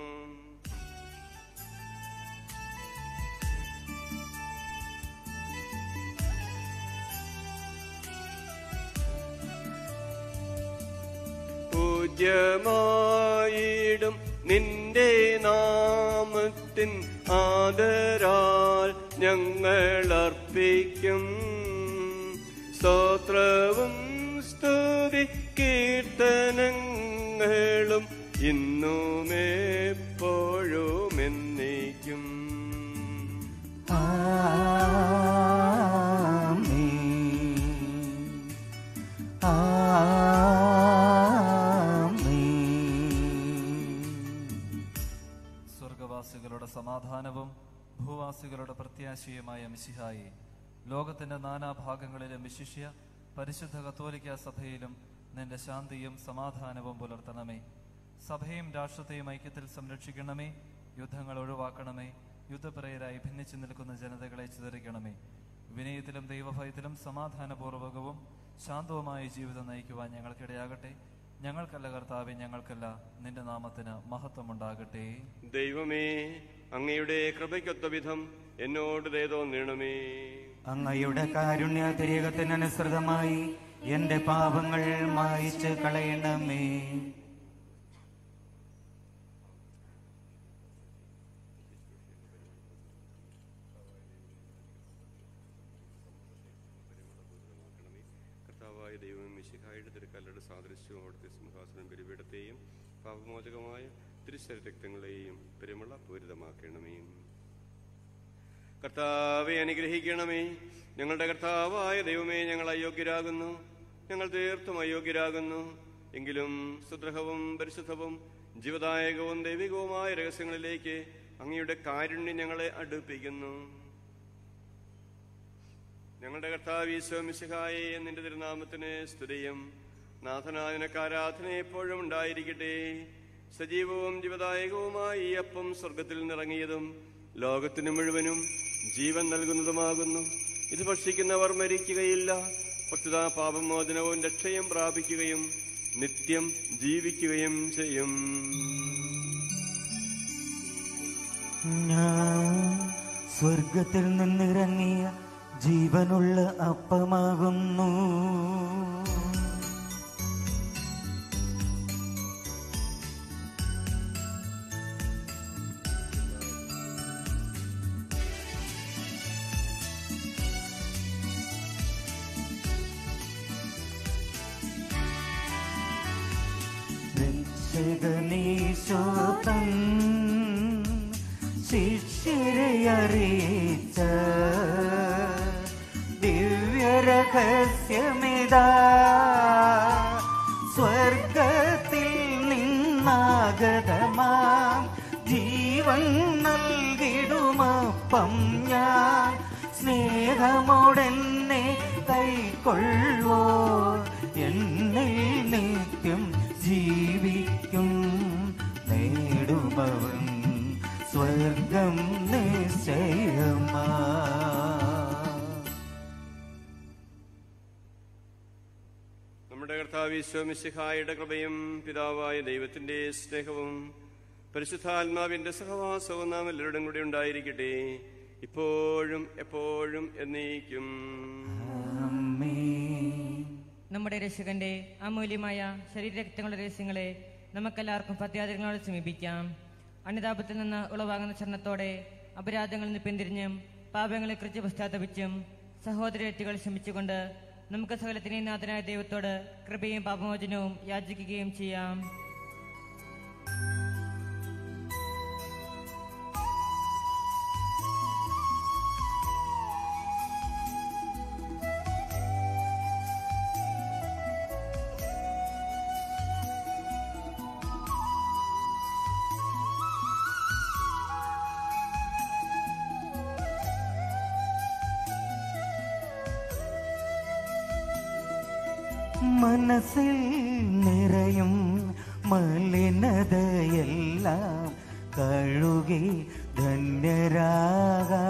പൂജ്യമായിടും നിന്റെ നാമത്തിൻ ആദരാൽ ഞങ്ങൾ അർപ്പിക്കും സ്തോത്രവും സ്തുതി കീർത്തനങ്ങളും ഇന്നുമെപ്പോഴും എന്നേക്കും സ്വർഗവാസികളുടെ സമാധാനവും ഭൂവാസികളുടെ പ്രത്യാശയുമായ മിശിഹായി ലോകത്തിന്റെ നാനാഭാഗങ്ങളിലും വിശിഷ്യ പരിശുദ്ധ കത്തോലിക്ക സഭയിലും നിന്റെ ശാന്തിയും സമാധാനവും പുലർത്തണമേ സഭയും രാഷ്ട്രത്തെയും ഐക്യത്തിൽ സംരക്ഷിക്കണമേ യുദ്ധങ്ങൾ ഒഴിവാക്കണമേ യുദ്ധപ്രയരായി ഭിന്നിച്ചു നിൽക്കുന്ന ജനതകളെ ചിതറിക്കണമേ വിനയത്തിലും ദൈവഭയത്തിലും സമാധാനപൂർവകവും ശാന്തവുമായ ജീവിതം നയിക്കുവാൻ ഞങ്ങൾക്കിടയാകട്ടെ ഞങ്ങൾക്കല്ല കർത്താവെ ഞങ്ങൾക്കല്ല നിന്റെ നാമത്തിന് മഹത്വമുണ്ടാകട്ടെ ദൈവമേ അങ്ങയുടെ കൃപയ്ക്കൊത്ത വിധം എന്നോട് ദയതോന്നണമേ അങ്ങയുടെ കാരുണ്യ തിരികത്തിനനുസൃതമായി എന്റെ പാപങ്ങൾ മായിച്ച് കളയണമേ കർത്താവായ ദൈവം മിശിഹായുടെ തിരുക്കല്ലയുടെ സാദൃശ്യവും അവിടുത്തെ സിംഹാസനം ബലിപീഠത്തെയും പാപമോചകമായ തിരുശര രക്തങ്ങളെയും പെരുമള പൂരിതമാക്കണമേ കർത്താവെ അനുഗ്രഹിക്കണമേ ഞങ്ങളുടെ കർത്താവായ ദൈവമേ ഞങ്ങൾ അയോഗ്യരാകുന്നു ഞങ്ങൾ തീർത്തും അയോഗ്യരാകുന്നു എങ്കിലും സുദ്രഹവും പരിശുദ്ധവും ജീവദായകവും ദൈവികവുമായ രഹസ്യങ്ങളിലേക്ക് അങ്ങയുടെ കാരുണ്യം ഞങ്ങളെ അടുപ്പിക്കുന്നു ഞങ്ങളുടെ കർത്താവ് ഈശോ മിശിഹായെ നിന്റെ തിരുനാമത്തിന് സ്തുതിയും നാഥനാഥനക്ക് ആരാധന എപ്പോഴും ഉണ്ടായിരിക്കട്ടെ സജീവവും ജീവദായകവുമായ ഈ അപ്പം സ്വർഗത്തിൽ നിറങ്ങിയതും ലോകത്തിന് മുഴുവനും ജീവൻ നൽകുന്നതുമാകുന്നു ഇത് ഭക്ഷിക്കുന്നവർ മരിക്കുകയില്ല പ്രസ്തുത പാപമോചനവും രക്ഷയും പ്രാപിക്കുകയും നിത്യം ജീവിക്കുകയും ചെയ്യും ഞാൻ സ്വർഗത്തിൽ നിന്നിറങ്ങിയ ജീവനുള്ള അപ്പമാകുന്നു രക്ഷകനീശോതൻ ശിഷ്യരെ അറിയിച്ച ദിവ്യരഹസ്യമിതാ സ്വർഗത്തിൽ നിന്നാഗതമാം ജീവൻ നൽകിടുമപ്പം ഞാൻ സ്നേഹമോടെന്നെ കൈക്കൊള്ളുവോ എന്നിൽ നിത്യം ജീവിക്കും നേടുമവൻ സ്വർഗം നിശ്ചയമാ നമ്മുടെ കർത്താവ് ഈശോമിശിഹായുടെ കൃപയും പിതാവായ ദൈവത്തിന്റെ സ്നേഹവും പരിശുദ്ധാത്മാവിന്റെ സഹവാസവും നാം എല്ലാവരുടെയും കൂടി ഉണ്ടായിരിക്കട്ടെ ഇപ്പോഴും എപ്പോഴും എന്നേക്കും നമ്മുടെ രക്ഷകന്റെ അമൂല്യമായ ശരീരരക്തങ്ങളുടെ രഹസ്യങ്ങളെ നമുക്കെല്ലാവർക്കും പത്യാതിരങ്ങളോട് സമീപിക്കാം അനിതാപത്തിൽ നിന്ന് ഉളവാകുന്ന ചരണത്തോടെ അപരാധങ്ങളിൽ നിന്ന് പിന്തിരിഞ്ഞും പാപങ്ങളെക്കുറിച്ച് പശ്ചാത്തപിച്ചും സഹോദരത്യകൾ ശ്രമിച്ചുകൊണ്ട് നമുക്ക് സകലത്തിനെയും നാഥനായ ദൈവത്തോട് കൃപയും പാപമോചനവും യാചിക്കുകയും ചെയ്യാം മനസ്സിൽ നിറയും മലിനതയെല്ലാം കഴുകി ധന്യരാകാം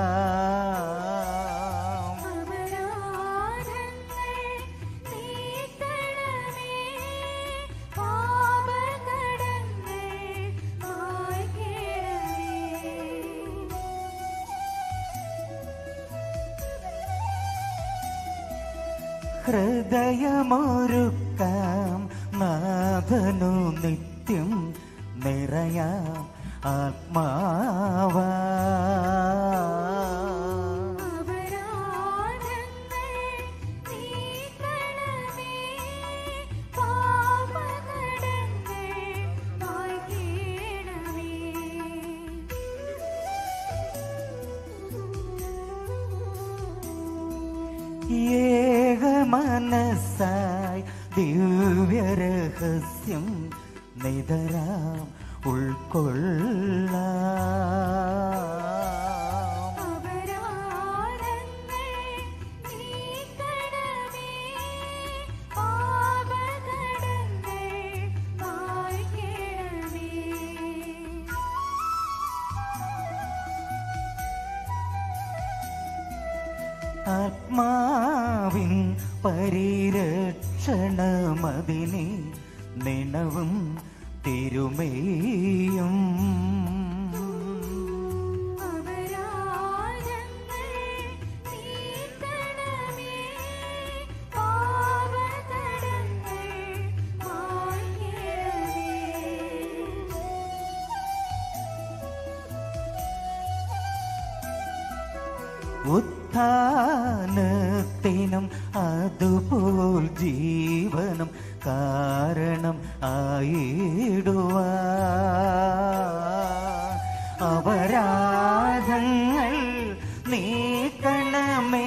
ഹൃദയമൊരുക്കാം നാഥനു നിത്യം നിറയാം ആത്മാവാ ഏക മനസ്സായി ദിവ്യരഹസ്യം നിതരാം ഉൾക്കൊള്ളാം ആത്മാവിൻ പരിരക്ഷണമതിനെ നിണവും തിരുമേയും ഉത്ഥാനത്തിനും അതുപോൽ ജീവനം കാരണം ആയിടുവാ അപരാധങ്ങൾ നീക്കണമേ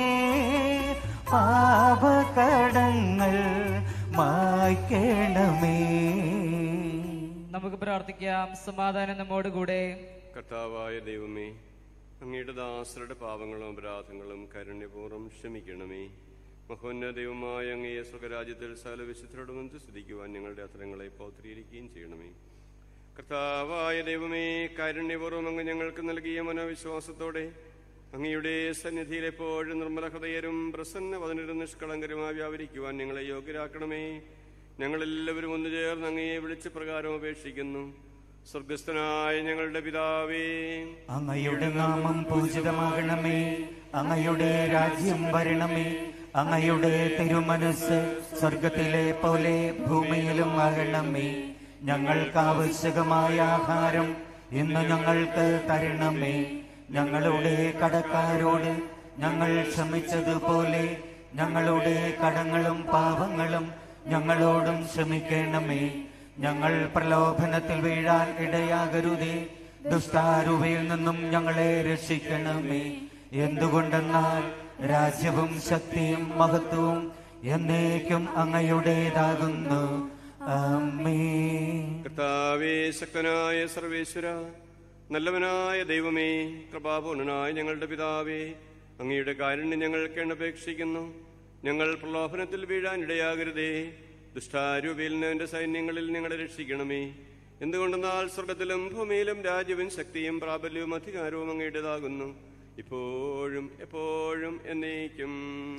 പാപകടങ്ങൾ മായ്ക്കണമേ നമുക്ക് പ്രാർത്ഥിക്കാം സമാധാനം നമ്മോടുകൂടെ കർത്താവായ ദൈവമേ അങ്ങയുടെ ദാസരുടെ പാപങ്ങളും അപരാധങ്ങളും കാരുണ്യപൂർവ്വം ക്ഷമിക്കണമേ മഹോന്ന ദൈവമായ അങ്ങയെ സ്വർഗരാജ്യത്തിൽ സകല വിശുദ്ധരോടുമൊന്ന് സ്തുതിക്കുവാൻ ഞങ്ങളുടെ അത്തരങ്ങളെ പൗത്രീകരിക്കുകയും ചെയ്യണമേ കർത്താവായ ദൈവമേ കാരുണ്യപൂർവ്വം അങ്ങ് ഞങ്ങൾക്ക് നൽകിയ മനോവിശ്വാസത്തോടെ അങ്ങയുടെ സന്നിധിയിൽ എപ്പോഴും നിർമ്മല ഹൃദയരും പ്രസന്നവദനരും നിഷ്കളങ്കരുമായി വ്യാപരിക്കുവാൻ ഞങ്ങളെ യോഗ്യരാക്കണമേ ഞങ്ങളെല്ലാവരും ഒന്നു ചേർന്ന് അങ്ങയെ വിളിച്ച് പ്രകാരം അപേക്ഷിക്കുന്നു സ്വർഗസ്ഥനായ ഞങ്ങളുടെ പിതാവേ അങ്ങയുടെ നാമം പൂജിതമാകണമേ അങ്ങയുടെ രാജ്യം വരണമേ അങ്ങയുടെ തിരുമനസ് സ്വർഗത്തിലെ പോലെ ഭൂമിയിലും ആകണമേ ഞങ്ങൾക്ക് ആവശ്യകമായ ആഹാരം ഇന്ന് ഞങ്ങൾക്ക് തരണമേ ഞങ്ങളുടെ കടക്കാരോട് ഞങ്ങൾ ക്ഷമിച്ചതുപോലെ ഞങ്ങളുടെ കടങ്ങളും പാപങ്ങളും ഞങ്ങളോടും ക്ഷമിക്കണമേ ഞങ്ങൾ പ്രലോഭനത്തിൽ വീഴാൻ ഇടയാകരുതേ ദുഷ്ടാരൂപയിൽ നിന്നും ഞങ്ങളെ രക്ഷിക്കണമേ എന്തുകൊണ്ടെന്നാൽ രാജ്യവും ശക്തിയും മഹത്വവും എന്നേക്കും അങ്ങയുടേതാകുന്നു അമ്മേ കർത്താവേ ശക്തനായ സർവേശ്വര നല്ലവനായ ദൈവമേ കൃപാപൂർണനായ ഞങ്ങളുടെ പിതാവേ അങ്ങയുടെ കാരുണ്യം ഞങ്ങൾക്ക് അപേക്ഷിക്കുന്നു ഞങ്ങൾ പ്രലോഭനത്തിൽ വീഴാൻ ഇടയാകരുതേ ദുഷ്ടാരൂപയിൽ നിന്റെ സൈന്യങ്ങളിൽ ഞങ്ങളെ രക്ഷിക്കണമേ എന്തുകൊണ്ടെന്നാൽ സ്വർഗത്തിലും ഭൂമിയിലും രാജ്യവും ശക്തിയും പ്രാബല്യവും അധികാരവും അങ്ങയുടേതാകുന്നു ഇപ്പോഴും എപ്പോഴും എന്നേക്കും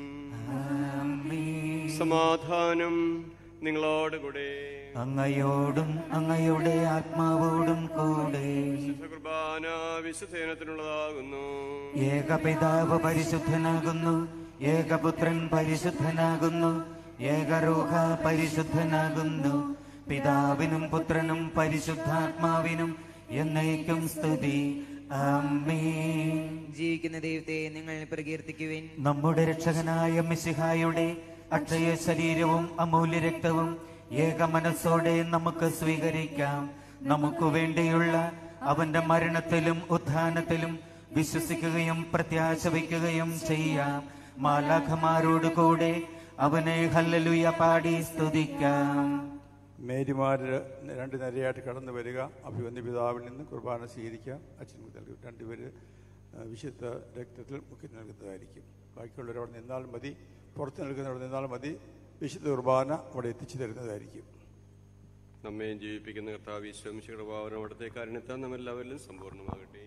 സമാധാനം നിങ്ങളോടുകൂടെ അങ്ങയോടും അങ്ങയുടെ ആത്മാവോടും കൂടെ വിശുദ്ധ കുർബാന വിശുദ്ധേനത്തിനുള്ളതാകുന്നു ഏകപിതാവ് പരിശുദ്ധനാകുന്നു ഏകപുത്രൻ പരിശുദ്ധനാകുന്നു ഏകരൂഹ പരിശുദ്ധനാകുന്നു പിതാവിനും പുത്രനും പരിശുദ്ധാത്മാവിനും എന്നേക്കും സ്തുതി അമ്മേ ജീവിക്കുന്ന ദൈവത്തെ നിങ്ങൾ പ്രകീർത്തിക്കുവിൻ നമ്മുടെ രക്ഷകനായ മിശിഹായുടെ അക്ഷയ ശരീരവും അമൂല്യ രക്തവും ഏക മനസ്സോടെ നമുക്ക് സ്വീകരിക്കാം നമുക്ക് വേണ്ടിയുള്ള അവന്റെ മരണത്തിലും ഉത്ഥാനത്തിലും വിശ്വസിക്കുകയും പ്രത്യാശ വയ്ക്കുകയും ചെയ്യാം മാലാഖമാരോട് കൂടെ അവനെ ഹല്ലലുയ പാടി സ്തുതിക്കാം മേരിമാർ രണ്ട് നിരയായിട്ട് കടന്നു വരിക അഭിവന്യ പിതാവിൽ നിന്ന് കുർബാന സ്വീകരിക്കാം അച്ഛൻ മുതൽ രണ്ടുപേര് ആ, വിശുദ്ധ രക്തത്തിൽ മുക്കി നൽകുന്നതായിരിക്കും ബാക്കിയുള്ളവരവിടെ നിന്നാൽ മതി പുറത്ത് നിൽക്കുന്നവർ നിന്നാൽ മതി വിശുദ്ധ കുർബാന അവിടെ എത്തിച്ചു തരുന്നതായിരിക്കും നമ്മെ ജീവിപ്പിക്കുന്ന കർത്താവ് ഈശ്വമിശയുടെ ഭാവനം അവിടുത്തെ കാരണത്താൽ നമ്മെല്ലാവരിലും സമ്പൂർണ്ണമാകട്ടെ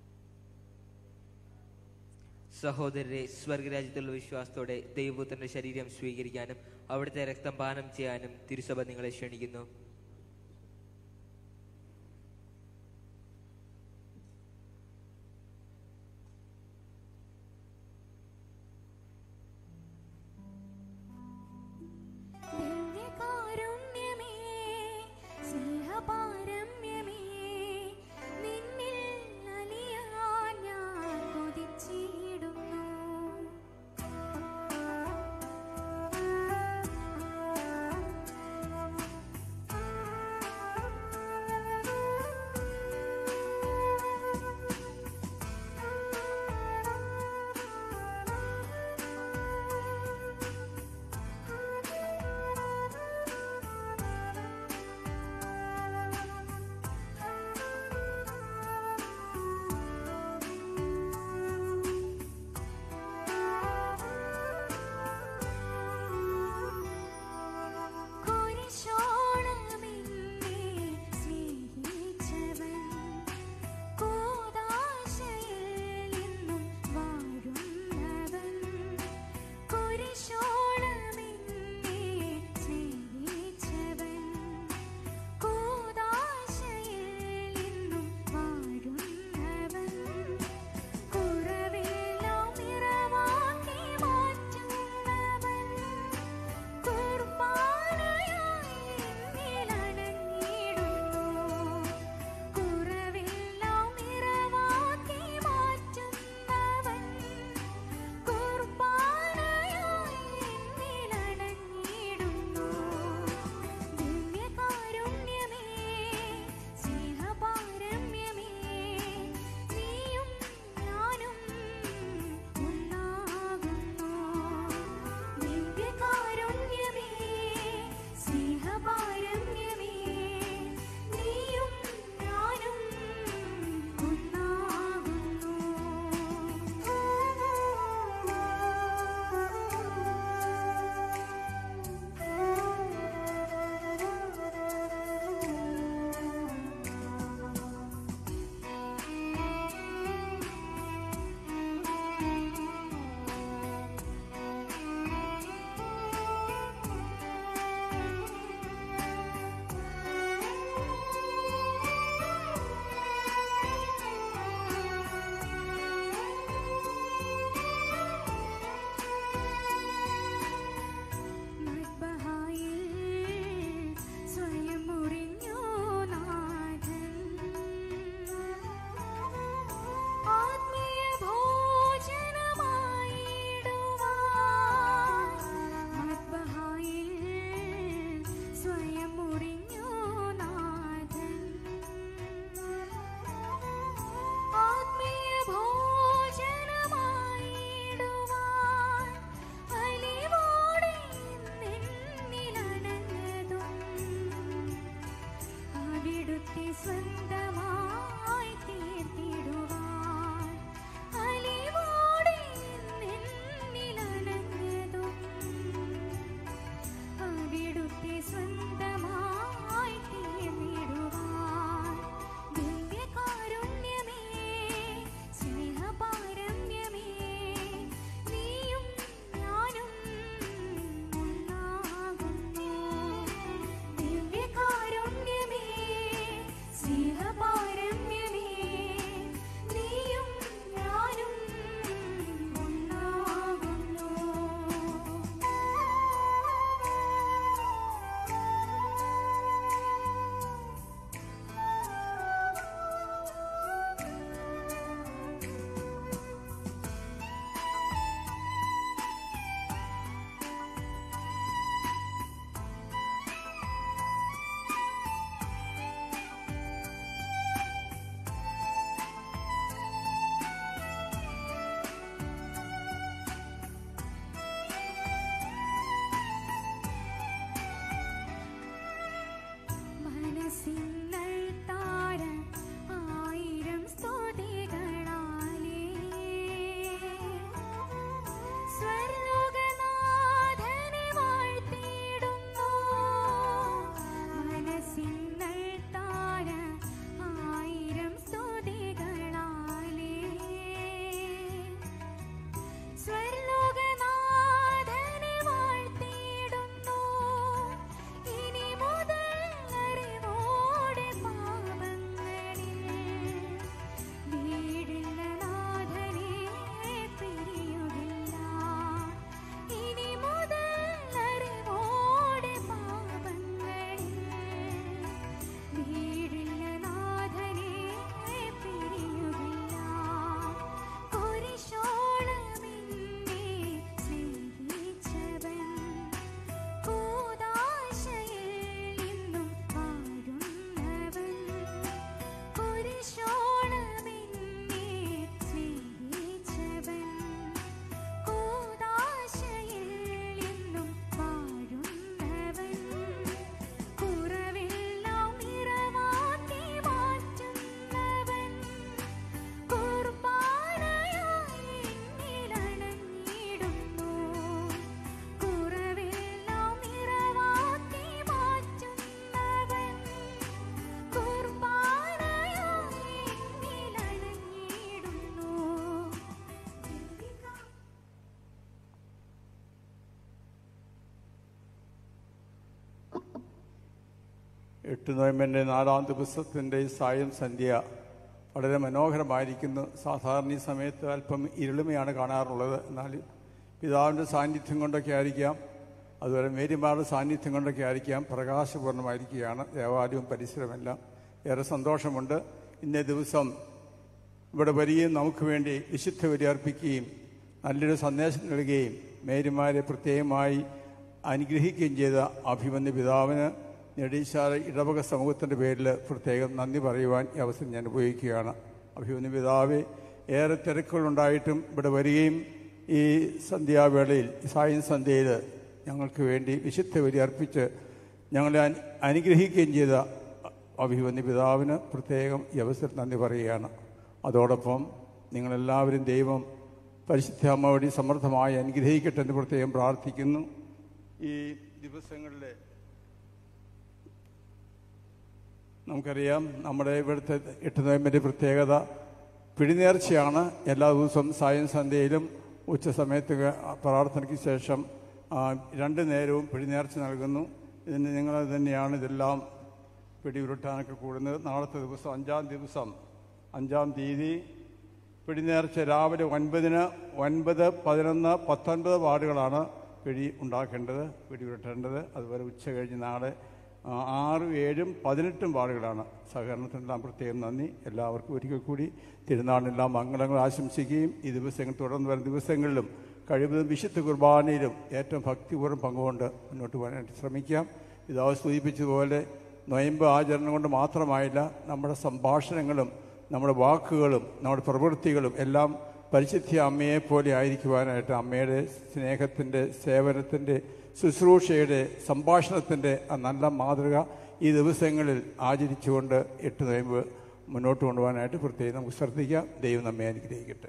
സഹോദരരെ സ്വർഗരാജ്യത്തുള്ള വിശ്വാസത്തോടെ ദൈവപുത്രന്റെ ശരീരം സ്വീകരിക്കാനും അവിടുത്തെ രക്തം പാനം ചെയ്യാനും തിരുസഭ നിങ്ങളെ ക്ഷണിക്കുന്നു ദിവ്യകാരുണ്യമേ, സ്നേഹപാരമ്യമേ, നിന്നിൽ അലിയാൻ ഞാൻ കൊതിച്ചിടുന്നു. എട്ട് നോയമ്പൻ്റെ നാലാം ദിവസത്തിൻ്റെ സായം സന്ധ്യ വളരെ മനോഹരമായിരിക്കുന്നു സാധാരണ ഈ സമയത്ത് അല്പം ഇരുളിമയാണ് കാണാറുള്ളത് എന്നാൽ പിതാവിൻ്റെ സാന്നിധ്യം കൊണ്ടൊക്കെ ആയിരിക്കാം അതുപോലെ മേരിമാരുടെ സാന്നിധ്യം കൊണ്ടൊക്കെ ആയിരിക്കാം പ്രകാശപൂർണ്ണമായിരിക്കുകയാണ് ദേവാലയവും പരിസരമെല്ലാം ഏറെ സന്തോഷമുണ്ട് ഇന്നേ ദിവസം ഇവിടെ വരികയും നമുക്ക് വേണ്ടി വിശുദ്ധ ബലി അർപ്പിക്കുകയും നല്ലൊരു സന്ദേശം നൽകുകയും മേരിമാരെ പ്രത്യേകമായി അനുഗ്രഹിക്കുകയും ചെയ്ത അഭിമന്യ പിതാവിന് നെടീശാല ഇടവക സമൂഹത്തിൻ്റെ പേരിൽ പ്രത്യേകം നന്ദി പറയുവാൻ ഈ അവസരം ഞാൻ ഉപയോഗിക്കുകയാണ് അഭിമന്യ പിതാവെ ഏറെ തിരക്കുകളുണ്ടായിട്ടും ഇവിടെ വരികയും ഈ സന്ധ്യാവേളയിൽ സായം സന്ധ്യയിൽ ഞങ്ങൾക്ക് വേണ്ടി വിശുദ്ധ ബലി അർപ്പിച്ച് ഞങ്ങളെ അനു- അനുഗ്രഹിക്കുകയും ചെയ്ത അഭിമന്യ പിതാവിന് പ്രത്യേകം ഈ അവസരം നന്ദി പറയുകയാണ് അതോടൊപ്പം നിങ്ങളെല്ലാവരും ദൈവം പരിശുദ്ധ അമ്മ വഴി സമൃദ്ധമായി അനുഗ്രഹിക്കട്ടെ എന്ന് പ്രത്യേകം പ്രാർത്ഥിക്കുന്നു ഈ ദിവസങ്ങളിൽ നമുക്കറിയാം നമ്മുടെ ഇവിടുത്തെ എട്ട് നോയമ്പിൻ്റെ പ്രത്യേകത പിടിനേർച്ചയാണ് എല്ലാ ദിവസവും സായം സന്ധ്യയിലും ഉച്ച സമയത്ത് പ്രാർത്ഥനയ്ക്ക് ശേഷം ആ, രണ്ട് നേരവും പിടിനേർച്ച നൽകുന്നു ഇതിന് നിങ്ങൾ തന്നെയാണ് ഇതെല്ലാം പിടിയുരുട്ടാനൊക്കെ കൂടുന്നത് നാളത്തെ ദിവസം അഞ്ചാം ദിവസം അഞ്ചാം തീയതി പിടിനേർച്ച രാവിലെ ഒൻപതിന് ഒൻപത് പതിനൊന്ന് പത്തൊൻപത് വാർഡുകളാണ് പിടി ഉണ്ടാക്കേണ്ടത് പിടി ഉരുട്ടേണ്ടത് അതുപോലെ ഉച്ച കഴിഞ്ഞ് നാളെ ആ, ആറും ഏഴും പതിനെട്ടും വാർഡുകളാണ് സഹകരണത്തിനെല്ലാം പ്രത്യേകം നന്ദി എല്ലാവർക്കും ഒരിക്കൽ കൂടി തിരുനാളിനെല്ലാം മംഗളങ്ങൾ ആശംസിക്കുകയും ഈ ദിവസങ്ങൾ തുടർന്ന് വരുന്ന ദിവസങ്ങളിലും കഴിവതും വിശുദ്ധ കുർബാനയിലും ഏറ്റവും ഭക്തിപൂർവ്വം പങ്കുകൊണ്ട് മുന്നോട്ട് പോകാനായിട്ട് ശ്രമിക്കാം പിതാവ് സൂചിപ്പിച്ചതുപോലെ നൊയമ്പ് ആചരണം കൊണ്ട് മാത്രമായില്ല നമ്മുടെ സംഭാഷണങ്ങളും നമ്മുടെ വാക്കുകളും നമ്മുടെ പ്രവൃത്തികളും എല്ലാം പരിശുദ്ധ അമ്മയെ പോലെ ആയിരിക്കുവാനായിട്ട് അമ്മയുടെ സ്നേഹത്തിൻ്റെ സേവനത്തിൻ്റെ ശുശ്രൂഷയുടെ സംഭാഷണത്തിൻ്റെ ആ നല്ല മാതൃക ഈ ദിവസങ്ങളിൽ ആചരിച്ചുകൊണ്ട് എട്ട് നോയമ്പ് മുന്നോട്ട് കൊണ്ടുപോകാനായിട്ട് പ്രത്യേകം നമുക്ക് ശ്രദ്ധിക്കാം ദൈവം നമ്മെ അനുഗ്രഹിക്കട്ടെ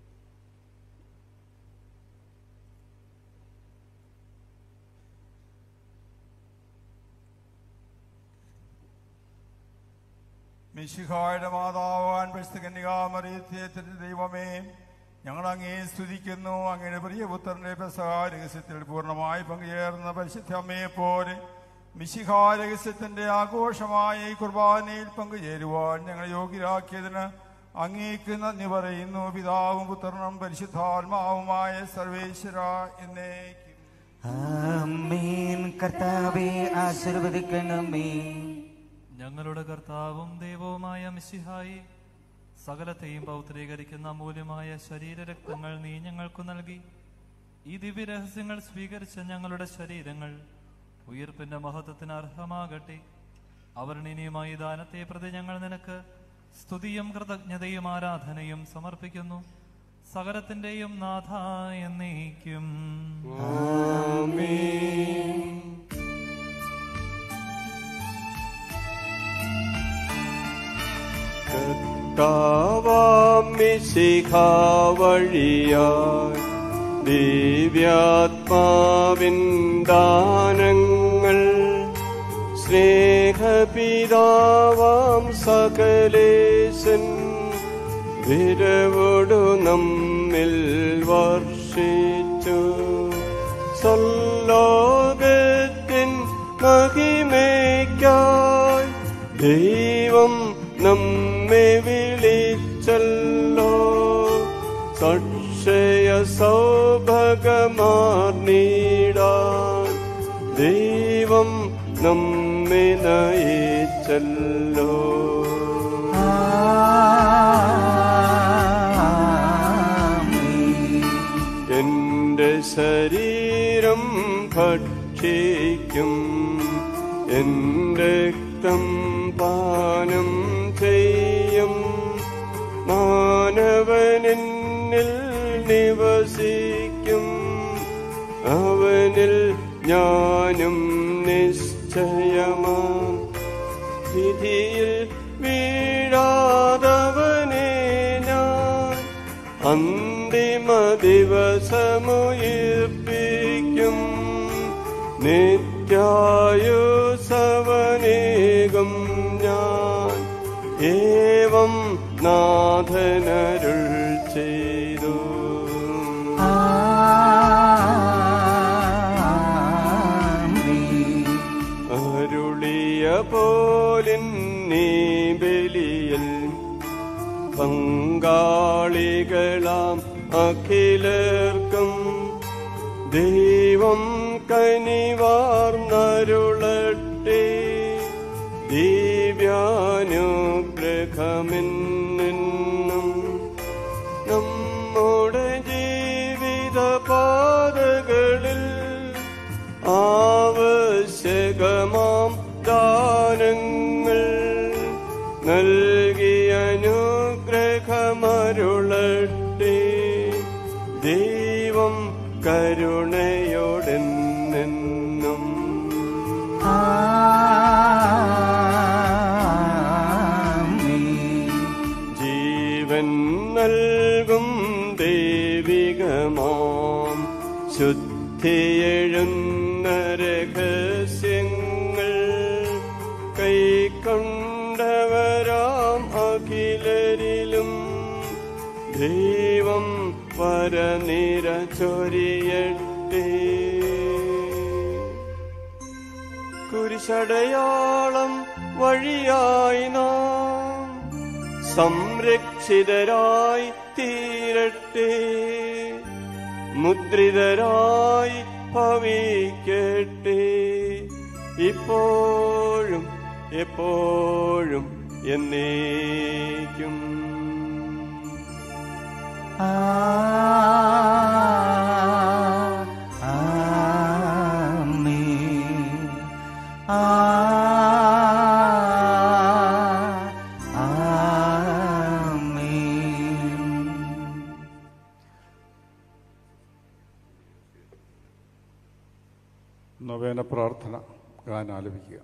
മിശിഹായുടെ മാതാവാൻ പരിസ്ഥിതികന്യകാമറിയത്തിന്റെ ദൈവമേ ഞങ്ങൾ അങ്ങേ സ്തുതിക്കുന്നു അങ്ങയുടെ പ്രിയപുത്രന്റെ പെസഹ രഹസ്യത്തിൽ പൂർണ്ണമായി പങ്കുചേർന്ന പരിശുദ്ധ അമ്മയെ പോലെ മിശിഹാ രഹസ്യത്തിന്റെ ആഘോഷമായ ഈ കുർബാനയിൽ പങ്കുചേരുവാൻ ഞങ്ങൾ യോഗ്യരാക്കിയതിന് അങ്ങേക്ക് നന്ദി പറയുന്നു പിതാവും പുത്രനും പരിശുദ്ധാത്മാവുമായ സർവേശ്വര എന്നേക്കും ആമേൻ കർത്താവെ ആശീർവദിക്കണമേ ഞങ്ങളുടെ കർത്താവും ദൈവവുമായ മിശിഹായി സകലത്തെയും പൗത്രീകരിക്കുന്ന അമൂല്യമായ ശരീരരക്തങ്ങൾ നീ ഞങ്ങൾക്കു നൽകി ഈ ദിവ്യരഹസ്യങ്ങൾ സ്വീകരിച്ച ഞങ്ങളുടെ ശരീരങ്ങൾ ഉയർപ്പിന്റെ മഹത്വത്തിന് അർഹമാകട്ടെ അവർണീയമായ ഈ ദാനത്തെ പ്രതി ഞങ്ങൾ നിനക്ക് സ്തുതിയും കൃതജ്ഞതയും ആരാധനയും സമർപ്പിക്കുന്നു സകലത്തിന്റെയും നാഥ എന്നേക്കും കർത്താവാം മിശിഹാവഴിയായി ദിവ്യാത്മാവിൻ ദാനങ്ങൾ സ്നേഹപിതാവാം സകലേശൻ വിരവോടു നമ്മിൽ വർഷിച്ചു സല്ലോകത്തിൻ മഹിമയ്ക്കായി ദൈവം നമ്മെ വിളിച്ചല്ലോ സക്ഷയ സൗഭഗമാർന്നീടാൻ ദൈവം നമ്മെ നയിച്ചല്ലോ എന്റെ ശരീരം ഭക്ഷിക്കും എന്റെ രക്തം പാനം ചെയ്യും മാനവനെന്നിൽ നിവസിക്കും അവനിൽ ഞാനും നിശ്ചയമാം വിധിയിൽ വീഴാതവനെ ഞാൻ അന്തിമ ദിവസമുയിർപ്പിക്കും നിത്യായുസവനേകം ഞാൻ ഏവം നാഥനരുൾ ചെയ്തു അരുളിയ പ്രിയ പോലിന്നീ ബലിയൽ പങ്കാളികളാം അഖിലർക്കും ദൈവം കനിവാർന്നരുളട്ടെ ദിവ്യാനുഗ്രഹമെന്നും നമ്മുടെ ജീവിത പാതകളിൽ ആവശ്യകമാം ദാനങ്ങൾ നൽകി അനുഗ്രഹമരുളട്ടെ ദൈവം കരുണയോടെന്നെന്നും ജീവൻ നൽകും ദൈവികമാം ശുദ്ധിയെഴുന്ന രഹസ്യങ്ങൾ കൈക്കൊണ്ടവരാം അഖിലരിലും ദൈവം പരനിര ചൊരിയട്ടെ കുരിശടയാളം വഴിയായി നാം സംരക്ഷിതരായി തീരട്ടെ മുദ്രിതരായി ഭവിക്കട്ടെ ഇപ്പോഴും എപ്പോഴും എന്നേക്കും നവേന പ്രാർത്ഥന ഗാനം ആലപിക്കുക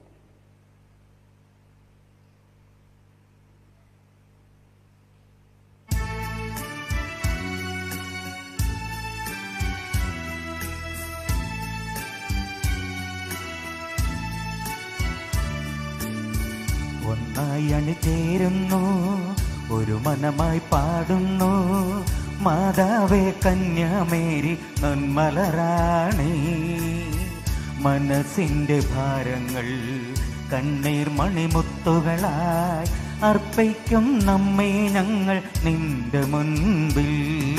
ഒന്നായി അണിചേരുന്നു ഒരു മനമായി പാടുന്നു മാതാവേ കന്യാമേരി നന്മലറാണി മനസ്സിന്റെ ഭാരങ്ങൾ കണ്ണീർ മണിമുത്തുകളായി അർപ്പിക്കും നമ്മെ ഞങ്ങൾ നിന്റെ മുൻപിൽ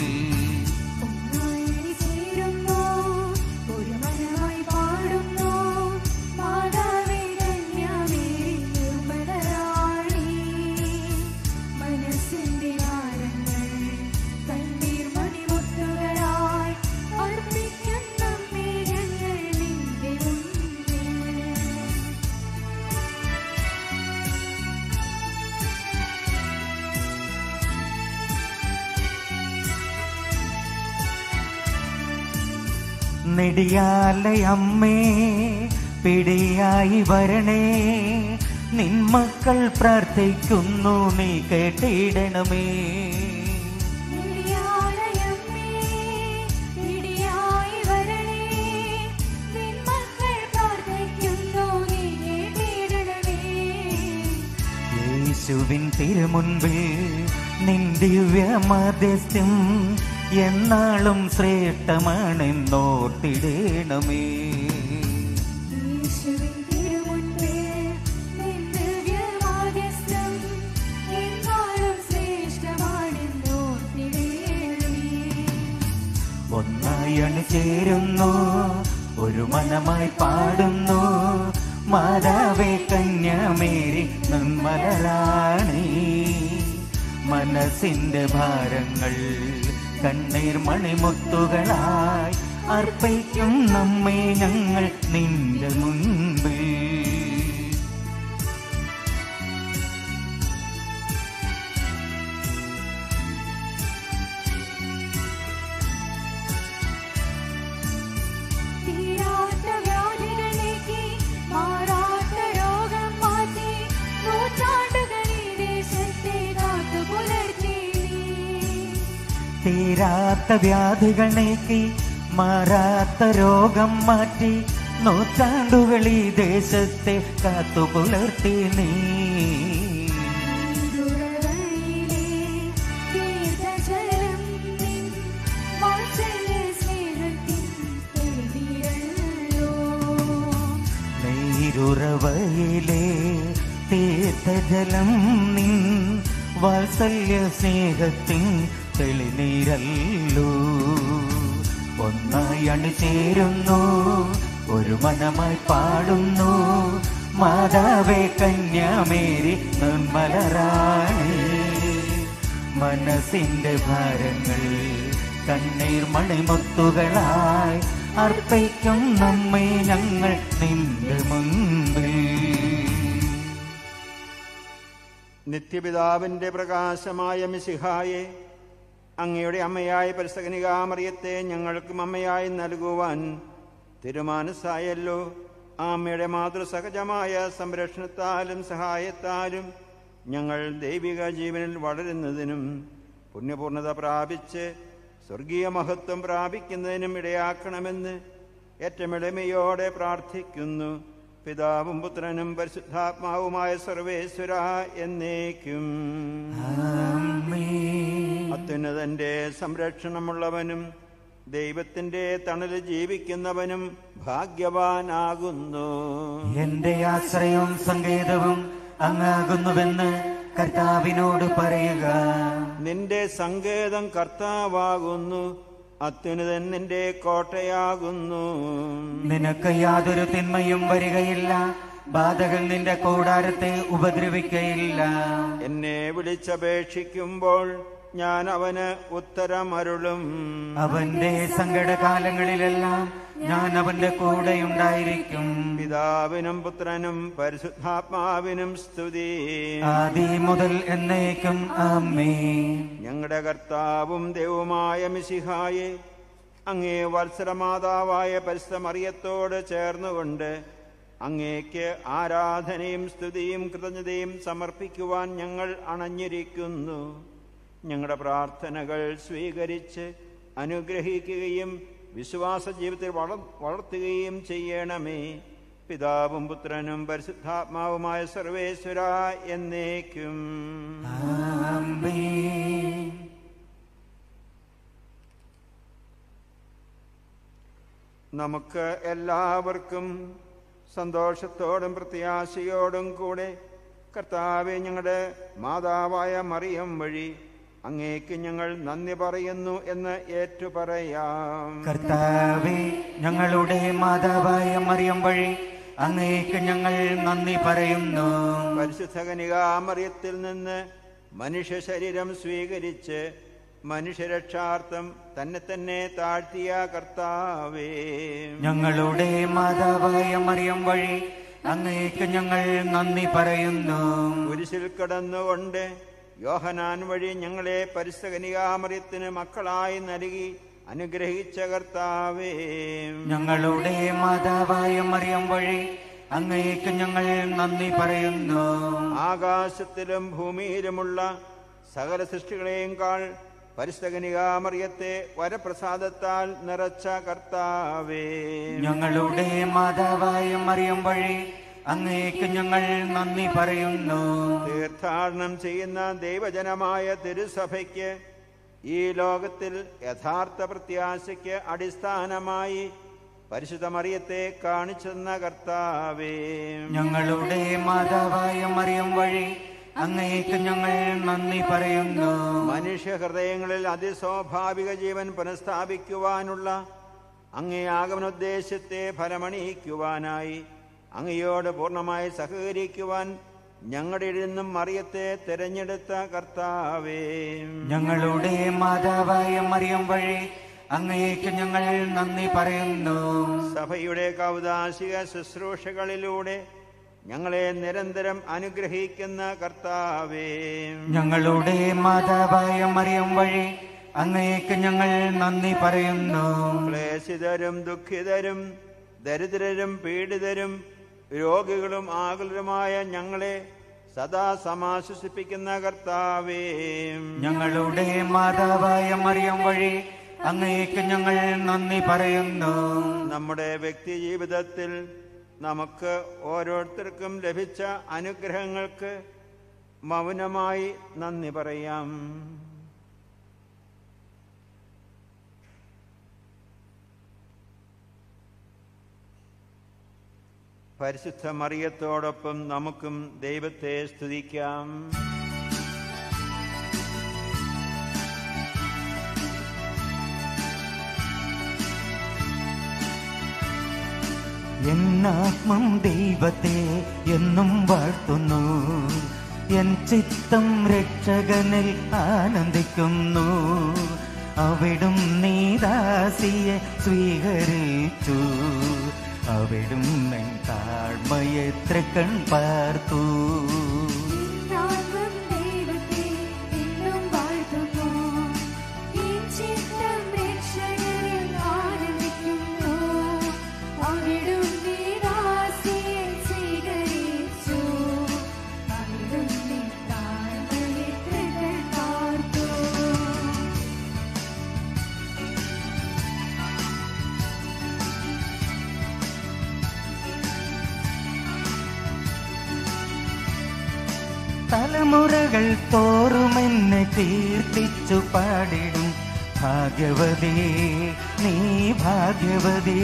ചേരുന്നു ഒരു മനമായി പാടുന്നു മാതാവേ കന്യാമേരി നിർമ്മലരാണി മനസ്സിന്റെ ഭാരങ്ങൾ കണ്ണീർ മണിമുത്തുകളായി അർപ്പിക്കും നമ്മെ ഞങ്ങൾ നിന്റെ മുൻപിൽ നെടിയാലയമ്മേ പിടിയായി വരണേ നിന്മക്കൾ പ്രാർത്ഥിക്കുന്നു നീ കേട്ടിടണമേ നിടിയാലയമ്മേ, നിടിയായി വരണേ, നിന്മക്കൾ പ്രാർത്ഥിക്കുന്നു, നീ കേട്ടിടണമേ. യേശുവിൻ തിരുമുൻപിൽ നിൻ ദിവ്യ മധ്യസ്ഥ്യം എന്നാളും ശ്രേഷ്ഠമാണെന്നോർത്തിടേണമേ യേശുവിൻ തിരുമുൻപിൽ നിൻ ദിവ്യമാധ്യസ്ഥം എങ്ങാനും ശ്രേഷ്ഠമാണെന്നോർത്തിടേണമേ. ഒന്നായി അണിചേരുന്നു ഒരു മനമായി പാടുന്നു മാതാവേ കന്യാമേരി നന്മലരാണി മനസ്സിന്റെ ഭാരങ്ങൾ കണ്ണീർ മണിമുത്തുകളായി അർപ്പിക്കും നമ്മെ ഞങ്ങൾ നിന്റെ മുൻപിൽ തീരാത്ത വ്യാധികൾ നീക്കി, മാറാത്ത രോഗം മാറ്റി, നൂറ്റാണ്ടുകൾ ഈ ദേശത്തെ കാത്തുപുലർത്തി നീ. തീരാത്ത വ്യാധികൾ നീക്കി മാറാത്ത രോഗം മാറ്റി നൂറ്റാണ്ടുകൾ ഈ ദേശത്തെ കാത്തുപുലർത്തി നീ ദുരവയിലെ തീർത്ഥജലം നിൻ വാത്സല്യ സ്നേഹത്തിൻ തെളിവിരല്ലോ. നീ തിരുറവയിലെ തീർത്ഥജലം നിൻ വാത്സല്യ സ്നേഹത്തിൻ തെളിനീരല്ലോ ഒന്നായി അണിചേരുന്നു ഒരു മനമായി പാടുന്നു മാതാവേ കന്യാമേരി നിർമ്മലറാണി മനസ്സിന്റെ ഭാരങ്ങൾ കണ്ണീർ മണിമുത്തുകളായി അർപ്പിക്കും നമ്മെ ഞങ്ങൾ നിന്റെ മുൻപിൽ നിത്യപിതാവിന്റെ പ്രകാശമായ മിസിഹായെ അങ്ങയുടെ അമ്മയായ പരിസകനികാമറിയത്തെ ഞങ്ങൾക്കും അമ്മയായി നൽകുവാൻ തിരുമാനസായല്ലോ ആ അമ്മയുടെ മാതൃസഹജമായ സംരക്ഷണത്താലും സഹായത്താലും ഞങ്ങൾ ദൈവിക ജീവനിൽ വളരുന്നതിനും പുണ്യപൂർണത പ്രാപിച്ച് സ്വർഗീയ മഹത്വം പ്രാപിക്കുന്നതിനും ഇടയാക്കണമെന്ന് ഏറ്റവും എളിമയോടെ പ്രാർത്ഥിക്കുന്നു പിതാവും പുത്രനും പരിശുദ്ധാത്മാവുമായ സർവേശ്വര എന്നേക്കും അത്യുന്നതന്റെ സംരക്ഷണമുള്ളവനും ദൈവത്തിന്റെ തണല് ജീവിക്കുന്നവനും ഭാഗ്യവാനാകുന്നു എന്റെ ആശ്രയവും സങ്കേതവും അങ്ങാകുന്നുവെന്ന് കർത്താവിനോട് പറയുക നിന്റെ സങ്കേതം കർത്താവാകുന്നു അത്യുന്നതൻ നിന്റെ കോട്ടയാകുന്നു നിനക്ക് യാതൊരു തിന്മയും വരികയില്ല ബാധകൾ നിന്റെ കൂടാരത്തെ ഉപദ്രവിക്കയില്ല എന്നെ വിളിച്ചപേക്ഷിക്കുമ്പോൾ ഞാൻ അവന് ഉത്തരമരുളും അവന്റെ സങ്കടകാലങ്ങളിലെല്ലാം ഞാൻ അവന്റെ കൂടെയുണ്ടായിരിക്കും പിതാവിനും പുത്രനും പരിശുദ്ധാത്മാവിനും സ്തുതി ആദി മുതൽ എന്നേക്കും ആമേ ഞങ്ങളുടെ കർത്താവും ദൈവമായ മിശിഹായെ അങ്ങേ വത്സരമാതാവായ പരിശ്രമറിയത്തോട് ചേർന്നുകൊണ്ട് അങ്ങേക്ക് ആരാധനയും സ്തുതിയും കൃതജ്ഞതയും സമർപ്പിക്കുവാൻ ഞങ്ങൾ അണഞ്ഞിരിക്കുന്നു ഞങ്ങളുടെ പ്രാർത്ഥനകൾ സ്വീകരിച്ച് അനുഗ്രഹിക്കുകയും വിശ്വാസ ജീവിതത്തിൽ വള വളർത്തുകയും ചെയ്യണമേ പിതാവും പുത്രനും പരിശുദ്ധാത്മാവുമായ സർവേശ്വര എന്നേക്കും നമുക്ക് എല്ലാവർക്കും സന്തോഷത്തോടും പ്രത്യാശയോടും കൂടെ കർത്താവെ ഞങ്ങളുടെ മാതാവായ മറിയം വഴി അങ്ങേക്ക് ഞങ്ങൾ നന്ദി പറയുന്നു എന്ന് ഏറ്റുപറയാം കർത്താവെ ഞങ്ങളുടെ മാതാവായ മറിയം വഴി അങ്ങേക്ക് ഞങ്ങൾ നന്ദി പറയുന്നു പരിശുദ്ധ കനികാമറിയത്തിൽ നിന്ന് മനുഷ്യ ശരീരം സ്വീകരിച്ച് മനുഷ്യരക്ഷാർത്ഥം തന്നെ തന്നെ താഴ്ത്തിയ കർത്താവേ ഞങ്ങളുടെ മാതാവായ മറിയം വഴി അങ്ങേക്ക് ഞങ്ങൾ നന്ദി പറയുന്നു കുരിശിൽ കിടന്നുകൊണ്ട് യോഹനാൻ വഴി ഞങ്ങളെ പരിസ്ഥകനികാമറിയത്തിന് മക്കളായി നൽകി അനുഗ്രഹിച്ച കർത്താവേ ഞങ്ങളുടെ മാതാവായ മറിയം വഴി അങ്ങേക്ക് ഞങ്ങൾ നന്ദി പറയുന്നു ആകാശത്തിലും ഭൂമിയിലുമുള്ള സകല സൃഷ്ടികളെയും കാൾ പരിസ്ഥകനികാമറിയത്തെ വരപ്രസാദത്താൽ നിറച്ച കർത്താവേ ഞങ്ങളുടെ മാതാവായ മറിയം വഴി അങ്ങേക്ക് ഞങ്ങൾ നന്ദി പറയുന്നു തീർത്ഥാടനം ചെയ്യുന്ന ദൈവജനമായ തിരുസഭയ്ക്ക് ഈ ലോകത്തിൽ യഥാർത്ഥ പ്രത്യാശയ്ക്ക് അടിസ്ഥാനമായി പരിശുദ്ധ മറിയത്തെ കാണിച്ചെന്ന കർത്താവേ ഞങ്ങളുടെ മാതാവായ മറിയം വഴി അങ്ങേക്ക് ഞങ്ങൾ നന്ദി പറയുന്നു മനുഷ്യ ഹൃദയങ്ങളിൽ അതിസ്വാഭാവിക ജീവൻ പുനഃസ്ഥാപിക്കുവാനുള്ള അങ്ങേ ആഗമനോദ്ദേശത്തെ ഫലമണിയിക്കുവാനായി അങ്ങയോട് പൂർണ്ണമായി സഹകരിക്കുവാൻ ഞങ്ങളുടെ നിന്നും മറിയത്തെ തിരഞ്ഞെടുത്ത കർത്താവേ ഞങ്ങളുടെ മാതാവായ മറിയം വഴി അങ്ങേക്ക് ഞങ്ങൾ നന്ദി പറയുന്നു സഭയുടെ കൗതാശിക ശുശ്രൂഷകളിലൂടെ ഞങ്ങളെ നിരന്തരം അനുഗ്രഹിക്കുന്ന കർത്താവേ ഞങ്ങളുടെ മാതാവായ മറിയം വഴി അങ്ങേക്ക് ഞങ്ങൾ നന്ദി പറയുന്നു ക്ലേശിതരും ദുഃഖിതരും ദരിദ്രരും പീഡിതരും രോഗികളും ആകുലരുമായ ഞങ്ങളെ സദാ സമാശ്വസിപ്പിക്കുന്ന കർത്താവേ ഞങ്ങളുടെ മാതാവായ മറിയം വഴി അങ്ങേക്ക് ഞങ്ങൾ നന്ദി പറയുന്നു നമ്മുടെ വ്യക്തി ജീവിതത്തിൽ നമുക്ക് ഓരോരുത്തർക്കും ലഭിച്ച അനുഗ്രഹങ്ങൾക്ക് മൗനമായി നന്ദി പറയാം പരിശുദ്ധ മറിയത്തോടൊപ്പം നമുക്കും ദൈവത്തെ സ്തുതിക്കാം എന്നാത്മം ദൈവത്തെ എന്നും വാഴ്ത്തുന്നു എൻ ചിത്തം രക്ഷകനിൽ ആനന്ദിക്കുന്നു അവിടും നീദാസിയെ സ്വീകരിച്ചു അവിടും എൻ താഴ്മയെ തൃക്കൺ പാർത്തു നാമം ദൈവത്തെ എന്നും വാഴ്ത്തുന്നു. ഈ ചിത്തം രക്ഷകനിൽ ആനന്ദിക്കുന്നു. അവിടുന്ന് ദാസിയെ സ്വീകരിച്ചു. അവിടുന്ന് താഴ്മയെ തൃക്കൺ പാർത്തു. തലമുറകൾ തോറുമെന്നെ കീർത്തിച്ചു പാടിടും ഭാഗ്യവതേ നീ ഭാഗ്യവതേ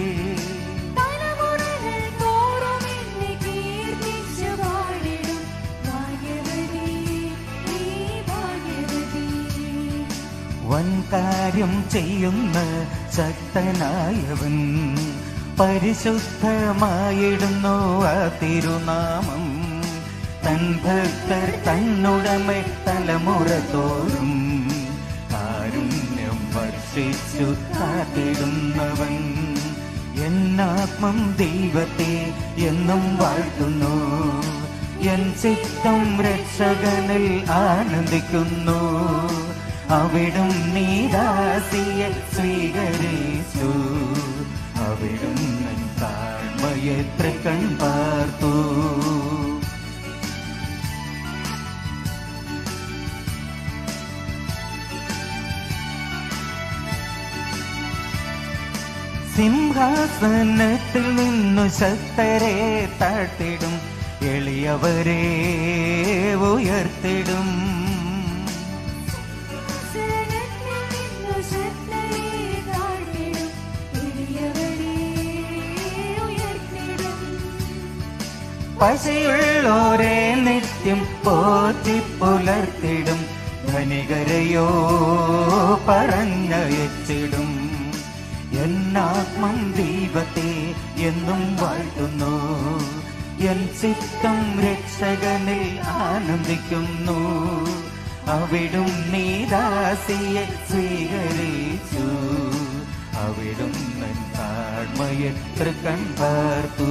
തലമുറകൾ തോറും എന്നെ കീർത്തിച്ചു പാടിടും. ഭാഗ്യവതി, നീ ഭാഗ്യവതി. വൻകാര്യം ചെയ്യുന്ന ശക്തനായവൻ പരിശുദ്ധമായിടുന്നു ആ തിരുനാമം തൻ ഭക്തർ തന്നുടമ തലമുറ തോറും കാരുണ്യം വർഷിച്ചു കാത്തിടുന്നവൻ എന്നാത്മം ദൈവത്തെ എന്നും വാഴ്ത്തുന്നു എൻ ചിത്തം രക്ഷകനിൽ ആനന്ദിക്കുന്നു അവിടും നീദാസിയെ സ്വീകരിച്ചു അവിടും നിൻ താഴ്മയെത്ര കൺ പാർത്തു സിംഹാസനത്തിൽ നിന്നു ശക്തരെ താഴ്ത്തിടും എളിയവരെ ഉയർത്തിടും സനത്തിൽ നിന്നു ശക്തരെ താഴ്ത്തിടും. എളിയവരെ ഉയർത്തിടും. പശയുള്ളോരെ നിത്യം പോറ്റി പുലർത്തിടും ധനികരെയോ പറഞ്ഞയച്ചിടും എന്നാത്മം ദൈവത്തെ എന്നും വാഴ്ത്തുന്നു എൻ ചിത്തം രക്ഷകനിൽ ആനന്ദിക്കുന്നു അവിടും നീദാസിയെ സ്വീകരിച്ചു അവിടും നൻ താഴ്മയെ തൃക്കൺ പാർത്തു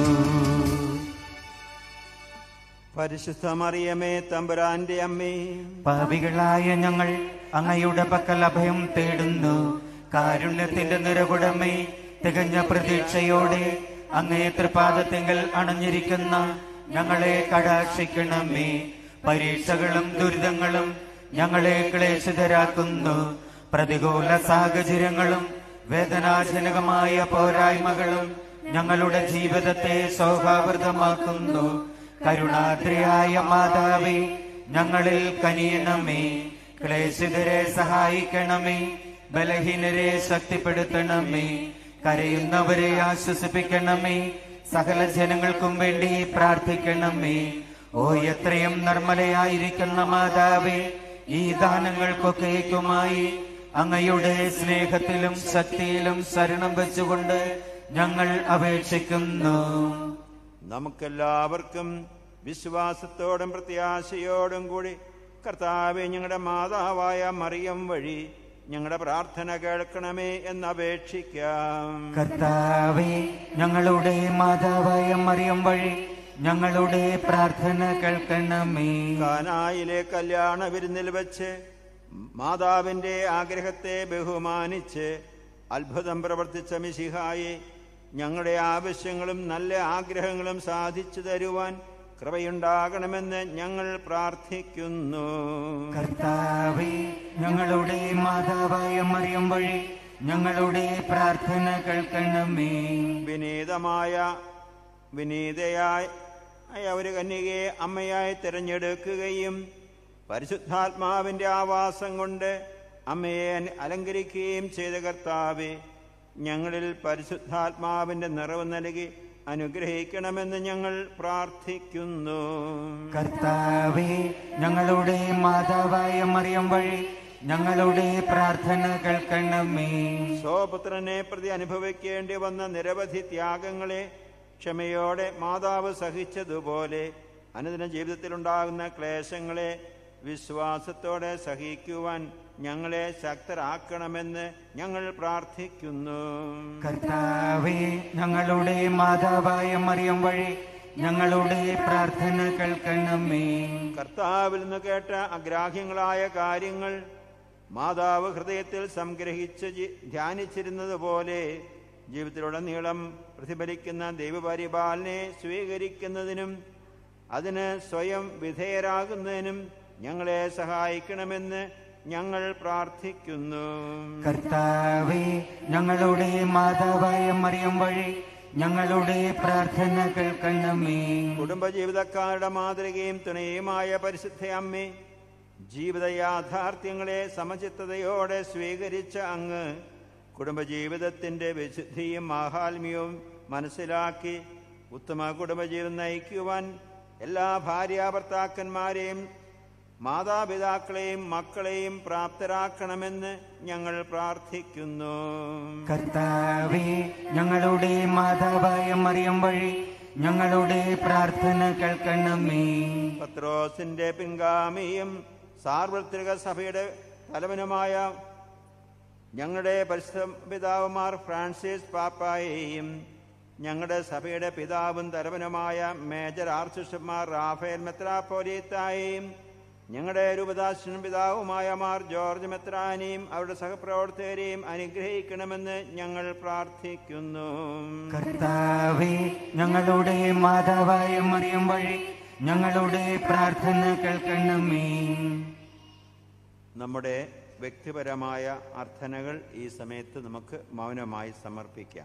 പരിശുദ്ധ മറിയമേ തമ്പുരാന്റെ അമ്മേ പാപികളായ ഞങ്ങൾ അങ്ങയുടെ പക്കൽ അഭയം തേടുന്നു കാരുണ്യത്തിന്റെ നിറകുടമേ തികഞ്ഞ പ്രതീക്ഷയോടെ അങ്ങേ തൃപാദത്തിങ്കൽ അണഞ്ഞിരിക്കുന്ന ഞങ്ങളെ കടാക്ഷിക്കണമേ പരീക്ഷകളും ദുരിതങ്ങളും ഞങ്ങളെ ക്ലേശിതരാക്കുന്നു പ്രതികൂല സാഹചര്യങ്ങളും വേദനാജനകമായ പോരായ്മകളും ഞങ്ങളുടെ ജീവിതത്തെ ശോഭാവൃതമാക്കുന്നു കരുണാദ്രയായ മാതാവേ ഞങ്ങളിൽ കനിയണമേ ക്ലേശിതരെ സഹായിക്കണമേ ബലഹീനരെ ശക്തിപ്പെടുത്തണമേ കരയുന്നവരെ ആശ്വസിപ്പിക്കണമേ സകല ജനങ്ങൾക്കും വേണ്ടി പ്രാർത്ഥിക്കണമേ ഓ എത്രയും നിർമ്മലയായിരിക്കുന്ന മാതാവേ ഈ ദാനങ്ങൾക്കൊക്കേക്കുമായി അങ്ങയുടെ സ്നേഹത്തിലും ശക്തിയിലും ശരണം വെച്ചുകൊണ്ട് ഞങ്ങൾ അപേക്ഷിക്കുന്നു നമുക്കെല്ലാവർക്കും വിശ്വാസത്തോടും പ്രത്യാശയോടും കൂടി കർത്താവെ ഞങ്ങളുടെ മാതാവായ മറിയം വഴി ഞങ്ങളുടെ പ്രാർത്ഥന കേൾക്കണമേ എന്ന് അപേക്ഷിക്കാം കർത്താവേ ഞങ്ങളുടെ മാതാവായ മറിയം വഴി ഞങ്ങളുടെ പ്രാർത്ഥന കേൾക്കണമേ കാനായിലെ കല്യാണ വിരുന്നിൽ വെച്ച് മാതാവിന്റെ ആഗ്രഹത്തെ ബഹുമാനിച്ച് അത്ഭുതം പ്രവർത്തിച്ച മിശിഹായെ ഞങ്ങളുടെ ആവശ്യങ്ങളും നല്ല ആഗ്രഹങ്ങളും സാധിച്ചു തരുവാൻ കൃപയുണ്ടാകണമെന്ന് ഞങ്ങൾ പ്രാർത്ഥിക്കുന്നു കർത്താവേ ഞങ്ങളുടെ മാതാവായ മറിയം വഴി ഞങ്ങളുടെ പ്രാർത്ഥന കേൾക്കണമേ വിനീതമായ വിനീതയായ ഒരു കന്യകയെ അമ്മയായി തിരഞ്ഞെടുക്കുകയും പരിശുദ്ധാത്മാവിന്റെ ആവാസം കൊണ്ട് അമ്മയെ അന- അലങ്കരിക്കുകയും ചെയ്ത കർത്താവെ ഞങ്ങളിൽ പരിശുദ്ധാത്മാവിന്റെ നിറവ് നൽകി അനുഗ്രഹിക്കണമെന്ന് ഞങ്ങൾ പ്രാർത്ഥിക്കുന്നു കർത്താവേ ഞങ്ങളുടെ മാതാവായ മറിയം വഴി ഞങ്ങളുടെ പ്രാർത്ഥന കേൾക്കണമേ സ്വപുത്രനെ പ്രതി അനുഭവിക്കേണ്ടി വന്ന നിരവധി ത്യാഗങ്ങളെ ക്ഷമയോടെ മാതാവ് സഹിച്ചതുപോലെ അനുദിന ജീവിതത്തിലുണ്ടാകുന്ന ക്ലേശങ്ങളെ വിശ്വാസത്തോടെ സഹിക്കുവാൻ ഞങ്ങളെ ശക്തരാക്കണമെന്ന് ഞങ്ങൾ പ്രാർത്ഥിക്കുന്നു കർത്താവേ ഞങ്ങളുടെ മാതാവായ മറിയം വഴി ഞങ്ങളുടെ പ്രാർത്ഥന കേൾക്കണമേ കർത്താവിൽ നിന്ന് കേട്ട അഗ്രാഹ്യങ്ങളായ കാര്യങ്ങൾ മാതാവ് ഹൃദയത്തിൽ സംഗ്രഹിച്ച് ജി- ധ്യാനിച്ചിരുന്നത് പോലെ ജീവിതത്തിലുടനീളം പ്രതിഫലിക്കുന്ന ദൈവപരിപാലനെ സ്വീകരിക്കുന്നതിനും അതിന് സ്വയം വിധേയരാകുന്നതിനും ഞങ്ങളെ സഹായിക്കണമെന്ന് ഞങ്ങൾ പ്രാർത്ഥിക്കുന്നു കർത്താവേ ഞങ്ങളുടെ മാതാവായ മറിയം വഴി ഞങ്ങളുടെ പ്രാർത്ഥന കേൾക്കണമേ കുടുംബജീവിതക്കാരുടെ മാതൃകയും തുണയുമായ പരിശുദ്ധ അമ്മേ ജീവിത യാഥാർത്ഥ്യങ്ങളെ സമചിത്തതയോടെ സ്വീകരിച്ച അങ്ങ് കുടുംബജീവിതത്തിന്റെ വിശുദ്ധിയും മാഹാത്മ്യവും മനസ്സിലാക്കി ഉത്തമ കുടുംബജീവിതം നയിക്കുവാൻ എല്ലാ ഭാര്യാഭർത്താക്കന്മാരെയും മാതാപിതാക്കളെയും മക്കളെയും പ്രാപ്തരാക്കണമെന്ന് ഞങ്ങൾ പ്രാർത്ഥിക്കുന്നു കർത്താവേ ഞങ്ങളുടെ മാതാവായ മറിയം വഴി ഞങ്ങളുടെ പ്രാർത്ഥന കേൾക്കണമേ പത്രോസിന്റെ പിൻഗാമിയും സാർവത്രിക സഭയുടെ തലവനുമായ ഞങ്ങളുടെ പരിശുദ്ധ പിതാവുമാർ ഫ്രാൻസിസ് പാപ്പായെയും ഞങ്ങളുടെ സഭയുടെ പിതാവും തലവനുമായ മേജർ ആർച്ച് ബിഷപ്പ്മാർ റാഫേൽ മെത്രാപ്പോലീത്തായെയും ഞങ്ങളുടെ രൂപദാസനും പിതാവുമായ മാർ ജോർജ് മെത്രാനെയും അവരുടെ സഹപ്രവർത്തകരെയും അനുഗ്രഹിക്കണമെന്ന് ഞങ്ങൾ പ്രാർത്ഥിക്കുന്നു കർത്താവേ ഞങ്ങളുടെ മാതാവായ മറിയം വഴി ഞങ്ങളുടെ പ്രാർത്ഥന കേൾക്കണമേ നമ്മുടെ വ്യക്തിപരമായ അർത്ഥനകൾ ഈ സമയത്ത് നമുക്ക് മൗനമായി സമർപ്പിക്കാം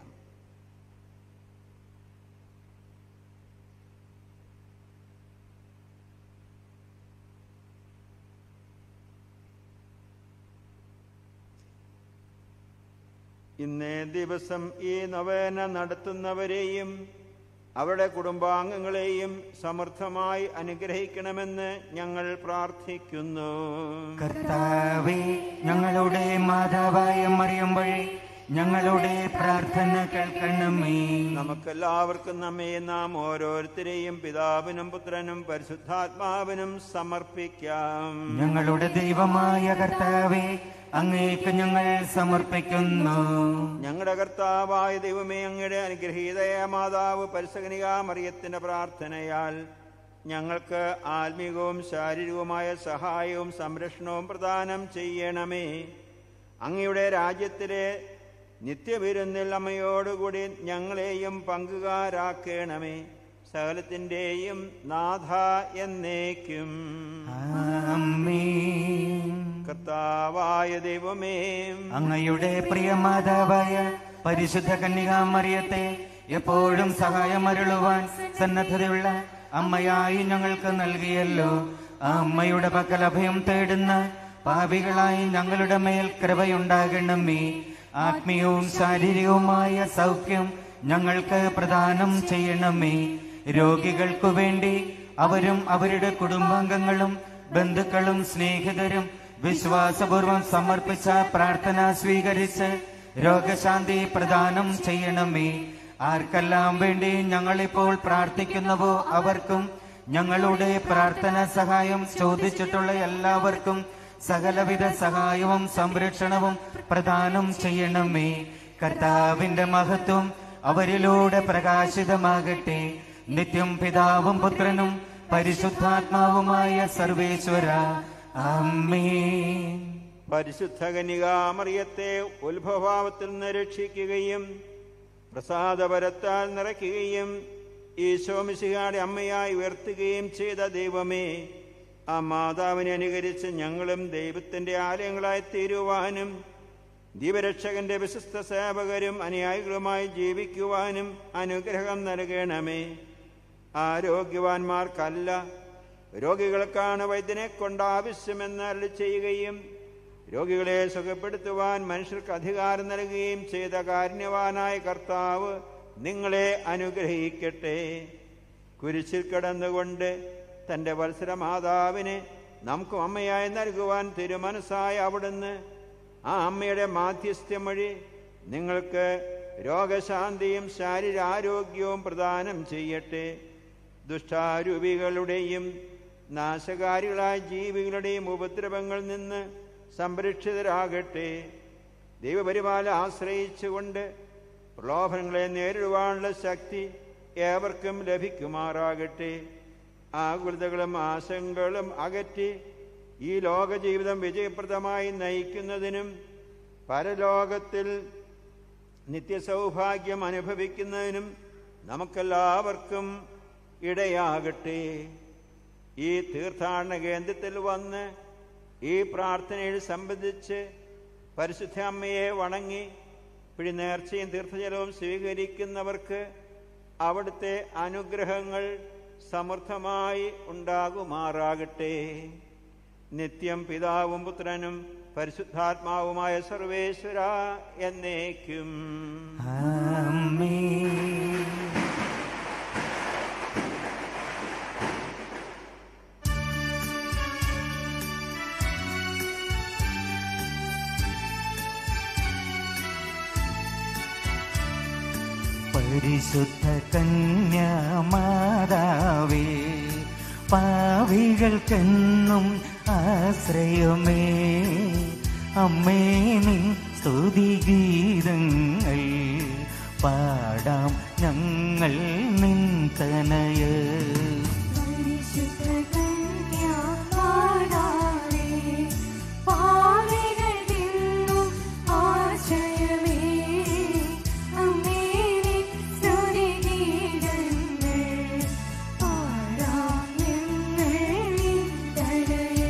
ഇന്നേ ദിവസം ഈ നവേന നടത്തുന്നവരെയും അവരുടെ കുടുംബാംഗങ്ങളെയും സമൃദ്ധമായി അനുഗ്രഹിക്കണമെന്ന് ഞങ്ങൾ പ്രാർത്ഥിക്കുന്നു കർത്താവേ ഞങ്ങളുടെ മാതാവായ മറിയം വഴി ഞങ്ങളുടെ പ്രാർത്ഥന കേൾക്കണമേ നമുക്കെല്ലാവർക്കും നമ്മെ നാം ഓരോരുത്തരെയും പിതാവിനും പുത്രനും പരിശുദ്ധാത്മാവിനും സമർപ്പിക്കാം ഞങ്ങളുടെ ദൈവമായ കർത്താവേ അങ്ങേക്ക് ഞങ്ങൾ സമർപ്പിക്കുന്നു ഞങ്ങളുടെ കർത്താവായ ദൈവമേ അങ്ങയുടെ അനുഗ്രഹീതയ മാതാവ് പരിസകനിക മറിയത്തിന്റെ പ്രാർത്ഥനയാൽ ഞങ്ങൾക്ക് ആത്മീകവും ശാരീരികവുമായ സഹായവും സംരക്ഷണവും പ്രദാനം ചെയ്യണമേ അങ്ങയുടെ രാജ്യത്തിലെ നിത്യവിരുന്നിൽ അമ്മയോടുകൂടി ഞങ്ങളെയും പങ്കുകാരാക്കണമേ സകലത്തിൻ്റെയും നാഥ എന്നേക്കും കർത്താവായ ദൈവമേ അങ്ങയുടെ പ്രിയ മാതാവായ പരിശുദ്ധ കന്യകാമറിയത്തെ എപ്പോഴും സഹായമരുളുവാൻ സന്നദ്ധതയുള്ള അമ്മയായി ഞങ്ങൾക്ക് നൽകിയല്ലോ ആ അമ്മയുടെ പക്കൽ അഭയം തേടുന്ന പാപികളായി ഞങ്ങളുടെ മേൽ കൃപയുണ്ടാകണമേ ആത്മീയവും ശാരീരികവുമായ സൗഖ്യം ഞങ്ങൾക്ക് പ്രദാനം ചെയ്യണമേ രോഗികൾക്കു വേണ്ടി അവരും അവരുടെ കുടുംബാംഗങ്ങളും ബന്ധുക്കളും സ്നേഹിതരും വിശ്വാസപൂർവം സമർപ്പിച്ച പ്രാർത്ഥന സ്വീകരിച്ച് രോഗശാന്തി പ്രദാനം ചെയ്യണമേ ആർക്കെല്ലാം വേണ്ടി ഞങ്ങളിപ്പോൾ പ്രാർത്ഥിക്കുന്നുവോ അവർക്കും ഞങ്ങളുടെ പ്രാർത്ഥന സഹായം ചോദിച്ചിട്ടുള്ള എല്ലാവർക്കും സകലവിധ സഹായവും സംരക്ഷണവും പ്രദാനം ചെയ്യണമേ കർത്താവിന്റെ മഹത്വം അവരിലൂടെ പ്രകാശിതമാകട്ടെ നിത്യം പിതാവും പുത്രനും പരിശുദ്ധാത്മാവുമായ സർവേശ്വര അമ്മേ പരിശുദ്ധ കന്യകാമറിയത്തെ ഉത്ഭവഭാവത്തിൽ നിന്ന് രക്ഷിക്കുകയും പ്രസാദപരത്താൽ നിറയ്ക്കുകയും ഈശോമിശിഹാടെ അമ്മയായി ഉയർത്തുകയും ചെയ്ത ദൈവമേ ആ മാതാവിനെ അനുകരിച്ച് ഞങ്ങളും ദൈവത്തിന്റെ ആലയങ്ങളായി തീരുവാനും ദീപരക്ഷകന്റെ വിശിഷ്ട സേവകരും അനുയായികളുമായി ജീവിക്കുവാനും അനുഗ്രഹം നൽകണമേ ആരോഗ്യവാന്മാർക്കല്ല രോഗികൾക്കാണ് വൈദ്യനെ കൊണ്ട് ആവശ്യമെന്ന് അരുളി ചെയ്യുകയും രോഗികളെ സുഖപ്പെടുത്തുവാൻ മനുഷ്യർക്ക് അധികാരം നൽകുകയും ചെയ്ത കാരുണ്യവാനായ കർത്താവ് നിങ്ങളെ അനുഗ്രഹിക്കട്ടെ കുരിശിൽ കിടന്നുകൊണ്ട് തൻ്റെ വത്സര മാതാവിനെ നമുക്ക് അമ്മയായി നൽകുവാൻ തിരുമനസ്സായ അവിടുന്ന് ആ അമ്മയുടെ മാധ്യസ്ഥ്യം വഴി നിങ്ങൾക്ക് രോഗശാന്തിയും ശാരീരാരോഗ്യവും പ്രദാനം ചെയ്യട്ടെ ദുഷ്ടാരൂപികളുടെയും നാശകാരികളായ ജീവികളുടെയും ഉപദ്രവങ്ങളിൽ നിന്ന് സംരക്ഷിതരാകട്ടെ ദൈവപരിപാല ആശ്രയിച്ചുകൊണ്ട് പ്രലോഭനങ്ങളെ നേരിടുവാനുള്ള ശക്തി ഏവർക്കും ലഭിക്കുമാറാകട്ടെ ആകുലതകളും ആശങ്കകളും അകറ്റി ഈ ലോക ജീവിതം വിജയപ്രദമായി നയിക്കുന്നതിനും പരലോകത്തിൽ നിത്യസൗഭാഗ്യം അനുഭവിക്കുന്നതിനും നമുക്കെല്ലാവർക്കും ഇടയാകട്ടെ ഈ തീർത്ഥാടന കേന്ദ്രത്തിൽ വന്ന് ഈ പ്രാർത്ഥനയിൽ സംബന്ധിച്ച് പരിശുദ്ധ അമ്മയെ വണങ്ങി പിഴിനേർച്ചയും തീർത്ഥജലവും സ്വീകരിക്കുന്നവർക്ക് അവിടുത്തെ അനുഗ്രഹങ്ങൾ സമൃദ്ധമായി ഉണ്ടാകുമാറാകട്ടെ നിത്യം പിതാവും പുത്രനും പരിശുദ്ധാത്മാവുമായ സർവേശ്വര എന്നേക്കും പരിശുദ്ധ കന്യാമാതാവേ പാവികൾക്കെന്നും ആശ്രയമേ അമ്മേ നിൻ സ്തുതിഗീതങ്ങൾ പാടാം ഞങ്ങൾ നിൻ തനയ പരിശുദ്ധ കന്യാമാതാവേ, പാപികൾക്കെന്നും ആശ്രയമേ, അമ്മേ നിൻ സ്തുതിഗീതങ്ങൾ പാടാം ഞങ്ങൾ നിൻ തനയ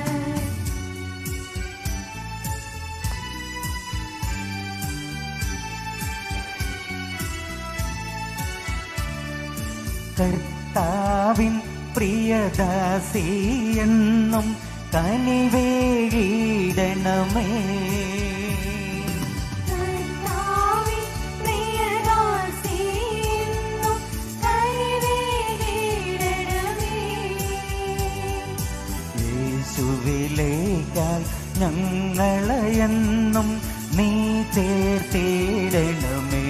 കർത്താവിൻ പ്രിയദാസിയെന്നും കനിവേകിടണമേ കർത്താവിൻ പ്രിയദാസിയെന്നും കനിവേകിടണമേ. യേശുവിലേക്കാൽ ഞങ്ങളെയെന്നും നീ ചേർത്തിടണമേ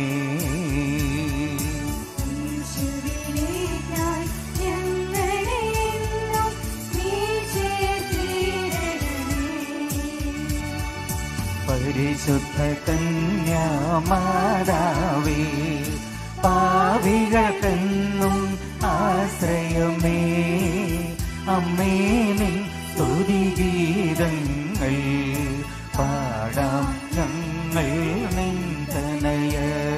യേശുവിലേക്കായി ഞങ്ങളെയെന്നും നീ ചേർത്തിടണമേ. പരിശുദ്ധ കന്യാമാതാവേ പാവികൾക്കെന്നും ആശ്രയമേ അമ്മേ നിൻ സ്തുതിഗീതങ്ങൾ പാടാം ഞങ്ങൾ നിൻ തനയ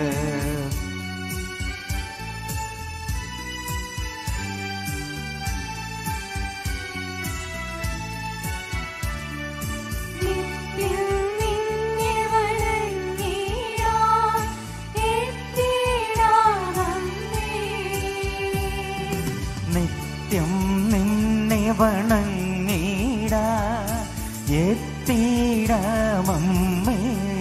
നിത്യം നിന്നെ വണങ്ങിടാം, എത്തിടാമമ്മേ. നിത്യം നിന്നെ വണങ്ങിടാ എത്തിടാമമ്മേ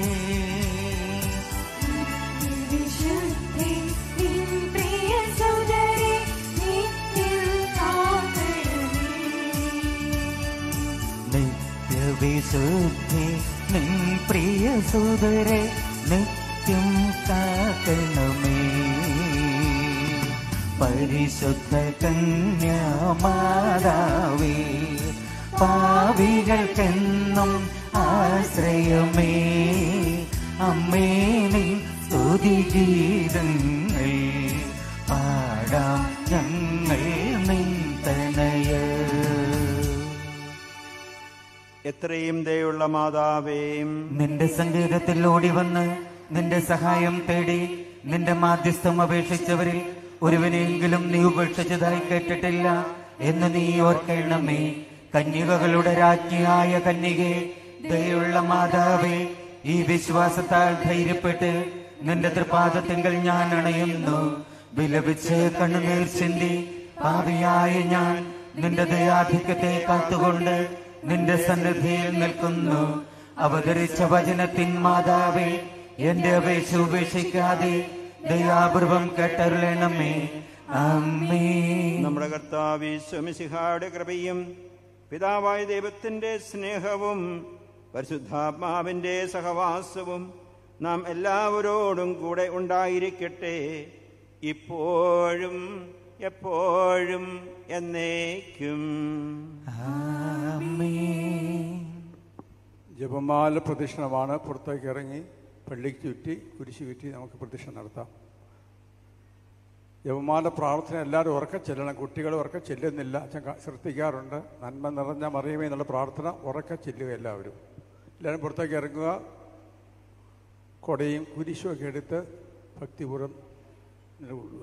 വിശുദ്ധി നിൻ പ്രിയ സോദരി നിത്യം കാക്കണമേ. നിത്യവിശുദ്ധി നിൻ പ്രിയ സുതരെ നിത്യം കാക്കണമേ പരിശുദ്ധ കന്യാമാതാവേ പാവികൾക്കെന്നും ആശ്രയമേ അമ്മേ നീ സ്തുതിഗീതങ്ങൾ പാടാം ഞങ്ങൾ നിൻ തനയ എത്രയും ദയുള്ള മാതാവേയും നിന്റെ സംഗീതത്തിൽ ഓടി വന്ന് നിന്റെ സഹായം തേടി നിന്റെ മാധ്യസ്ഥം അപേക്ഷിച്ചവരിൽ ഒരുവനെങ്കിലും നീ ഉപേക്ഷിച്ചതായി കേട്ടിട്ടില്ല എന്ന് നീ ഓർക്കണമേ കന്യകകളുടെ രാജ്ഞിയായ കന്യകെ ദയുള്ള മാതാവേ ഈ വിശ്വാസത്താൽ ധൈര്യപ്പെട്ട് നിന്റെ തൃപാദത്തിങ്കൽ ഞാൻ അണയുന്നു വിലപിച്ച് കണ്ണുനീർ ചിന്തി പാപിയായ ഞാൻ നിന്റെ ദയാധിക്യത്തെ കാത്തുകൊണ്ട് നിന്റെ സന്നിധിയിൽ നിൽക്കുന്നു അവതരിച്ച വചനത്തിൻ മാതാവേ എന്റെ അപേക്ഷ ഉപേക്ഷിക്കാതെ ദയാപൂർവം കേട്ടരുളണമേ അമ്മേ നമ്മുടെ കർത്താവിശ്വമിശിഹായുടെ കൃപയും പിതാവായ ദൈവത്തിന്റെ സ്നേഹവും പരിശുദ്ധാത്മാവിന്റെ സഹവാസവും നാം എല്ലാവരോടും കൂടെ ഉണ്ടായിരിക്കട്ടെ ഇപ്പോഴും എപ്പോഴും എന്നേക്കും ജപമാല പ്രദക്ഷിണമാണ് പുറത്തേക്ക് ഇറങ്ങി പള്ളിക്ക് ചുറ്റി കുരിശ് ചുറ്റി നമുക്ക് പ്രദക്ഷിണം നടത്താം ജപമാല പ്രാർത്ഥന എല്ലാവരും ഉറക്കെ ചെല്ലണം കുട്ടികൾ ഉറക്കെ ചെല്ലുന്നില്ല അച്ഛൻ ക- ശ്രദ്ധിക്കാറുണ്ട് നന്മ നിറഞ്ഞ മറിയമേ എന്നുള്ള പ്രാർത്ഥന ഉറക്കെ ചെല്ലുക എല്ലാവരും എല്ലാവരും പുറത്തേക്ക് ഇറങ്ങുക കൊടയും കുരിശും ഒക്കെ എടുത്ത് ഭക്തിപൂർവ്വം നിലകൊള്ളുക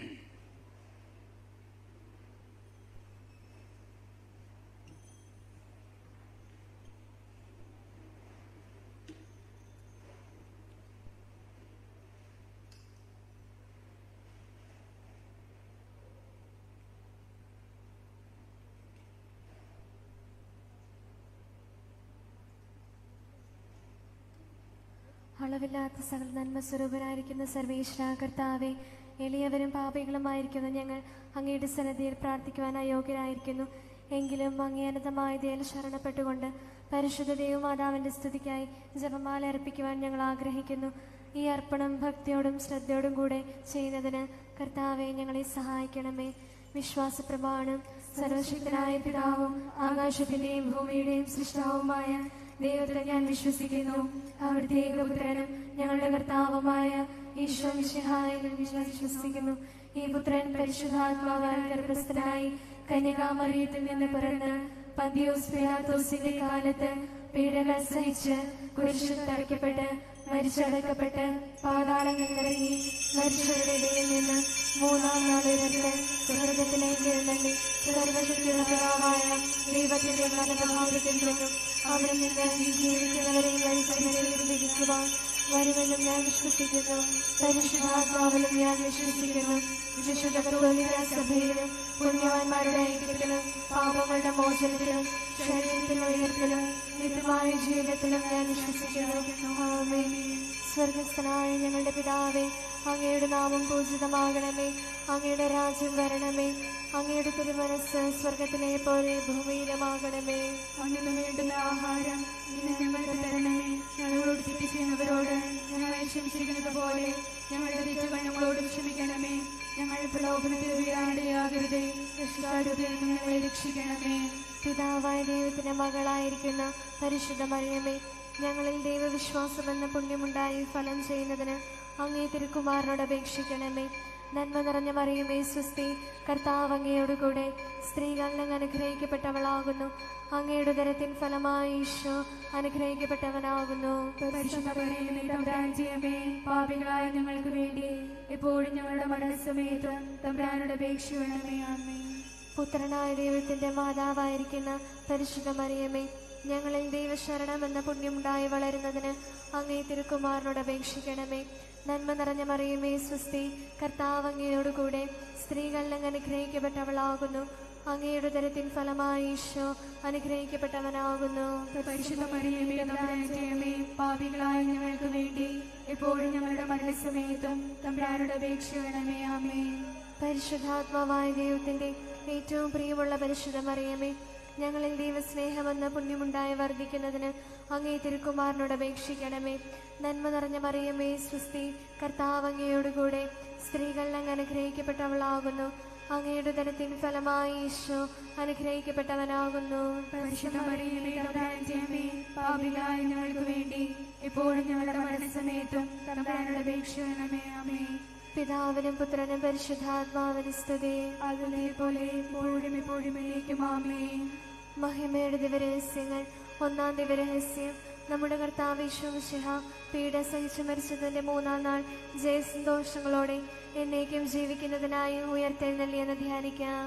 അളവില്ലാത്ത സകല നന്മ സ്വരൂപനായിരിക്കുന്ന സർവേശ്വര കർത്താവെ എളിയവരും പാപികളുമായിരിക്കുന്ന ഞങ്ങൾ അങ്ങയുടെ സന്നദ്ധിയിൽ പ്രാർത്ഥിക്കുവാൻ അയോഗ്യരായിരിക്കുന്നു എങ്കിലും അങ്ങേ അനന്തമായ ദയൽ ശരണപ്പെട്ടുകൊണ്ട് പരിശുദ്ധ ദേവമാതാവിന്റെ സ്തുതിക്കായി ജപമാല അർപ്പിക്കുവാൻ ഞങ്ങൾ ആഗ്രഹിക്കുന്നു ഈ അർപ്പണം ഭക്തിയോടും ശ്രദ്ധയോടും കൂടെ ചെയ്യുന്നതിന് കർത്താവെ ഞങ്ങളെ സഹായിക്കണമേ വിശ്വാസ പ്രമാണം സർവശക്തനായ പിതാവും ആകാശത്തിന്റെയും ഭൂമിയുടെയും സൃഷ്ടാവുമായ ദൈവത്തെ ഞാൻ വിശ്വസിക്കുന്നു അവിടുത്തെ ഏകപുത്രനും ഞങ്ങളുടെ കർത്താവുമായ ഈശോ വിശഹായും ഞാൻ വിശ്വസിക്കുന്നു ഈ പുത്രൻ പരിശുദ്ധാത്മാവാൽ ഗർഭസ്ഥനായി കന്യകാമറിയത്തിൽ നിന്ന് പിറന്ന് പന്തിയോസ് പിലാത്തോസിന്റെ കാലത്ത് പീഡകൾ സഹിച്ച് കുരിശിൽ തറയ്ക്കപ്പെട്ട് മരിച്ചടക്കപ്പെട്ട് പാതാളങ്ങൾ ഇറങ്ങി മരിച്ചവരുടെ ഇടയിൽ നിന്ന് മൂന്നാം നാളിരത്ത് സ്വർഗത്തിലേക്ക് എഴുന്നള്ളി സർവശക്തിയുള്ള പിതാവായ ദൈവത്തിന്റെ മനോഭാവത്തിൽ നിന്നും അവിടെ നിന്ന് ഈ ജീവിക്കുന്നവരെയും മരിച്ചവരെയും വിധിക്കുവാൻ വരുമെന്നും ഞാൻ വിശ്വസിക്കുന്നു പരിശുദ്ധാത്മാവിലും ഞാൻ വിശ്വസിക്കുന്നു വിശുദ്ധ കത്തോലിക്ക സഭയിലും പുണ്യവാന്മാരുടെ ഐക്യത്തിലും പാപങ്ങളുടെ മോചനത്തിലും ശരീരത്തിലും ഉയർത്തലും നിത്യമായ ജീവിതത്തിലും ഞാൻ വിശ്വസിക്കുന്നു ആമേൻ സ്വർഗസ്ഥനായ ഞങ്ങളുടെ പിതാവേ അങ്ങയുടെ നാമം പൂജിതമാകണമേ അങ്ങയുടെ രാജ്യം വരണമേ അങ്ങയുടെ തിരുമനസ് സ്വർഗത്തിലെ പോലെ ഭൂമിയിലുമാകണമേ അങ്ങനെ വേണ്ടുന്ന ആഹാരം ഇന്ന് ഞങ്ങൾക്ക് തരണമേ ഞങ്ങളോട് തെറ്റ് ചെയ്യുന്നവരോട് ഞങ്ങളെ ക്ഷമിച്ചിരിക്കുന്നത് പോലെ ഞങ്ങളുടെ തെറ്റുകൾ ഞങ്ങളോട് ക്ഷമിക്കണമേ ഞങ്ങൾ പ്രലോഭനത്തിൽ വീഴാണ്ടിയാകരുതേ രക്ഷിതാരുതയിൽ ഞങ്ങളെ രക്ഷിക്കണമേ പിതാവായ ദൈവത്തിന്റെ മകളായിരിക്കുന്ന പരിശുദ്ധ മറിയമേ ഞങ്ങളിൽ ദൈവവിശ്വാസം എന്ന പുണ്യമുണ്ടായി ഫലം ചെയ്യുന്നതിന് അങ്ങേ തിരുക്കുമാരനോട് അപേക്ഷിക്കണമേ നന്മ നിറഞ്ഞ മറിയമേ സുസ്തി കർത്താവ് അങ്ങയോടുകൂടെ സ്ത്രീകൾ അങ്ങ് അനുഗ്രഹിക്കപ്പെട്ടവളാകുന്നു അങ്ങയുടെ ഉദരത്തിൻ ഫലമായി ഈശോ അനുഗ്രഹിക്കപ്പെട്ടവനാകുന്നു പരിശുദ്ധ മറിയമേ തമ്പുരാൻ ചെയ്യമേ പാപികളായ ഞങ്ങൾക്ക് വേണ്ടി എപ്പോഴും ഞങ്ങളുടെ മരണസമയത്തും തമ്പുരാനോട് അപേക്ഷ വേണമേ അമ്മേ പുത്രനായ ദൈവത്തിന്റെ മാതാവായിരിക്കുന്ന പരിശുദ്ധ മറിയമേ ഞങ്ങളിൽ ദൈവശരണം എന്ന പുണ്യമുണ്ടായി വളരുന്നതിന് അങ്ങേ തിരുക്കുമാരനോട് അപേക്ഷിക്കണമേ നന്മ നിറഞ്ഞ മറിയമേ സ്വസ്തി കർത്താവ് അങ്ങയോടുകൂടെ സ്ത്രീകൾ അങ്ങ് അനുഗ്രഹിക്കപ്പെട്ടവളാകുന്നു അങ്ങയുടെ ഉദരത്തിൻ ഫലമായി ഈശോ അനുഗ്രഹിക്കപ്പെട്ടവനാകുന്നു പരിശുദ്ധ മറിയമേ തമ്പുരാൻ ചെയ്യമേ പാപികളായ ഞങ്ങൾക്ക് വേണ്ടി എപ്പോഴും ഞങ്ങളുടെ മരണസമയത്തും തമ്പുരാനോട് അപേക്ഷ വേണമേ അമ്മേ പരിശുദ്ധാത്മാവായ ദൈവത്തിന്റെ ഏറ്റവും പ്രിയമുള്ള പരിശുദ്ധ മറിയമേ ഞങ്ങളിൽ ദൈവസ്നേഹമെന്ന പുണ്യമുണ്ടായി വർദ്ധിക്കുന്നതിന് അങ്ങേ തിരുക്കുമാരനോട് അപേക്ഷിക്കണമേ നന്മ നിറഞ്ഞ മറിയമേ സ്വസ്തി കർത്താവ് അങ്ങയോടുകൂടെ സ്ത്രീകൾ അങ്ങ് അനുഗ്രഹിക്കപ്പെട്ടവളാകുന്നു അങ്ങയുടെ ധനത്തിൻ ഫലമായി ഈശോ അനുഗ്രഹിക്കപ്പെട്ടവനാകുന്നു പരിശുദ്ധ മറിയമേ തമ്പുരാൻ ചെയ്യമേ പാപികളായ ഞങ്ങൾക്ക് വേണ്ടി എപ്പോഴും ഞങ്ങളുടെ മരണസമയത്തും തമ്പുരാനോട് അപേക്ഷ വേണമേ അമ്മേ പിതാവിനും പുത്രനും പരിശുദ്ധാത്മാവിന് സ്തുതി അതിനെ പോലെ എപ്പോഴും എപ്പോഴും എന്നേക്കും ആമേ മഹിമയുടെ ദിവരഹസ്യങ്ങൾ ഒന്നാം ദിവരഹസ്യം നമ്മുടെ കർത്താവ് ഈശോമിശിഹ പീഡ സഹിച്ചു മരിച്ചതിന്റെ മൂന്നാം നാൾ ജയസന്തോഷങ്ങളോടെ എന്നേക്കും ജീവിക്കുന്നതിനായി ഉയർത്തെഴുന്നള്ളിയെന്ന് ധ്യാനിക്കാം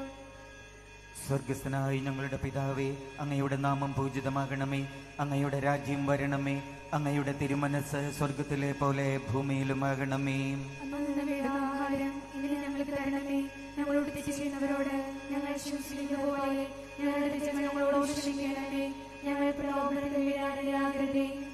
സ്വർഗസ്ഥനായി ഞങ്ങളുടെ പിതാവേ അങ്ങയുടെ നാമം പൂജിതമാകണമേ അങ്ങയുടെ രാജ്യം വരണമേ അങ്ങയുടെ തിരുമനസ് സ്വർഗത്തിലെ പോലെ ഭൂമിയിലുമാകണമേ അന്ന് നിന്ന് വേണ്ടുന്ന ആഹാരം ഇന്ന് ഞങ്ങൾക്ക് തരണമേ ഞങ്ങളോട് തെറ്റ് ചെയ്യുന്നവരോട് ഞങ്ങൾ ക്ഷമിച്ചിരിക്കുന്ന പോലെ ഞങ്ങളുടെ തെറ്റുകൾ ഞങ്ങളോട് ക്ഷമിക്കണമേ ഞങ്ങൾ പ്രലോഭനത്തിൽ വീഴാനിടയാകരുതേ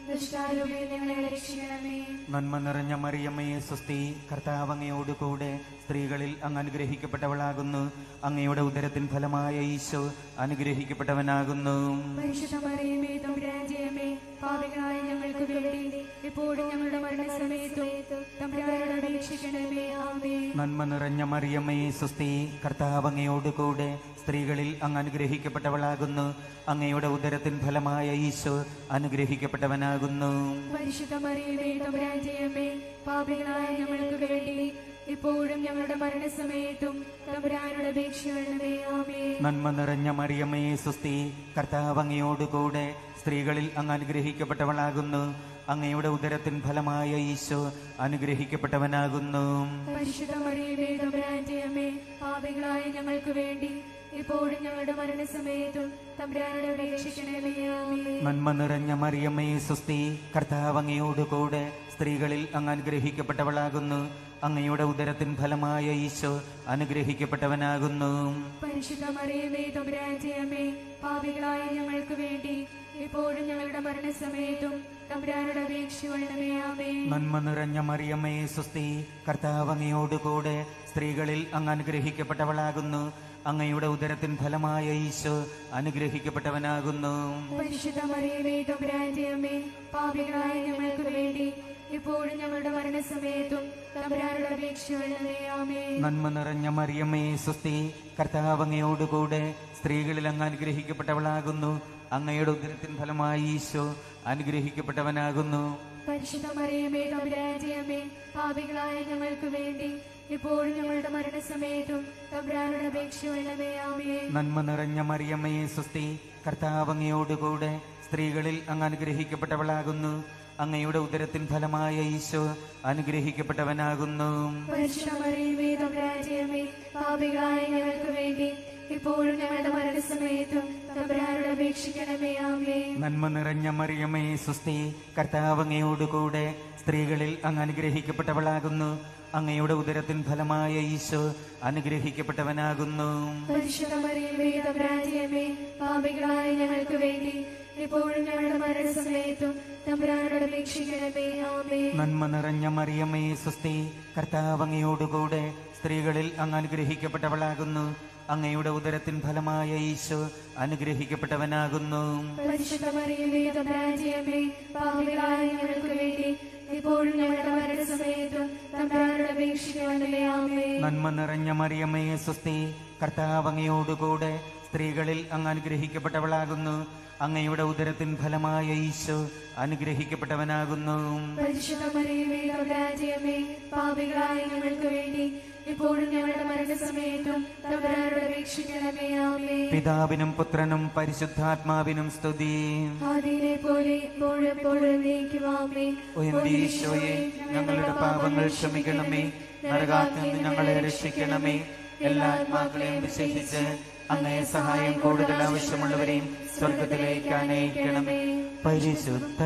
ദുഷ്ടാരൂപയിൽ ഞങ്ങളെ രക്ഷിക്കണമേ നന്മ നിറഞ്ഞ മറിയമ്മേ സ്വസ്തി കർത്താവ് അങ്ങയോട് കൂടെ സ്ത്രീകളിൽ അങ്ങ് അനുഗ്രഹിക്കപ്പെട്ടവളാകുന്നു അങ്ങയുടെ ഉദരത്തിൻ ഫലമായ ഈശോ അനുഗ്രഹിക്കപ്പെട്ടവനാകുന്നു പരിശുദ്ധ മറിയമേ തമ്പുരാജയമേ പാപികളായ ഞങ്ങൾക്ക് വേണ്ടി ഇപ്പോഴും ഞങ്ങളുടെ മരണസമയത്തും തമ്പുരാനോട് അപേക്ഷിക്കണമേ ആമേ നന്മ നിറഞ്ഞ മറിയമ്മേ സ്വസ്തി കർത്താവ് അങ്ങയോട് കൂടെ സ്ത്രീകളിൽ അങ്ങ് അനുഗ്രഹിക്കപ്പെട്ടവളാകുന്നു അങ്ങയുടെ ഉദരത്തിൻ ഫലമായ ഈശോ അനുഗ്രഹിക്കപ്പെട്ടവനാകുന്നു പരിശുദ്ധ മറിയമേ തമ്പുരാജയമേ പാപികളായ ഞങ്ങൾക്ക് വേണ്ടി ഇപ്പോഴും ഞങ്ങളുടെ മരണസമയത്തും തമ്പുരാനോട് അപേക്ഷിക്കണമേ ആമേ നന്മ നിറഞ്ഞ മറിയമ്മേ സ്വസ്തി കർത്താവ് അങ്ങയോട് കൂടെ സ്ത്രീകളിൽ അങ്ങ് അനുഗ്രഹിക്കപ്പെട്ടവളാകുന്നു അങ്ങയുടെ ഉദരത്തിൻ ഫലമായ ഈശോ അനുഗ്രഹിക്കപ്പെട്ടവനാകുന്നു പരിശുദ്ധ മറിയമേ തമ്പുരാജയമേ പാപികളായ ഞങ്ങൾക്ക് വേണ്ടി ഇപ്പോഴും ഞങ്ങളുടെ മരണസമയത്തും തമ്പുരാനോട് അപേക്ഷിക്കണമേ ആമേ നന്മ നിറഞ്ഞ മറിയമ്മേ സ്വസ്തി കർത്താവ് അങ്ങയോട് കൂടെ സ്ത്രീകളിൽ അങ്ങ് അനുഗ്രഹിക്കപ്പെട്ടവളാകുന്നു അങ്ങയുടെ ഉദരത്തിൻ ഫലമായ ഈശോ അനുഗ്രഹിക്കപ്പെട്ടവനാകുന്നു പരിശുദ്ധ മറിയമേ തമ്പുരാജയമേ പാപികളായ ഞങ്ങൾക്ക് വേണ്ടി ഇപ്പോഴും ഞങ്ങളുടെ മരണസമയത്തും തമ്പുരാനോട് അപേക്ഷിക്കണമേ ആമേ നന്മ നിറഞ്ഞ മറിയമ്മേ സ്വസ്തി കർത്താവ് അങ്ങയോട് കൂടെ സ്ത്രീകളിൽ അങ്ങ് അനുഗ്രഹിക്കപ്പെട്ടവളാകുന്നു അങ്ങയുടെ ഉദരത്തിൻ ഫലമായ ഈശോ അനുഗ്രഹിക്കപ്പെട്ടവനാകുന്നു പരിശുദ്ധ മറിയമേ തമ്പുരാജയമേ പാപികളായ ഞങ്ങൾക്ക് വേണ്ടി ഇപ്പോഴും ഞങ്ങളുടെ മരണസമയത്തും തമ്പുരാനോട് അപേക്ഷിക്കണമേ ആമേ നന്മ നിറഞ്ഞ മറിയമ്മേ സ്വസ്തി കർത്താവ് അങ്ങയോട് കൂടെ സ്ത്രീകളിൽ അങ്ങ് അനുഗ്രഹിക്കപ്പെട്ടവളാകുന്നു അങ്ങയുടെ ഉദരത്തിൻ ഫലമായി ഈശോ അനുഗ്രഹിക്കപ്പെട്ടവനാകുന്നു പരിശുദ്ധ മറിയമേ തമ്പുരാജയമേ പാപികളായ ഞങ്ങൾക്ക് വേണ്ടി ഇപ്പോഴും ഞങ്ങളുടെ മരണസമയത്തും തമ്പുരാനോട് അപേക്ഷിക്കണമേ ആമേ നന്മ നിറഞ്ഞ മറിയമ്മേ സ്വസ്തി കർത്താവ് അങ്ങയോട് കൂടെ സ്ത്രീകളിൽ അങ്ങ് അനുഗ്രഹിക്കപ്പെട്ടവളാകുന്നു അങ്ങയുടെ ഉദരത്തിൻ ഫലമായ ഈശോ അനുഗ്രഹിക്കപ്പെട്ടവനാകുന്നു പരിശുദ്ധ മറിയമേ തമ്പുരാജയമേ പാപികളായ ഞങ്ങൾക്ക് വേണ്ടി ഇപ്പോഴും ഞങ്ങളുടെ മരണസമയത്തും തമ്പുരാനോട് അപേക്ഷിക്കണമേ ആമേ നന്മ നിറഞ്ഞ മറിയമ്മേ സ്വസ്തി കർത്താവ് അങ്ങയോട് കൂടെ സ്ത്രീകളിൽ അങ്ങ് അനുഗ്രഹിക്കപ്പെട്ടവളാകുന്നു അങ്ങയുടെ ഉദരത്തിൻ ഫലമായ ഈശോ അനുഗ്രഹിക്കപ്പെട്ടവനാകുന്നു പരിശുദ്ധ മറിയമേ തമ്പുരാജയമേ പാപികളായ ഞങ്ങൾക്ക് വേണ്ടി ഇപ്പോഴും ഞങ്ങളുടെ മരണസമയത്തും തമ്പുരാനോട് അപേക്ഷിക്കണമേ ആമേ നന്മ നിറഞ്ഞ മറിയമ്മേ സ്വസ്തി കർത്താവ് അങ്ങയോട് കൂടെ സ്ത്രീകളിൽ അങ്ങ് അനുഗ്രഹിക്കപ്പെട്ടവളാകുന്നു അങ്ങയുടെ ഉദരത്തിൻ ഫലമായ ഈശോ അനുഗ്രഹിക്കപ്പെട്ടവനാകുന്നു പരിശുദ്ധ മറിയമേ തമ്പുരാജയമേ പാപികളായ ഞങ്ങൾക്ക് വേണ്ടി ഇപ്പോഴും ഞങ്ങളുടെ മരണസമയത്തും തമ്പുരാനോട് അപേക്ഷിക്കണമേ ആമേ നന്മ നിറഞ്ഞ മറിയമ്മേ സ്വസ്തി കർത്താവ് അങ്ങയോട് കൂടെ സ്ത്രീകളിൽ അങ്ങ് അനുഗ്രഹിക്കപ്പെട്ടവളാകുന്നു അങ്ങയുടെ ഉദരത്തിൻ ഫലമായ ഈശോ അനുഗ്രഹിക്കപ്പെട്ടവനാകുന്നു പരിശുദ്ധ മറിയമേ തമ്പുരാജയമേ പാപികളായ ഞങ്ങൾക്ക് വേണ്ടി ഇപ്പോഴും ഞങ്ങളുടെ മരണസമയത്തും തമ്പുരാനോട് അപേക്ഷിക്കണമേ ആമേ പിതാവിനും പുത്രനും പരിശുദ്ധാത്മാവിനും സ്തുതി ആദിയിലെ പോലെ ഇപ്പോഴും എപ്പോഴും നീക്കുവാമേ ഓ എന്റെ ഈശോയെ ഞങ്ങളുടെ പാപങ്ങൾ ക്ഷമിക്കണമേ നരകാത്തിൽ നിന്ന് ഞങ്ങളെ രക്ഷിക്കണമേ എല്ലാ ആത്മാക്കളെയും വിശേഷിച്ച് അങ്ങേ സഹായം കൂടുതൽ ആവശ്യമുള്ളവരെയും സ്വർഗത്തിലേക്ക് അനയിക്കണമേ പരിശുദ്ധ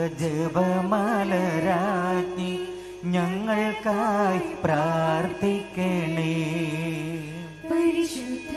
ജപമാലരാജ്ഞി ഞങ്ങൾക്കായി പ്രാർത്ഥിക്കണേ പരിശുദ്ധ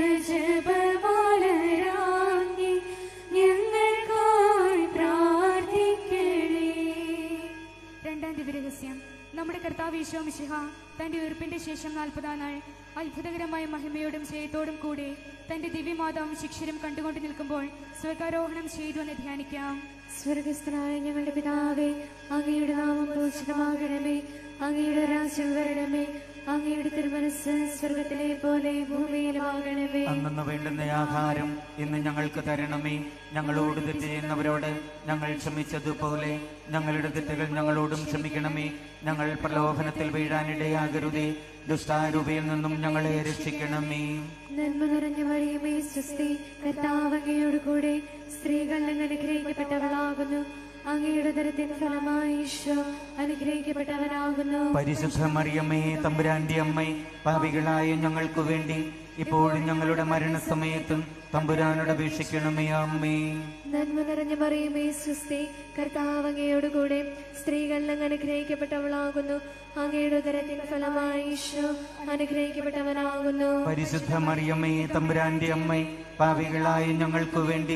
ജപമാലരാജ്ഞി ഞങ്ങൾക്കായി പ്രാർത്ഥിക്കണേ രണ്ടാം ദിവ്യരഹസ്യം നമ്മുടെ കർത്താവ് ഈശോമിശിഹ തന്റെ ഉയർപ്പിന്റെ ശേഷം നാൽപ്പതാം നാൾ അത്ഭുതകരമായ മഹിമയോടും ജയത്തോടും കൂടെ തന്റെ ദിവ്യമാതാവും ശിക്ഷരും കണ്ടുകൊണ്ട് നിൽക്കുമ്പോൾ സ്വർഗാരോഹണം ചെയ്തു എന്ന് ധ്യാനിക്കാം സ്വർഗസ്ഥനായ ഞങ്ങളുടെ പിതാവേ അങ്ങയുടെ നാമം പൂജിതമാകണമേ അങ്ങയുടെ രാജ്യം വരണമേ അങ്ങയുടെ തിരുമനസ് സ്വർഗത്തിലെ പോലെ ഭൂമിയിലുമാകണമേ അന്നു വേണ്ടുന്ന ആഹാരം ഇന്ന് ഞങ്ങൾക്ക് തരണമേ ഞങ്ങളോട് തെറ്റ് ചെയ്യുന്നവരോട് ഞങ്ങൾ ക്ഷമിച്ചതുപോലെ ഞങ്ങളുടെ തെറ്റുകൾ ഞങ്ങളോടും ക്ഷമിക്കണമേ ഞങ്ങൾ പ്രലോഭനത്തിൽ വീഴാനിടയാകരുതേ ദുഷ്ടാരൂപയിൽ നിന്നും ഞങ്ങളെ രക്ഷിക്കണമേ നന്മ നിറഞ്ഞ മറിയമേ സ്വസ്തി കർത്താവ് അങ്ങയോട് കൂടെ സ്ത്രീകൾ അങ്ങ് അനുഗ്രഹിക്കപ്പെട്ടവളാകുന്നു അങ്ങയുടെ ദരത്തിൻ ഫലമായി ഈശോ അനുഗ്രഹിക്കപ്പെട്ടവനാകുന്നു പരിശുദ്ധ മറിയമ്മേ തമ്പുരാന്റെ അമ്മ പാപികളായ ഞങ്ങൾക്ക് വേണ്ടി ഇപ്പോഴും ഞങ്ങളുടെ മരണസമയത്തും തമ്പുരാനോട് അപേക്ഷിക്കണമേ അമ്മേ നന്മ നിറഞ്ഞ മറിയമേ സ്വസ്തി കർത്താവ് അങ്ങയോട് കൂടെ സ്ത്രീകൾ അങ്ങ് അനുഗ്രഹിക്കപ്പെട്ടവളാകുന്നു അങ്ങയുടെ ഉദരത്തിൻ ഫലമായി ഈശോ അനുഗ്രഹിക്കപ്പെട്ടവനാകുന്നു പരിശുദ്ധ മറിയമ്മേ തമ്പുരാന്റെ അമ്മ പാപികളായ ഞങ്ങൾക്ക് വേണ്ടി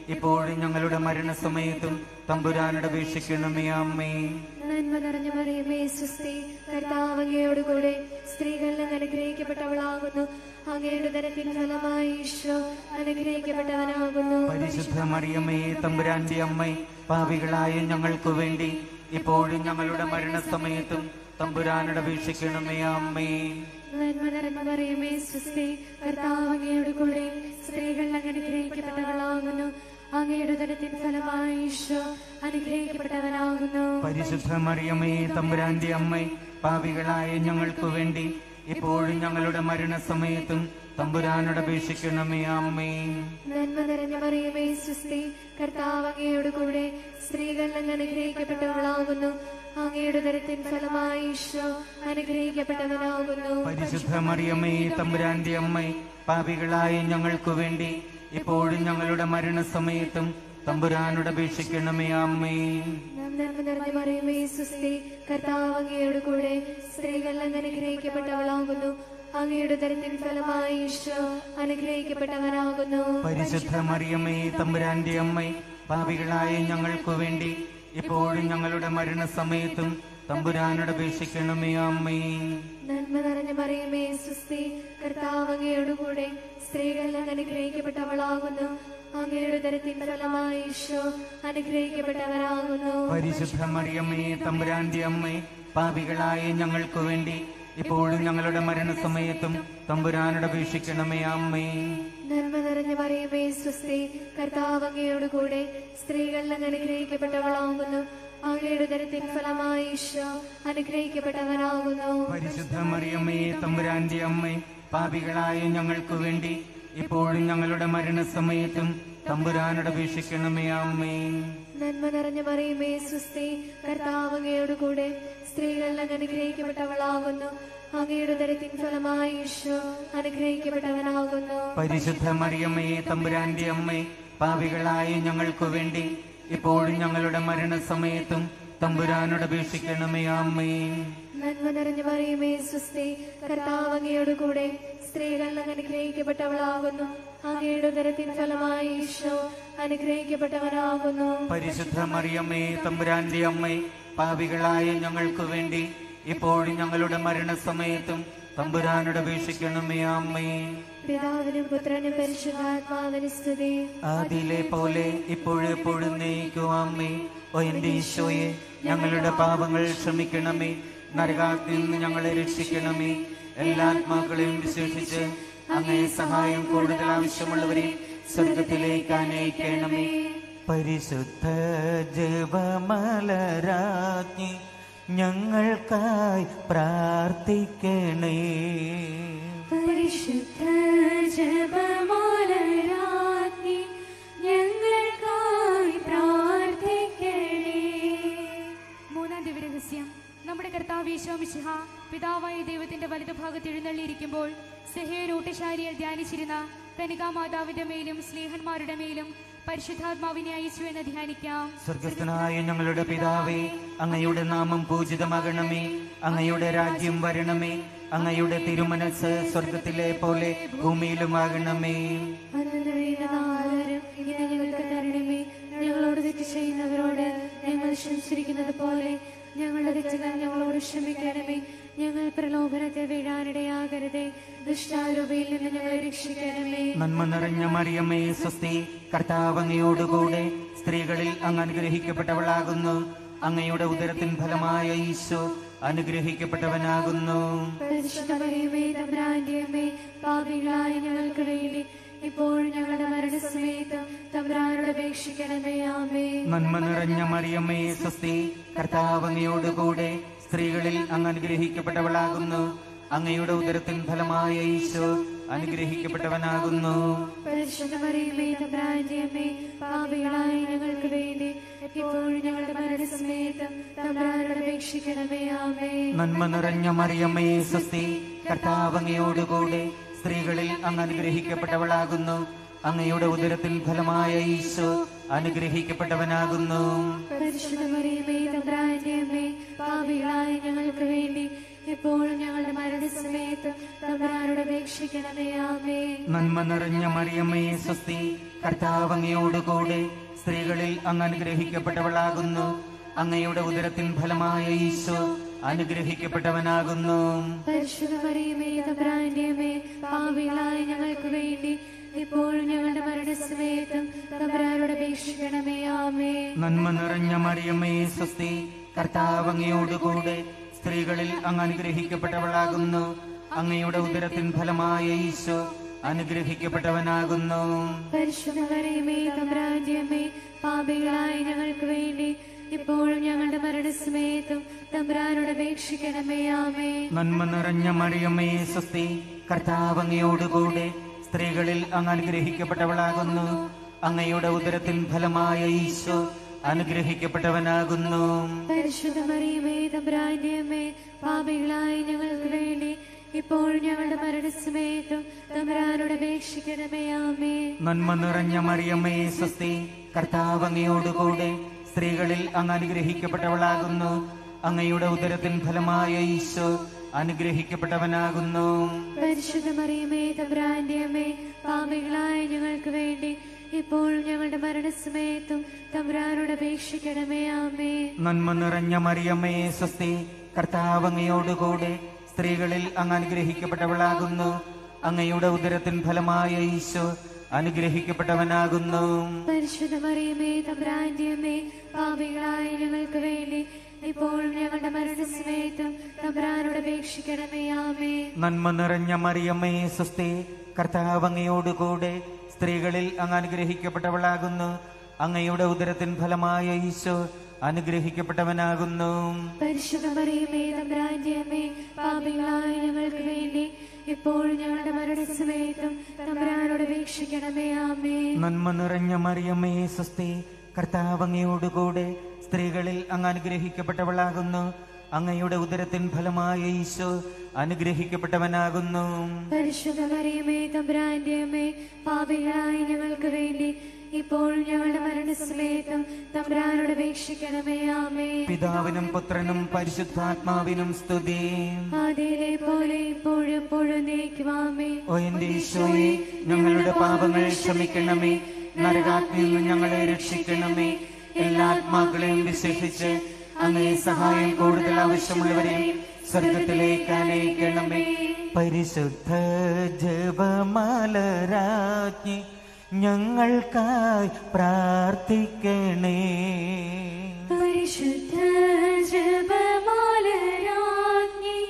ഇപ്പോഴും ഞങ്ങളുടെ മരണസമയത്തും തമ്പുരാനോട് അപേക്ഷിക്കണമേ അമ്മേ നന്മ നിറഞ്ഞ മറിയമേ സുസ്തി കർത്താവ് അങ്ങയോടുകൂടെ സ്ത്രീകളിൽ അങ്ങ് അനുഗ്രഹിക്കപ്പെട്ടവളാകുന്നു അങ്ങയുടെ തരത്തിൻ ഫലമായി ഈശോ അനുഗ്രഹിക്കപ്പെട്ടവനാകുന്നു പരിശുദ്ധ മറിയമ്മേ തമ്പുരാന്റെ അമ്മ പാപികളായ ഞങ്ങൾക്ക് വേണ്ടി ഇപ്പോഴും ഞങ്ങളുടെ മരണസമയത്തും തമ്പുരാനോട് അപേക്ഷിക്കണമേ അമ്മേ നന്മ നിറഞ്ഞ മറിയമേ സുസ്തി കർത്താവ് അങ്ങയുടെ കൂടെ സ്ത്രീകളിൽ അങ്ങ് അനുഗ്രഹിക്കപ്പെട്ടവളാകുന്നു അങ്ങയുടെ തരത്തിൻ ഫലമായി ഈശോ അനുഗ്രഹിക്കപ്പെട്ടവനാകുന്നു പരിശുദ്ധ മറിയമ്മേ തമ്പുരാന്റെ അമ്മ പാപികളായ ഞങ്ങൾക്ക് വേണ്ടി ഇപ്പോഴും ഞങ്ങളുടെ മരണസമയത്തും തമ്പുരാനോട് അപേക്ഷിക്കണമേ അമ്മേ നന്മ നിറഞ്ഞ മറിയമേ സുസ്തി കർത്താവ് അങ്ങയുടെ കൂടെ സ്ത്രീകളിൽ അങ്ങ് അനുഗ്രഹിക്കപ്പെട്ടവളാകുന്നു അങ്ങയുടെ തരത്തിൻ ഫലമായി ഈശോ അനുഗ്രഹിക്കപ്പെട്ടവനാകുന്നു പരിശുദ്ധ മറിയമ്മേ തമ്പുരാന്റെ അമ്മ പാപികളായ ഞങ്ങൾക്ക് വേണ്ടി ഇപ്പോഴും ഞങ്ങളുടെ മരണസമയത്തും തമ്പുരാനോട് അപേക്ഷിക്കണമേ അമ്മേ നന്മ നിറഞ്ഞ മറിയമേ സുസ്തി കർത്താവ് അങ്ങയുടെ കൂടെ സ്ത്രീകളിൽ അങ്ങ് അനുഗ്രഹിക്കപ്പെട്ടവളാകുന്നു അങ്ങയുടെ തരത്തിൻ ഫലമായി ഈശോ അനുഗ്രഹിക്കപ്പെട്ടവനാകുന്നു പരിശുദ്ധ മറിയമ്മേ തമ്പുരാന്റെ അമ്മ പാപികളായ ഞങ്ങൾക്ക് വേണ്ടി ഇപ്പോഴും ഞങ്ങളുടെ മരണസമയത്തും തമ്പുരാനോട് അപേക്ഷിക്കണമേ അമ്മേ നന്മ നിറഞ്ഞ മറിയമേ സുസ്തി കർത്താവ് അങ്ങയുടെ കൂടെ സ്ത്രീകളിൽ അങ്ങ് അനുഗ്രഹിക്കപ്പെട്ടവളാകുന്നു അങ്ങയുടെ തരത്തിൻ ഫലമായി ഈശോ അനുഗ്രഹിക്കപ്പെട്ടവനാകുന്നു പരിശുദ്ധ മറിയമ്മേ തമ്പുരാന്റെ അമ്മ പാപികളായ ഞങ്ങൾക്ക് വേണ്ടി ഇപ്പോഴും ഞങ്ങളുടെ മരണസമയത്തും തമ്പുരാനോട് അപേക്ഷിക്കണമേ അമ്മേ നന്മ നിറഞ്ഞ മറിയമേ സുസ്തി കർത്താവ് അങ്ങയുടെ കൂടെ സ്ത്രീകളിൽ അങ്ങ് അനുഗ്രഹിക്കപ്പെട്ടവളാകുന്നു അങ്ങയുടെ തരത്തിൻ ഫലമായി ഈശോ അനുഗ്രഹിക്കപ്പെട്ടവനാകുന്നു പരിശുദ്ധ മറിയമ്മേ തമ്പുരാന്റെ അമ്മ പാപികളായ ഞങ്ങൾക്ക് വേണ്ടി ഇപ്പോഴും ഞങ്ങളുടെ മരണസമയത്തും തമ്പുരാനോട് അപേക്ഷിക്കണമേ അമ്മേ നന്മ നിറഞ്ഞ മറിയമേ സുസ്തി കർത്താവ് അങ്ങയുടെ കൂടെ സ്ത്രീകളിൽ അങ്ങ് അനുഗ്രഹിക്കപ്പെട്ടവളാകുന്നു അങ്ങയുടെ തരത്തിൻ ഫലമായി ഈശോ അനുഗ്രഹിക്കപ്പെട്ടവനാകുന്നു പരിശുദ്ധ മറിയമ്മേ തമ്പുരാന്റെ അമ്മ പാപികളായ ഞങ്ങൾക്ക് വേണ്ടി ഇപ്പോഴും ഞങ്ങളുടെ മരണസമയത്തും തമ്പുരാനോട് അപേക്ഷിക്കണമേ അമ്മേ നന്മ നിറഞ്ഞ മറിയമേ സുസ്തി കർത്താവ് അങ്ങയുടെ കൂടെ സ്ത്രീകളിൽ അങ്ങ് അനുഗ്രഹിക്കപ്പെട്ടവളാകുന്നു അങ്ങയുടെ ഉദരത്തിൻ ഫലമായി ഈശോ അനുഗ്രഹിക്കപ്പെട്ടവനാകുന്നു പരിശുദ്ധ മറിയമ്മേ തമ്പുരാന്റെ അമ്മ പാപികളായ ഞങ്ങൾക്ക് വേണ്ടി ഇപ്പോഴും ഞങ്ങളുടെ മരണസമയത്തും തമ്പുരാനോട് അപേക്ഷിക്കണമേ അമ്മേ പിതാവിനും പുത്രനും പരിശുദ്ധാത്മാവിന് സ്തുതി അതിലെ പോലെ ഇപ്പോഴെപ്പോഴും നയിക്കും അമ്മേ ഓ എന്റെ ഈശോയെ ഞങ്ങളുടെ പാപങ്ങൾ ക്ഷമിക്കണമേ നരകാത്തിൽ നിന്ന് ഞങ്ങളെ രക്ഷിക്കണമേ എല്ലാ ആത്മാക്കളെയും വിശേഷിച്ച് അങ്ങേ സഹായം കൂടുതൽ ആവശ്യമുള്ളവരെ സ്വർഗത്തിലേക്ക് അനയിക്കണമേ പരിശുദ്ധ ജപമലരാജ്ഞി ഞങ്ങൾക്കായി പ്രാർത്ഥിക്കണേ പരിശുദ്ധ ജപമാലരാജ്ഞി ഞങ്ങൾക്കായി പ്രാർത്ഥിക്കണേ മൂന്നാം ദിവരഹസ്യം നമ്മുടെ കർത്താവ് യേശോമിശിഹ പിതാവായ ദൈവത്തിന്റെ വലതുഭാഗത്ത് എഴുന്നള്ളിയിരിക്കുമ്പോൾ സെഹേരൂട്ടശാരിയിൽ ധ്യാനിച്ചിരുന്ന കനികാമാതാവിന്റെ മേലും സ്നേഹന്മാരുടെ മേലും പരിശുദ്ധാത്മാവിനെ അയച്ചു എന്ന് ധ്യാനിക്കാം സ്വർഗസ്ഥനായ ഞങ്ങളുടെ പിതാവേ അങ്ങയുടെ നാമം പൂജിതമാകണമേ അങ്ങയുടെ രാജ്യം വരണമേ അങ്ങയുടെ തിരുമനസ് സ്വർഗത്തിലെ പോലെ ഭൂമിയിലുമാകണമേ അന്നു വേണ്ടുന്ന ആഹാരം ഇനി ഞങ്ങൾക്ക് തരണമേ ഞങ്ങളോട് തെറ്റ് ചെയ്യുന്നവരോട് ഞങ്ങൾ ക്ഷമിച്ചിരിക്കുന്നത് പോലെ ഞങ്ങളുടെ തെറ്റുകൾ ഞങ്ങളോട് ക്ഷമിക്കണമേ ഞങ്ങൾ പ്രലോഭനത്തിൽ വീഴാനിടയാകരുതേ ദുഷ്ടാരൂപയിൽ നിന്ന് ഞങ്ങളെ രക്ഷിക്കണമേ നന്മ നിറഞ്ഞ മറിയമ്മേ സ്വസ്തി കർത്താവ് അങ്ങയോടുകൂടെ സ്ത്രീകളിൽ അങ്ങ് അനുഗ്രഹിക്കപ്പെട്ടവളാകുന്നു അങ്ങയുടെ ഉദരത്തിൻ ഫലമായ ഈശോ അനുഗ്രഹിക്കപ്പെട്ടവനാകുന്നു പരിശുദ്ധമറിയമേ തമ്പ്രാന്റെ അമ്മേ പാപികളായ ഞങ്ങൾക്ക് വേണ്ടി ഇപ്പോഴും ഞങ്ങളുടെ മരണസമയത്തും തമ്പ്രാനോട് അപേക്ഷിക്കണമേ ആമേ നന്മ നിറഞ്ഞ മറിയമ്മേ സ്വസ്തി കർത്താവ് അങ്ങയോടുകൂടെ സ്ത്രീകളിൽ അങ്ങ് അനുഗ്രഹിക്കപ്പെട്ടവളാകുന്നു അങ്ങയുടെ ഉദരത്തിൻ ഫലമായ ഈശോ അനുഗ്രഹിക്കപ്പെട്ടവനാകുന്നു പരിശുദ്ധമറിയമേ തമ്പ്രാന്റെ അമ്മേ പാപികളായ ഞങ്ങൾക്ക് വേണ്ടി ഇപ്പോഴും ഞങ്ങളുടെ മരണസമയത്തും തമ്പ്രാനോട് അപേക്ഷിക്കണമേ ആമേ നന്മ നിറഞ്ഞ മറിയമ്മേ സ്വസ്തി കർത്താവ് അങ്ങയോടുകൂടെ സ്ത്രീകളിൽ അങ്ങ് അനുഗ്രഹിക്കപ്പെട്ടവളാകുന്നു അങ്ങയുടെ ഉദരത്തിൻ ഫലമായ ഈശോ അനുഗ്രഹിക്കപ്പെട്ടവനാകുന്നു പരിശുദ്ധമറിയമേ തമ്പ്രാന്റെ അമ്മേ പാപികളായ ഞങ്ങൾക്ക് വേണ്ടി ഇപ്പോഴും ഞങ്ങളുടെ മരണസമയത്തും തമ്പുരാനോട് അപേക്ഷിക്കണമേ ആമേ നന്മ നിറഞ്ഞ മറിയമ്മേ സ്വസ്തി കർത്താവ് അങ്ങയോടുകൂടെ സ്ത്രീകളിൽ അങ്ങ് അനുഗ്രഹിക്കപ്പെട്ടവളാകുന്നു അങ്ങയുടെ ഉദരത്തിൻ ഫലമായ ഈശോ അനുഗ്രഹിക്കപ്പെട്ടവനാകുന്നു പരിശുദ്ധ മറിയമേ തമ്പുരാന്റെ അമ്മേ പാപികളായ ഞങ്ങൾക്ക് വേണ്ടി ഇപ്പോഴും ഞങ്ങളുടെ മരണസമയത്തും തമ്പുരാനോട് അപേക്ഷിക്കണമേ ആമേ നന്മ നിറഞ്ഞ മറിയമ്മേ സ്വസ്തി കർത്താവ് അങ്ങയോടുകൂടെ സ്ത്രീകളിൽ അങ്ങ് അനുഗ്രഹിക്കപ്പെട്ടവളാകുന്നു അങ്ങയുടെ ഉദരത്തിൻ ഫലമായ ഈശോ അനുഗ്രഹിക്കപ്പെട്ടവനാകുന്നു പരിശുദ്ധ മറിയമേ തമ്പുരാന്റെ അമ്മേ പാപികളായ ഞങ്ങൾക്ക് വേണ്ടി ഇപ്പോഴും ഞങ്ങളുടെ മരണസമയത്തും തമ്പുരാനോട് അപേക്ഷിക്കണമേ ആമേ നന്മ നിറഞ്ഞ മറിയമ്മേ സ്വസ്തി കർത്താവ് അങ്ങയോടുകൂടെ സ്ത്രീകളിൽ അങ്ങ് അനുഗ്രഹിക്കപ്പെട്ടവളാകുന്നു അങ്ങയുടെ ഉദരത്തിൻ ഫലമായ ഈശോ അനുഗ്രഹിക്കപ്പെട്ടവനാകുന്നു പരിശുദ്ധ മറിയമേ തമ്പുരാന്റെ അമ്മേ പാപികളായ ഞങ്ങൾക്ക് വേണ്ടി ഇപ്പോഴും ഞങ്ങളുടെ മരണസമയത്തും തമ്പുരാനോട് അപേക്ഷിക്കണമേ ആമേ നന്മ നിറഞ്ഞ മറിയമ്മേ സ്വസ്തി കർത്താവ് അങ്ങയോടുകൂടെ സ്ത്രീകളിൽ അങ്ങ് അനുഗ്രഹിക്കപ്പെട്ടവളാകുന്നു അങ്ങയുടെ ഉദരത്തിൻ ഫലമായ ഈശോ അനുഗ്രഹിക്കപ്പെട്ടവനാകുന്നു പരിശുദ്ധ മറിയമേ തമ്പുരാന്റെ അമ്മേ പാപികളായ ഞങ്ങൾക്ക് വേണ്ടി ഇപ്പോഴും ഞങ്ങളുടെ മരണസമയത്തും തമ്പുരാനോട് അപേക്ഷിക്കണമേ ആമേ നന്മ നിറഞ്ഞ മറിയമ്മേ സ്വസ്തി കർത്താവ് അങ്ങയോടുകൂടെ സ്ത്രീകളിൽ അങ്ങ് അനുഗ്രഹിക്കപ്പെട്ടവളാകുന്നു അങ്ങയുടെ ഉദരത്തിൻ ഫലമായ ഈശോ അനുഗ്രഹിക്കപ്പെട്ടവനാകുന്നു പരിശുദ്ധ മറിയമേ തമ്പുരാന്റെ അമ്മേ പാപികളായ ഞങ്ങൾക്ക് വേണ്ടി ഇപ്പോഴും ഞങ്ങളുടെ മരണസമയത്തും തമ്പുരാനോട് അപേക്ഷിക്കണമേ ആമേ നന്മ നിറഞ്ഞ മറിയമ്മേ സ്വസ്തി കർത്താവ് അങ്ങയോടുകൂടെ സ്ത്രീകളിൽ അങ്ങ് അനുഗ്രഹിക്കപ്പെട്ടവളാകുന്നു അങ്ങയുടെ ഉദരത്തിൻ ഫലമായ ഈശോ അനുഗ്രഹിക്കപ്പെട്ടവനാകുന്നു പരിശുദ്ധ മറിയമേ തമ്പുരാന്റെ അമ്മേ പാപികളായ ഞങ്ങൾക്ക് വേണ്ടി ഇപ്പോഴും ഞങ്ങളുടെ മരണസമയത്തും തമ്പുരാനോട് അപേക്ഷിക്കണമേ ആമേ നന്മ നിറഞ്ഞ മറിയമ്മേ സ്വസ്തി കർത്താവ് അങ്ങയോടുകൂടെ സ്ത്രീകളിൽ അങ്ങ് അനുഗ്രഹിക്കപ്പെട്ടവളാകുന്നു അങ്ങയുടെ ഉദരത്തിൻ ഫലമായ ഈശോ അനുഗ്രഹിക്കപ്പെട്ടവനാകുന്നു പരിശുദ്ധ മറിയമേ തമ്പുരാന്റെ അമ്മേ പാപികളായ ഞങ്ങൾക്ക് വേണ്ടി ഇപ്പോഴും ഞങ്ങളുടെ മരണസമയത്തും തമ്പുരാനോട് അപേക്ഷിക്കണമേ ആമേ പിതാവിനും പുത്രനും പരിശുദ്ധാത്മാവിനും സ്തുതി ആദിയിലെ പോലെ ഇപ്പോഴും എപ്പോഴും നീക്കുവാമേ ഓ എന്റെ ഈശോയെ ഞങ്ങളുടെ പാപങ്ങൾ ക്ഷമിക്കണമേ നരകാത്തിൽ നിന്ന് ഞങ്ങളെ രക്ഷിക്കണമേ എല്ലാ ആത്മാക്കളെയും വിശേഷിച്ച് അങ്ങേ സഹായം കൂടുതൽ ആവശ്യമുള്ളവരെയും സ്വർഗത്തിലേക്ക് അനയിക്കണമേ പരിശുദ്ധ ജപമാലരാജ്ഞി ഞങ്ങൾക്കായി പ്രാർത്ഥിക്കണേ പരിശുദ്ധ ജപമാലരാജ്ഞി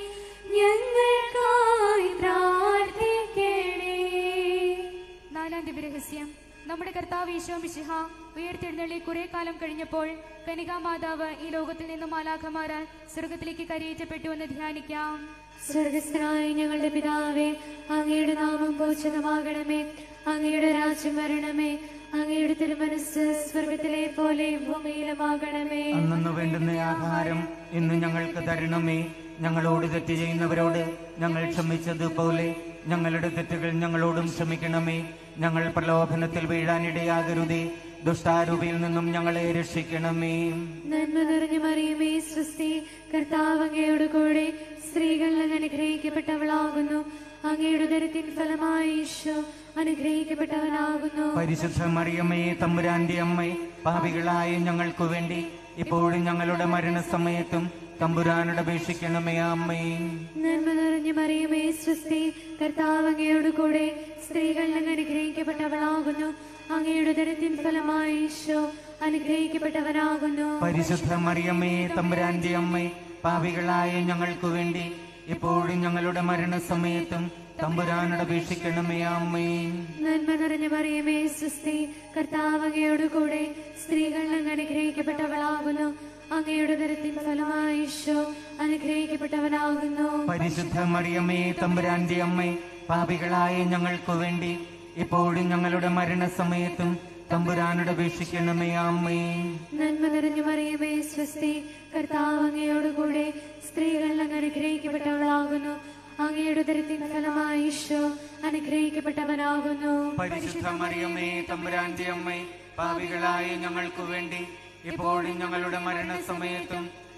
ഞങ്ങൾക്കായി പ്രാർത്ഥിക്കണേ നാലാം ദിവ്യരഹസ്യം നമ്മുടെ കർത്താവ് ഈശോ മിശിഹ ഉയർത്തെഴുന്നള്ളി കുറെ കാലം കഴിഞ്ഞപ്പോൾ കനികാ മാതാവ് ഈ ലോകത്തിൽ നിന്നും മാലാഖമാരാൽ സ്വർഗത്തിലേക്ക് കരയേറ്റപ്പെട്ടു എന്ന് ധ്യാനിക്കാം സ്വർഗസ്ഥനായ ഞങ്ങളുടെ പിതാവേ അങ്ങയുടെ നാമം പൂജിതമാകണമേ അങ്ങയുടെ രാജ്യം വരണമേ അങ്ങയുടെ തിരുമനസ് സ്വർഗത്തിലെ പോലെ ഭൂമിയിലുമാകണമേ അന്നു വേണ്ടുന്ന ആഹാരം ഇന്ന് ഞങ്ങൾക്ക് തരണമേ ഞങ്ങളോട് തെറ്റ് ചെയ്യുന്നവരോട് ഞങ്ങൾ ക്ഷമിച്ചതുപോലെ ഞങ്ങളുടെ തെറ്റുകൾ ഞങ്ങളോടും ക്ഷമിക്കണമേ ഞങ്ങൾ പ്രലോഭനത്തിൽ വീഴാനിടയാകരുതേ ദുഷ്ടാരൂപിയിൽ നിന്നും ഞങ്ങളെ രക്ഷിക്കണമേ നന്മ നിറഞ്ഞ മറിയമേ സ്വസ്തി കർത്താവ് അങ്ങയോട് കൂടെ സ്ത്രീകൾ അങ്ങ് അനുഗ്രഹിക്കപ്പെട്ടവളാകുന്നു അങ്ങയുടെ ദരത്തിൻ ഫലമായ ഈശോ അനുഗ്രഹിക്കപ്പെട്ടവനാകുന്നു പരിശുദ്ധ മറിയമ്മേ തമ്പുരാന്റെ അമ്മേ പാപികളായ ഞങ്ങൾക്കു വേണ്ടി ഇപ്പോഴും ഞങ്ങളുടെ മരണസമയത്തും തമ്പുരാനോട് അപേക്ഷിക്കണമേ അമ്മേ നന്മ നിറഞ്ഞ മറിയമേ സ്വസ്തി കർത്താവ് അങ്ങയോട് കൂടെ സ്ത്രീകൾ അങ്ങ് അനുഗ്രഹിക്കപ്പെട്ടവളാകുന്നു അങ്ങയുടെ ദരത്തിൻ ഫലമായ ഈശോ അനുഗ്രഹിക്കപ്പെട്ടവനാകുന്നു പരിശുദ്ധ മറിയമ്മേ തമ്പുരാന്റെ അമ്മേ പാപികളായ ഞങ്ങൾക്കു വേണ്ടി ഇപ്പോഴും ഞങ്ങളുടെ മരണസമയത്തും തമ്പുരാനോട് അപേക്ഷിക്കണമേ അമ്മേ നന്മ നിറഞ്ഞ മറിയമേ സ്വസ്തി കർത്താവ് അങ്ങയോട് കൂടെ സ്ത്രീകൾ അങ്ങ് അനുഗ്രഹിക്കപ്പെട്ടവളാകുന്നു അങ്ങയുടെ ദരത്തിൻ ഫലമായ ഈശോ അനുഗ്രഹിക്കപ്പെട്ടവനാകുന്നു പരിശുദ്ധ മറിയമ്മേ തമ്പുരാന്റെ അമ്മേ പാപികളായ ഞങ്ങൾക്കു വേണ്ടി ഇപ്പോഴും ഞങ്ങളുടെ മരണസമയത്തും തമ്പുരാനോട് അപേക്ഷിക്കണമേ അമ്മേ നന്മ നിറഞ്ഞ മറിയമേ സ്വസ്തി കർത്താവ് അങ്ങയോട് കൂടെ സ്ത്രീകൾ അങ്ങ് അനുഗ്രഹിക്കപ്പെട്ടവളാകുന്നു അങ്ങയുടെ ദരത്തിൻ ഫലമായ ഈശോ അനുഗ്രഹിക്കപ്പെട്ടവനാകുന്നു പരിശുദ്ധ മറിയമ്മേ തമ്പുരാന്റെ അമ്മേ പാപികളായ ഞങ്ങൾക്കു വേണ്ടി ഇപ്പോഴും ഞങ്ങളുടെ മരണസമയത്തും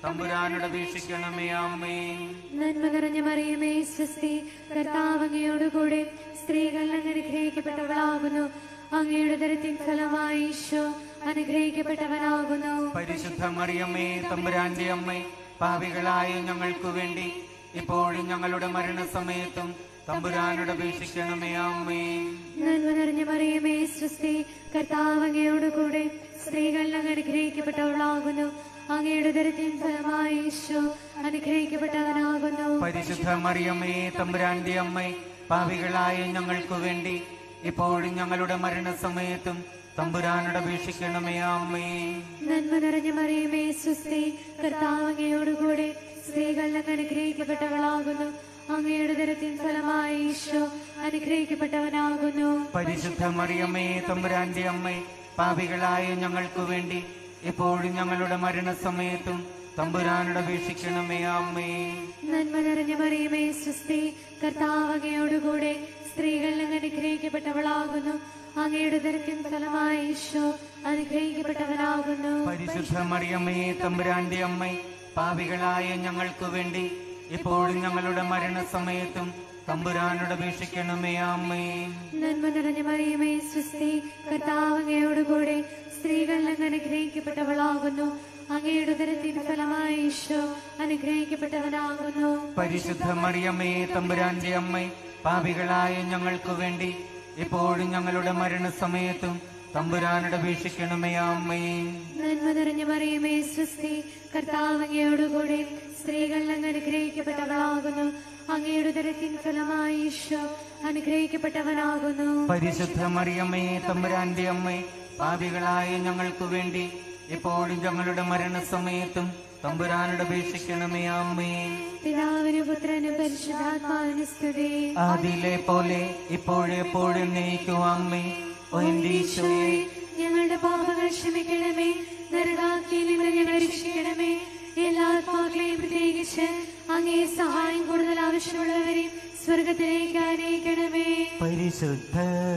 തമ്പുരാനോട് അപേക്ഷിക്കണമേ അമ്മേ നന്മ നിറഞ്ഞ മറിയമേ സ്വസ്തി കർത്താവ് അങ്ങയോടുകൂടെ സ്ത്രീകൾ അങ്ങ് അനുഗ്രഹിക്കപ്പെട്ടവളാകുന്നു അങ്ങയുടെ ദരത്തിൻ ഫലമായി ഈശോ അനുഗ്രഹിക്കപ്പെട്ടവനാകുന്നു പരിശുദ്ധ മറിയമ്മേ തമ്പുരാന്റെ അമ്മേ പാപികളായ ഞങ്ങൾക്ക് വേണ്ടി ഇപ്പോഴും ഞങ്ങളുടെ മരണസമയത്തും തമ്പുരാനോട് അപേക്ഷിക്കണമേ അമ്മേ നന്മ നിറഞ്ഞ മറിയമേ സ്വസ്തി കർത്താവ് അങ്ങയോടുകൂടെ സ്ത്രീകൾ അങ്ങ് അനുഗ്രഹിക്കപ്പെട്ടവളാകുന്നു അങ്ങയുടെ ദരത്തിൻ ഫലമായി ഈശോ അനുഗ്രഹിക്കപ്പെട്ടവനാകുന്നു പരിശുദ്ധ മറിയമ്മേ തമ്പുരാന്റെ അമ്മേ പാപികളായ ഞങ്ങൾക്ക് വേണ്ടി ഇപ്പോഴും ഞങ്ങളുടെ മരണസമയത്തും തമ്പുരാനോട് അപേക്ഷിക്കണമേ അമ്മേ നന്മ നിറഞ്ഞ മറിയമേ സ്വസ്തി കർത്താവ് അങ്ങയോടുകൂടെ സ്ത്രീകൾ അങ്ങ് അനുഗ്രഹിക്കപ്പെട്ടവളാകുന്നു അങ്ങയുടെ ദരത്തിൻ ഫലമായി ഈശോ അനുഗ്രഹിക്കപ്പെട്ടവനാകുന്നു പരിശുദ്ധ മറിയമ്മേ തമ്പുരാന്റെ അമ്മേ പാപികളായ ഞങ്ങൾക്ക് വേണ്ടി ഇപ്പോഴും ഞങ്ങളുടെ മരണസമയത്തും തമ്പുരാനോട് അപേക്ഷിക്കണമേ അമ്മേ നന്മ നിറഞ്ഞ മറിയമേ സ്വസ്തി കർത്താവ് അങ്ങയോടുകൂടെ സ്ത്രീകൾ അങ്ങ് അനുഗ്രഹിക്കപ്പെട്ടവളാകുന്നു അങ്ങയുടെ ദരത്തിൻ ഫലമായി ഈശോ അനുഗ്രഹിക്കപ്പെട്ടവനാകുന്നു പരിശുദ്ധ മറിയമ്മേ തമ്പുരാന്റെ അമ്മേ പാപികളായ ഞങ്ങൾക്ക് വേണ്ടി ഇപ്പോഴും ഞങ്ങളുടെ മരണസമയത്തും തമ്പുരാനോട് അപേക്ഷിക്കണമേ അമ്മേ നന്മ നിറഞ്ഞ മറിയമേ സ്വസ്തി കർത്താവ് അങ്ങയോടുകൂടെ സ്ത്രീകൾ അങ്ങ് അനുഗ്രഹിക്കപ്പെട്ടവളാകുന്നു അങ്ങയുടെ ദരത്തിൻ ഫലമായി ഈശോ അനുഗ്രഹിക്കപ്പെട്ടവനാകുന്നു പരിശുദ്ധ മറിയമ്മേ തമ്പുരാന്റെ അമ്മേ പാപികളായ ഞങ്ങൾക്ക് വേണ്ടി ഇപ്പോഴും ഞങ്ങളുടെ മരണസമയത്തും തമ്പുരാനോട് അപേക്ഷിക്കണമേ അമ്മേ നന്മ നിറഞ്ഞ മറിയമേ സ്വസ്തി കർത്താവ് അങ്ങയോടുകൂടെ സ്ത്രീകൾ അങ്ങ് അനുഗ്രഹിക്കപ്പെട്ടവളാകുന്നു അങ്ങയുടെ ദരത്തിൻ ഫലമായി ഈശോ അനുഗ്രഹിക്കപ്പെട്ടവനാകുന്നു പരിശുദ്ധ മറിയമ്മേ തമ്പുരാന്റെ അമ്മേ പാപികളായ ഞങ്ങൾക്ക് വേണ്ടി ഇപ്പോഴും ഞങ്ങളുടെ മരണസമയത്തും തമ്പുരാനോട് അപേക്ഷിക്കണമേ അമ്മേ പിതാവിനും പുത്രനും പരിശുദ്ധാത്മാവിന് സ്തുതി അതിലെ പോലെ ഇപ്പോഴെപ്പോഴും നയിക്കും അമ്മേ ഓ എന്റെ ഈശോയെ ഞങ്ങളുടെ പാപങ്ങൾ ക്ഷമിക്കണമേ നരകാക്കിയിൽ നിന്ന് ഞങ്ങളെ രക്ഷിക്കണമേ എല്ലാ ആത്മാക്കളെയും പ്രത്യേകിച്ച് അങ്ങേ സഹായം കൂടുതൽ ആവശ്യമുള്ളവരെയും സ്വർഗത്തിലേക്ക് ആനയിക്കണമേ പരിശുദ്ധ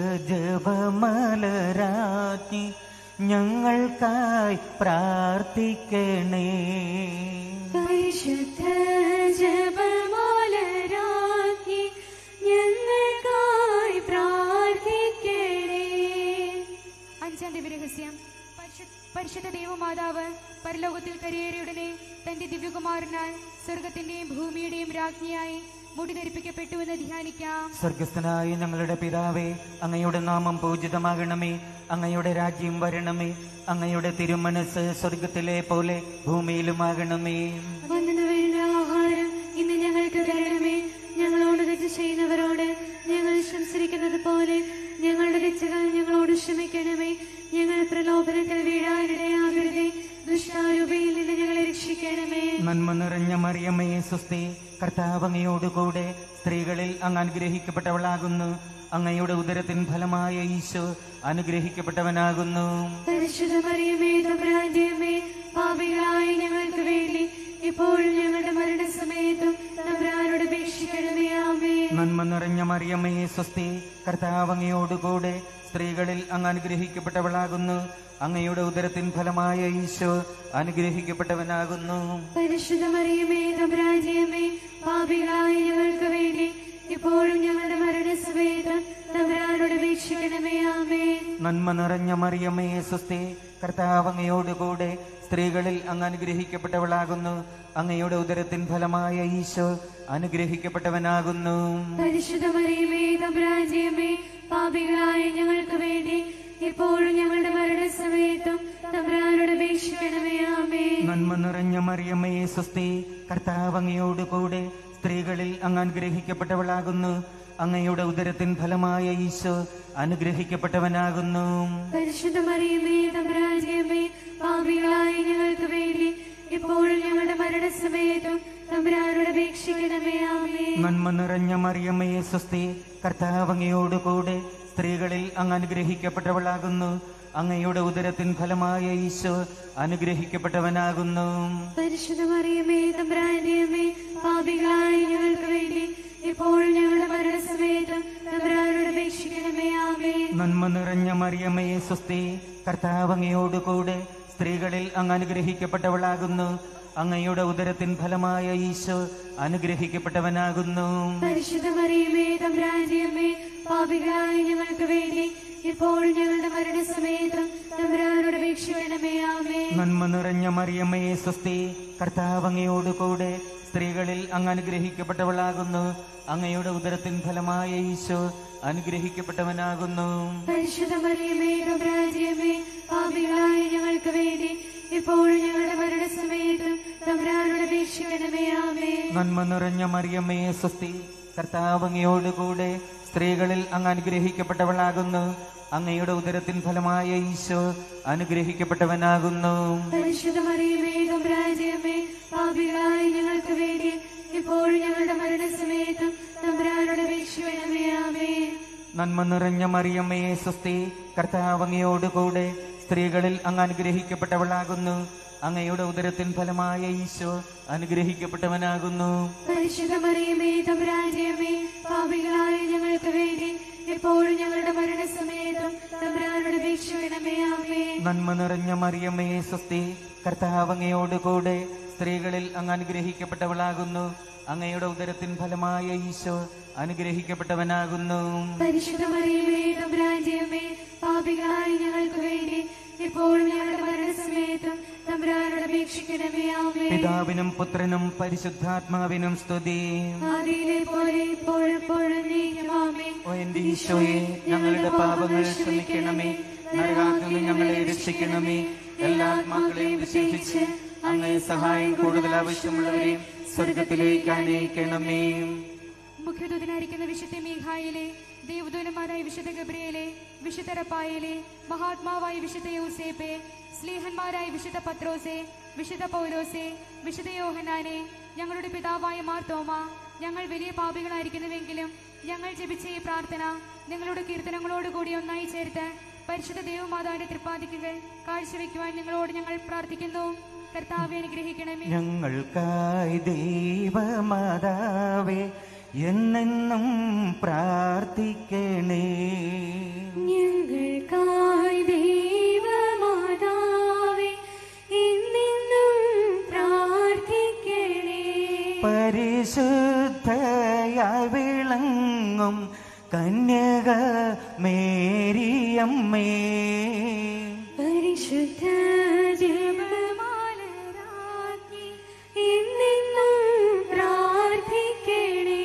ജപമലരാക്കി ഞങ്ങൾക്കായി പ്രാർത്ഥിക്കണേ പരിശുദ്ധ ജപമാലരാക്കി ഞങ്ങൾക്കായി പ്രാർത്ഥിക്കണേ അഞ്ചാം ദിവ്യരഹസ്യം പരിശു- പരിശുദ്ധ ദൈവമാതാവ് പരലോകത്തിൽ കരയേറിയുടനെ തന്റെ ദിവ്യകുമാരനാൽ സ്വർഗത്തിന്റെയും ഭൂമിയുടെയും രാജ്ഞിയായി മുടി ധരിപ്പിക്കപ്പെട്ടുവെന്ന് ധ്യാനിക്കാം സ്വർഗസ്ഥനായ ഞങ്ങളുടെ പിതാവേ അങ്ങയുടെ നാമം പൂജിതമാകണമേ അങ്ങയുടെ രാജ്യം വരണമേ അങ്ങയുടെ തിരുമനസ് സ്വർഗത്തിലെ പോലെ ഭൂമിയിലുമാകണമേ വന്നു വേണ്ട ആഹാരം ഇന്ന് ഞങ്ങൾക്ക് തരണമേ ഞങ്ങളോട് തെറ്റ് ചെയ്യുന്നവരോട് ഞങ്ങൾ ശംസിക്കുന്നത് പോലെ ഞങ്ങളുടെ തെറ്റുകൾ ഞങ്ങളോട് ക്ഷമിക്കണമേ ഞങ്ങൾ പ്രലോഭനത്തിൽ വീഴാനിടയാകരുതേ ദുഷ്ടാരൂപയിൽ നിന്ന് ഞങ്ങളെ രക്ഷിക്കണമേ നന്മ നിറഞ്ഞ മറിയമ്മേ സുസ്തി കർത്താവ് അങ്ങയോടുകൂടെ സ്ത്രീകളിൽ അങ്ങ് അനുഗ്രഹിക്കപ്പെട്ടവളാകുന്നു അങ്ങയുടെ ഉദരത്തിൻ ഫലമായ ഈശോ അനുഗ്രഹിക്കപ്പെട്ടവനാകുന്നു പരിശുദ്ധ മറിയമേ തമ്പുരാന്റെ അമ്മേ പാപികളായ ഞങ്ങൾക്ക് വേണ്ടി ഇപ്പോഴും ഞങ്ങളുടെ മരണസമയത്തും തമ്പുരാനോട് അപേക്ഷിക്കണമേ ആമേ നന്മ നിറഞ്ഞ മറിയമ്മേ സ്വസ്തി കർത്താവ് അങ്ങയോടുകൂടെ സ്ത്രീകളിൽ അങ്ങ് അനുഗ്രഹിക്കപ്പെട്ടവളാകുന്നു അങ്ങയുടെ ഉദരത്തിൻ ഫലമായ ഈശോ അനുഗ്രഹിക്കപ്പെട്ടവനാകുന്നു പരിശുദ്ധ മറിയമേ തമ്പുരാന്റെ അമ്മേ പാപികളായ ഞങ്ങൾക്ക് വേണ്ടി ഇപ്പോഴും ഞങ്ങളുടെ മരണസമയത്തും തമ്പുരാനോട് അപേക്ഷിക്കണമേ ആമേ നന്മ നിറഞ്ഞ മറിയമ്മേ സ്വസ്തി കർത്താവ് അങ്ങയോടുകൂടെ സ്ത്രീകളിൽ അങ്ങ് അനുഗ്രഹിക്കപ്പെട്ടവളാകുന്നു അങ്ങയുടെ ഉദരത്തിൻ ഫലമായ ഈശോ അനുഗ്രഹിക്കപ്പെട്ടവനാകുന്നു പരിശുദ്ധ മറിയമേ തമ്പുരാന്റെ അമ്മേ പാപികളായ ഞങ്ങൾക്ക് വേണ്ടി ഇപ്പോഴും ഞങ്ങളുടെ മരണസമയത്തും തമ്പുരാനോട് അപേക്ഷിക്കണമേ ആമേ നന്മ നിറഞ്ഞ മറിയമ്മേ സ്വസ്തി കർത്താവ് അങ്ങയോടുകൂടെ സ്ത്രീകളിൽ അങ്ങ് അനുഗ്രഹിക്കപ്പെട്ടവളാകുന്നു അങ്ങയുടെ ഉദരത്തിൻ ഫലമായ ഈശോ അനുഗ്രഹിക്കപ്പെട്ടവനാകുന്നു പരിശുദ്ധ മറിയമേ തമ്പുരാന്റെ അമ്മേ പാപികളായ ഞങ്ങൾക്ക് വേണ്ടി ഇപ്പോഴും ഞങ്ങളുടെ മരണസമയത്തും തമ്പുരാനോട് അപേക്ഷിക്കണമേ ആമേ നന്മ നിറഞ്ഞ മറിയമ്മേ സ്വസ്തി കർത്താവ് അങ്ങയോടുകൂടെ സ്ത്രീകളിൽ അങ്ങ് അനുഗ്രഹിക്കപ്പെട്ടവളാകുന്നു അങ്ങയുടെ ഉദരത്തിൻ ഫലമായ ഈശോ അനുഗ്രഹിക്കപ്പെട്ടവനാകുന്നു പരിശുദ്ധ മറിയമേ തമ്പുരാന്റെ അമ്മേ പാപികളായ ഞങ്ങൾക്ക് വേണ്ടി ഇപ്പോഴും ഞങ്ങളുടെ മരണസമയത്തും തമ്പുരാനോട് അപേക്ഷിക്കണമേ ആമേ നന്മ നിറഞ്ഞ മറിയമ്മേ സ്വസ്തി കർത്താവ് അങ്ങയോടുകൂടെ സ്ത്രീകളിൽ അങ്ങ് അനുഗ്രഹിക്കപ്പെട്ടവളാകുന്നു അങ്ങയുടെ ഉദരത്തിൻ ഫലമായ ഈശോ അനുഗ്രഹിക്കപ്പെട്ടവനാകുന്നു പരിശുദ്ധ മറിയമേ തമ്പ്രാന്റിയമ്മേ പാപികളായ ഞങ്ങൾക്ക് വേണ്ടി ഇപ്പോഴും ഞങ്ങളുടെ മരണസമയത്തും തമ്പ്രാനോട് അപേക്ഷ വേണമേ ആമേ നന്മ നിറഞ്ഞ മറിയമ്മയെ സ്വസ്തി കർത്താവ് അങ്ങയോട് കൂടെ സ്ത്രീകളിൽ അങ്ങ് അനുഗ്രഹിക്കപ്പെട്ടവളാകുന്നു അങ്ങയുടെ ഉദരത്തിൻ ഫലമായ ഈശോ അനുഗ്രഹിക്കപ്പെട്ടവനാകുന്നു പരിശുദ്ധ മറിയമേ തമ്പ്രാന്റിയമ്മേ പാപികളായ ഞങ്ങൾക്ക് വേണ്ടി ഇപ്പോഴും ഞങ്ങളുടെ മരണസമയത്തും തമ്പ്രാനോട് അപേക്ഷ വേണമേ ആമേ നന്മ നിറഞ്ഞ മറിയമ്മയെ സ്വസ്തി കർത്താവ് അങ്ങയോട് കൂടെ സ്ത്രീകളിൽ അങ്ങ് അനുഗ്രഹിക്കപ്പെട്ടവളാകുന്നു അങ്ങയുടെ ഉദരത്തിൻ ഫലമായ ഈശോ അനുഗ്രഹിക്കപ്പെട്ടവനാകുന്നു പരിശുദ്ധ മറിയമേ തമ്പ്രാന്റിയമ്മേ പാപികളായ ഞങ്ങൾക്ക് വേണ്ടി ഇപ്പോഴും ഞങ്ങളുടെ മരണസമയത്തും തമ്പ്രാനോട് അപേക്ഷ വേണമേ ആമേ നന്മ നിറഞ്ഞ മറിയമ്മയെ സ്വസ്തി കർത്താവ് അങ്ങയോട് കൂടെ സ്ത്രീകളിൽ അങ്ങ് അനുഗ്രഹിക്കപ്പെട്ടവളാകുന്നു അങ്ങയുടെ ഉദരത്തിൻ ഫലമായ ഈശോ അനുഗ്രഹിക്കപ്പെട്ടവനാകുന്നു പരിശുദ്ധ മറിയമേ തമ്പുരാന്റിയമ്മേ പാപികളായ ഞങ്ങൾക്ക് വേണ്ടി എപ്പോഴും ഞങ്ങളുടെ മരണസമയത്തും തമ്പുരാനോട് അപേക്ഷ വേണമേ ആമേ നന്മ നിറഞ്ഞ മറിയമ്മയെ സ്വസ്തി കർത്താവ് അങ്ങയോട് കൂടെ സ്ത്രീകളിൽ അങ്ങ് അനുഗ്രഹിക്കപ്പെട്ടവളാകുന്നു അങ്ങയുടെ ഉദരത്തിൻ ഫലമായ ഈശോ അനുഗ്രഹിക്കപ്പെട്ടവനാകുന്നു പരിശുദ്ധ മറിയമേ തമ്പുരാന്റിയമ്മേ പാപികളായ ഞങ്ങൾക്ക് വേണ്ടി എപ്പോഴും ഞങ്ങളുടെ മരണസമയത്തും തമ്പുരാനോട് അപേക്ഷിക്കണമേ ആമേ പിതാവിനും പുത്രനും പരിശുദ്ധാത്മാവിനും സ്തുതി ആദിയിലെ പോലെ ഇപ്പോഴും എപ്പോഴും നീക്കും ആമേ ഓ എന്റെ ഈശോയെ ഞങ്ങളുടെ പാപങ്ങൾ ക്ഷമിക്കണമേ നരകാത്തിൽ നിന്ന് ഞങ്ങളെ രക്ഷിക്കണമേ എല്ലാ ആത്മാക്കളെയും വിശേഷിച്ച് അങ്ങേ സഹായം കൂടുതൽ ആവശ്യമുള്ളവരെയും സ്വർഗത്തിലേക്ക് അനയിക്കണമേ മുഖ്യദൂതനായിരിക്കുന്ന വിശുദ്ധ മീഖായിലെ ദേവദൂതന്മാരായ വിശുദ്ധ ഗബ്രിയേലെ വിശുദ്ധ റപ്പായിലെ മഹാത്മാവായ വിശുദ്ധ യൂസേപ്പെ സ്ലീഹന്മാരായ വിശുദ്ധ പത്രോസെ വിശുദ്ധ പൗലോസെ വിശുദ്ധ യോഹനാനെ ഞങ്ങളുടെ പിതാവായ മാർ തോമ ഞങ്ങൾ വലിയ പാപികളായിരിക്കുന്നുവെങ്കിലും ഞങ്ങൾ ജപിച്ച ഈ പ്രാർത്ഥന നിങ്ങളുടെ കീർത്തനങ്ങളോട് കൂടി ഒന്നായി ചേർത്ത് പരിശുദ്ധ ദേവമാതാവിന്റെ തൃപ്പാദിക്കുകൾ കാഴ്ചവെക്കുവാൻ നിങ്ങളോട് ഞങ്ങൾ പ്രാർത്ഥിക്കുന്നു കർത്താവെ അനുഗ്രഹിക്കണമേ ഞങ്ങൾക്കായി ദൈവമാതാവേ എന്നെന്നും പ്രാർത്ഥിക്കണേ ഞങ്ങൾക്കായി ദൈവമാതാവേ എന്നെന്നും പ്രാർത്ഥിക്കണേ പരിശുദ്ധയായി വിളങ്ങും കന്യക മേരിയമ്മേ പരിശുദ്ധ ജപമാലരാക്കി എന്നെന്നും പ്രാർത്ഥിക്കണേ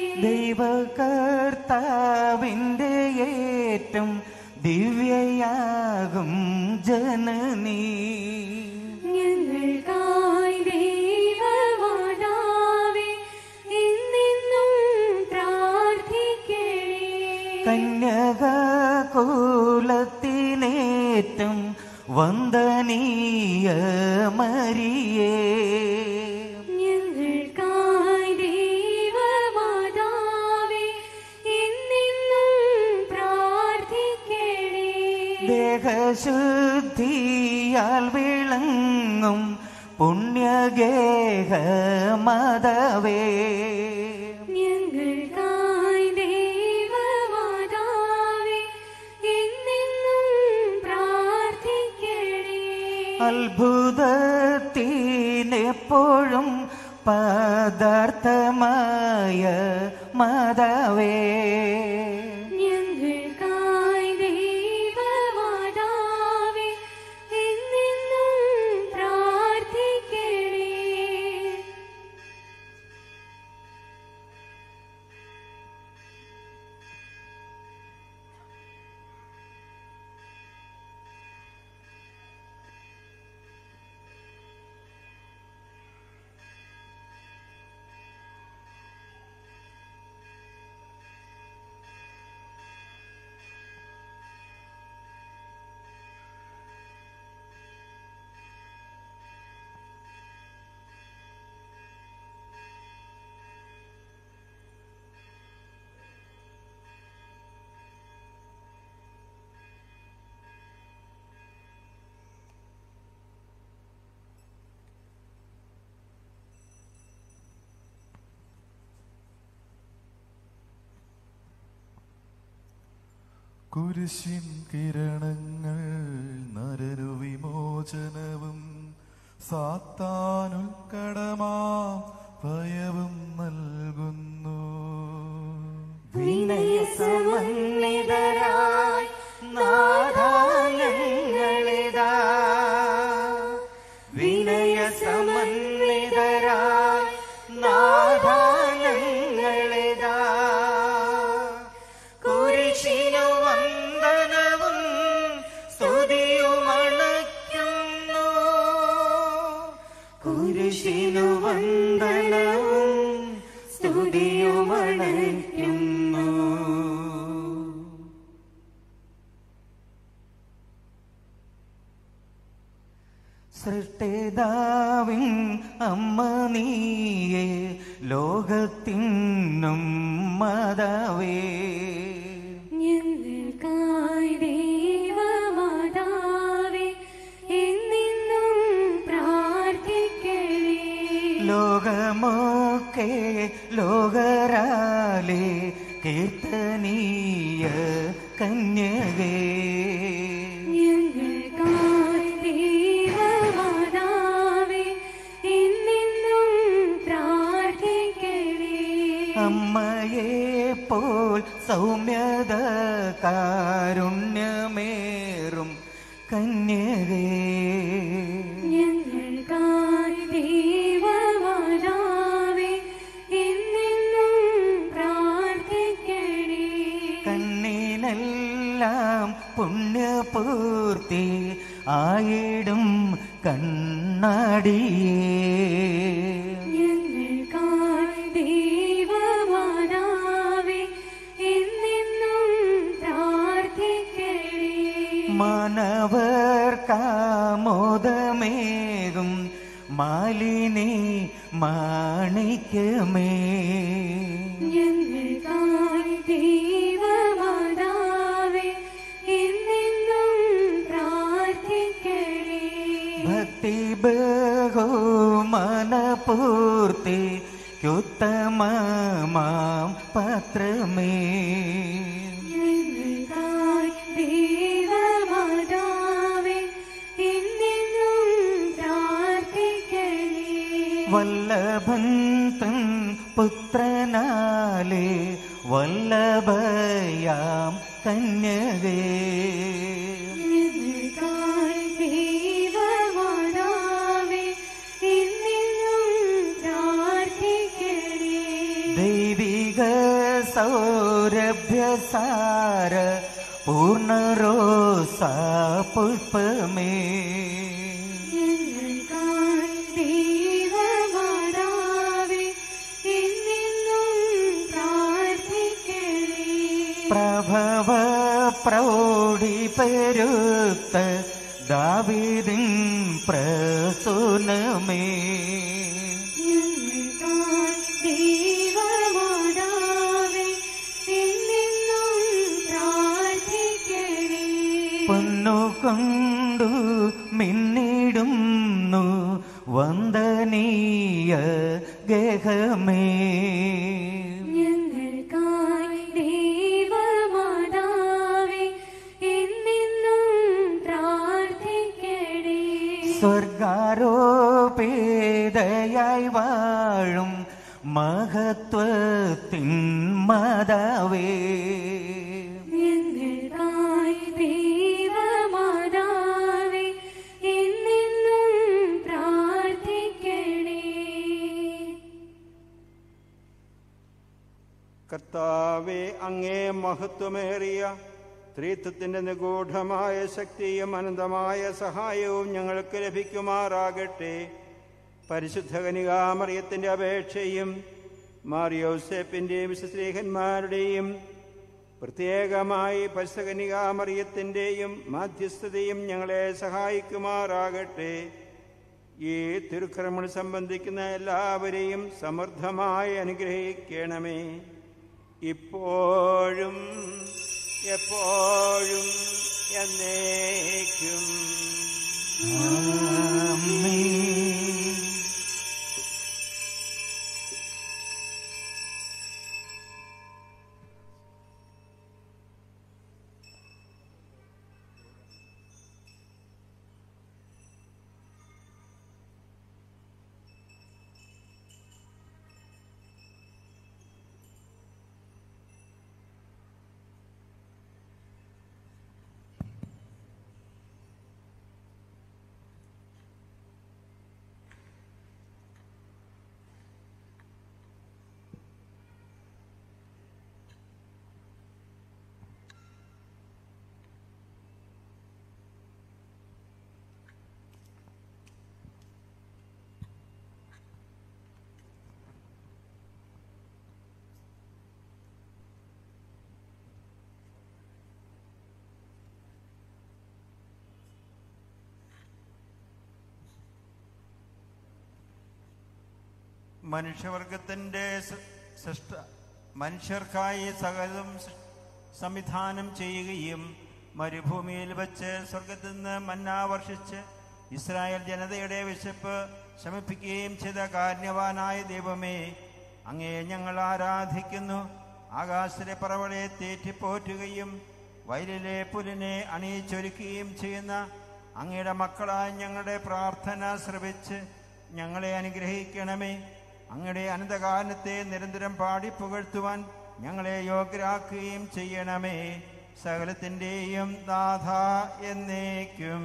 ദൈവകർത്താവിൻ്റെ ഏറ്റം ദിവ്യയാകും ജനനീ ഞങ്ങൾക്കായി ദൈവമാതാവേ എന്നെന്നും പ്രാർത്ഥിക്കണേ കന്യകാകുലത്തിനേറ്റം വന്ദനീയ മരിയേ ഞങ്ങൾക്കായി ദൈവമാതാവേ എന്നെന്നും പ്രാർത്ഥിക്കണേ ദേഹശുദ്ധിയാൽ വിളങ്ങും പുണ്യഗേഹ മതവേ ഞങ്ങൾക്കായി ദൈവമാതാവേ എന്നെന്നും പ്രാർത്ഥിക്കണേ അത്ഭുതത്തിനെപ്പോഴും പദാർത്ഥമായ മാതാവേ ഞങ്ങൾക്കായി ദൈവമാതാവേ എന്നെന്നും പ്രാർത്ഥിക്കണേ കുരിശിൻ കിരണങ്ങൾ നരരു വിമോചനവും സാത്താനുൽക്കടമാം ഭയവും നൽകുന്നു വിനയസമന്വിതരായി നാദാനങ്ങളിതാ വിനയസമന്വിതരായി നാദാനങ്ങളിതാ കുരിശിനു വന്ദനവും സ്തുതിയുമണയ്ക്കുന്നു കുരിശിനു വന്ദനവും സ്തുതിയുമണയ്ക്കുന്നു സൃഷ്ടിതാവിൻ അമ്മ നീയേ ലോകത്തിനും മതവേ ഞങ്ങൾക്കായി ദൈവമാതാവേ എന്നെന്നും പ്രാർത്ഥിക്കണേ ലോകമൊക്കെ ലോകരാലേ കീർത്തനീയ കന്യകേ ഞങ്ങൾക്കായി ദൈവമാതാവേ എന്നെന്നും പ്രാർത്ഥിക്കണേ അമ്മയെ പോൽ സൗമ്യത കാരുണ്യമേറും കന്യകേ ഞങ്ങൾക്കായി ദൈവമാതാവേ എന്നെന്നും പ്രാർത്ഥിക്കണേ കണ്ണിനെല്ലാം പുണ്യപൂർത്തി ആയിടും കണ്ണാടിയേ ഞങ്ങൾക്കായി ദൈവമാതാവേ എന്നെന്നും പ്രാർത്ഥിക്കണേ മാനവർക്കാമോദമേകും മാലിനി മാണിക്യമേ ഞങ്ങൾക്കായി ദൈവമാതാവേ എന്നെന്നും പ്രാർത്ഥിക്കണേ ഭക്തി ബഹുമാനപൂർത്തി ുത്തമമാം പത്രമേ ഞങ്ങൾക്കായി ദൈവമാതാവേ എന്നെന്നും പ്രാർത്ഥിക്കണേ വല്ലഭൻ തൻ പുത്രനാലേ വല്ലഭയാം കന്യകേ ഞങ്ങൾക്കായി ദൈവമാതാവേ എന്നെന്നും പ്രാർത്ഥിക്കണേ ദൈവിക സൗരഭ്യസാര പൂർണ്ണരോസാ പുഷ്പമേ ഞങ്ങൾക്കായി ദൈവമാതാവേ എന്നെന്നും പ്രാർത്ഥിക്കണേ പ്രഭവ പ്രൗഢി പെരുത്ത ദാവിദിൻ പ്രസുനമേ ഞങ്ങൾക്കായി ദൈവമാതാവേ എന്നെന്നും പ്രാർത്ഥിക്കണേ പൊന്നുകൊണ്ടു മിന്നിടുന്നു വന്ദനീയ ഗഹമേ ഞങ്ങൾക്കായി ദൈവമാതാവേ എന്നെന്നും പ്രാർത്ഥിക്കണേ സ്വർഗാരോപേതയായി വാഴും മഹത്വത്തിൻ മാതാവേ ഞങ്ങൾക്കായി ദൈവമാതാവേ എന്നെന്നും പ്രാർത്ഥിക്കണേ കർത്താവെ അങ്ങേ മഹത്വമേറിയ ത്രിത്വത്തിന്റെ നിഗൂഢമായ ശക്തിയും അനന്തമായ സഹായവും ഞങ്ങൾക്ക് ലഭിക്കുമാറാകട്ടെ പരിശുദ്ധ കനികാമറിയത്തിന്റെ അപേക്ഷയും മാറിയോസെപ്പിന്റെയും സ്ത്രീഹന്മാരുടെയും പ്രത്യേകമായി പരിശുദ്ധ കനികാമറിയത്തിന്റെയും മാധ്യസ്ഥതയും ഞങ്ങളെ സഹായിക്കുമാറാകട്ടെ ഈ തിരുക്രമണം സംബന്ധിക്കുന്ന എല്ലാവരെയും സമൃദ്ധമായി അനുഗ്രഹിക്കണമേ ഇപ്പോഴും എപ്പോഴും എന്നേക്കും മനുഷ്യവർഗത്തിൻ്റെ സ- സൃഷ്ട മനുഷ്യർക്കായി സകലം സൃ- സംവിധാനം ചെയ്യുകയും മരുഭൂമിയിൽ വെച്ച് സ്വർഗത്തിൽ നിന്ന് മന്ന വർഷിച്ച് ഇസ്രായേൽ ജനതയുടെ വിശപ്പ് ശമിപ്പിക്കുകയും ചെയ്ത കാരുണ്യവാനായ ദൈവമേ അങ്ങേ ഞങ്ങൾ ആരാധിക്കുന്നു ആകാശത്തിലെ പറവളെ തീറ്റിപ്പോറ്റുകയും വയലിലെ പുലിനെ അണിയിച്ചൊരുക്കുകയും ചെയ്യുന്ന അങ്ങയുടെ മക്കളായ ഞങ്ങളുടെ പ്രാർത്ഥന ശ്രവിച്ച് ഞങ്ങളെ അനുഗ്രഹിക്കണമേ അങ്ങയുടെ അനന്തകാലത്തെ നിരന്തരം പാടി പുകഴ്ത്തുവാൻ ഞങ്ങളെ യോഗ്യരാക്കുകയും ചെയ്യണമേ സകലത്തിൻ്റെയും നാഥ എന്നേക്കും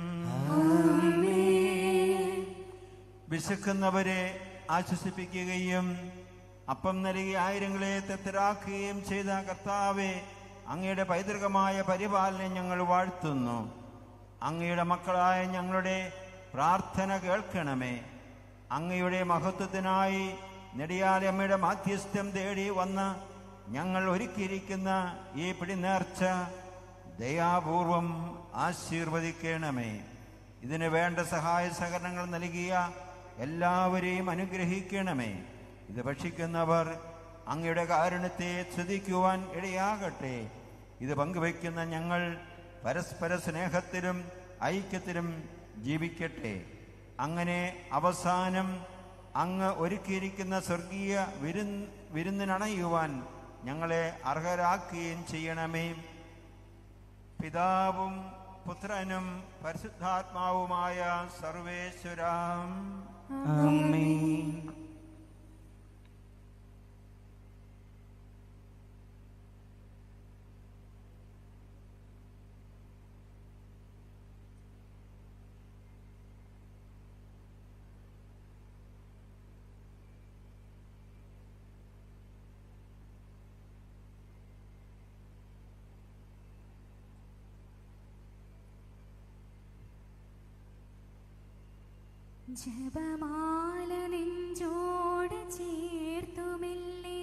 വിശക്കുന്നവരെ ആശ്വസിപ്പിക്കുകയും അപ്പം നൽകി ആയിരങ്ങളെ തെത്തരാക്കുകയും ചെയ്ത കർത്താവെ അങ്ങയുടെ പൈതൃകമായ പരിപാലനം ഞങ്ങൾ വാഴ്ത്തുന്നു അങ്ങയുടെ മക്കളായ ഞങ്ങളുടെ പ്രാർത്ഥന കേൾക്കണമേ അങ്ങയുടെ മഹത്വത്തിനായി നെടിയാലമ്മയുടെ മാധ്യസ്ഥ്യം തേടി വന്ന് ഞങ്ങൾ ഒരുക്കിയിരിക്കുന്ന ഈ പിടിനേർച്ച ദയാപൂർവം ആശീർവദിക്കണമേ ഇതിന് വേണ്ട സഹായ സഹകരണങ്ങൾ നൽകിയ എല്ലാവരെയും അനുഗ്രഹിക്കണമേ ഇത് ഭക്ഷിക്കുന്നവർ അങ്ങയുടെ കാരുണ്യത്തെ സ്തുതിക്കുവാൻ ഇടയാകട്ടെ ഇത് പങ്കുവയ്ക്കുന്ന ഞങ്ങൾ പരസ്പര സ്നേഹത്തിലും ഐക്യത്തിലും ജീവിക്കട്ടെ അങ്ങനെ അവസാനം അങ്ങ് ഒരുക്കിയിരിക്കുന്ന സ്വർഗീയ വിരുന്ന് വിരുന്നിനണയുവാൻ ഞങ്ങളെ അർഹരാക്കുകയും ചെയ്യണമേ പിതാവും പുത്രനും പരിശുദ്ധാത്മാവുമായ സർവേശ്വരാം ആമേൻ ജപമാല നെഞ്ചോട് ചേർത്തുമില്ലേ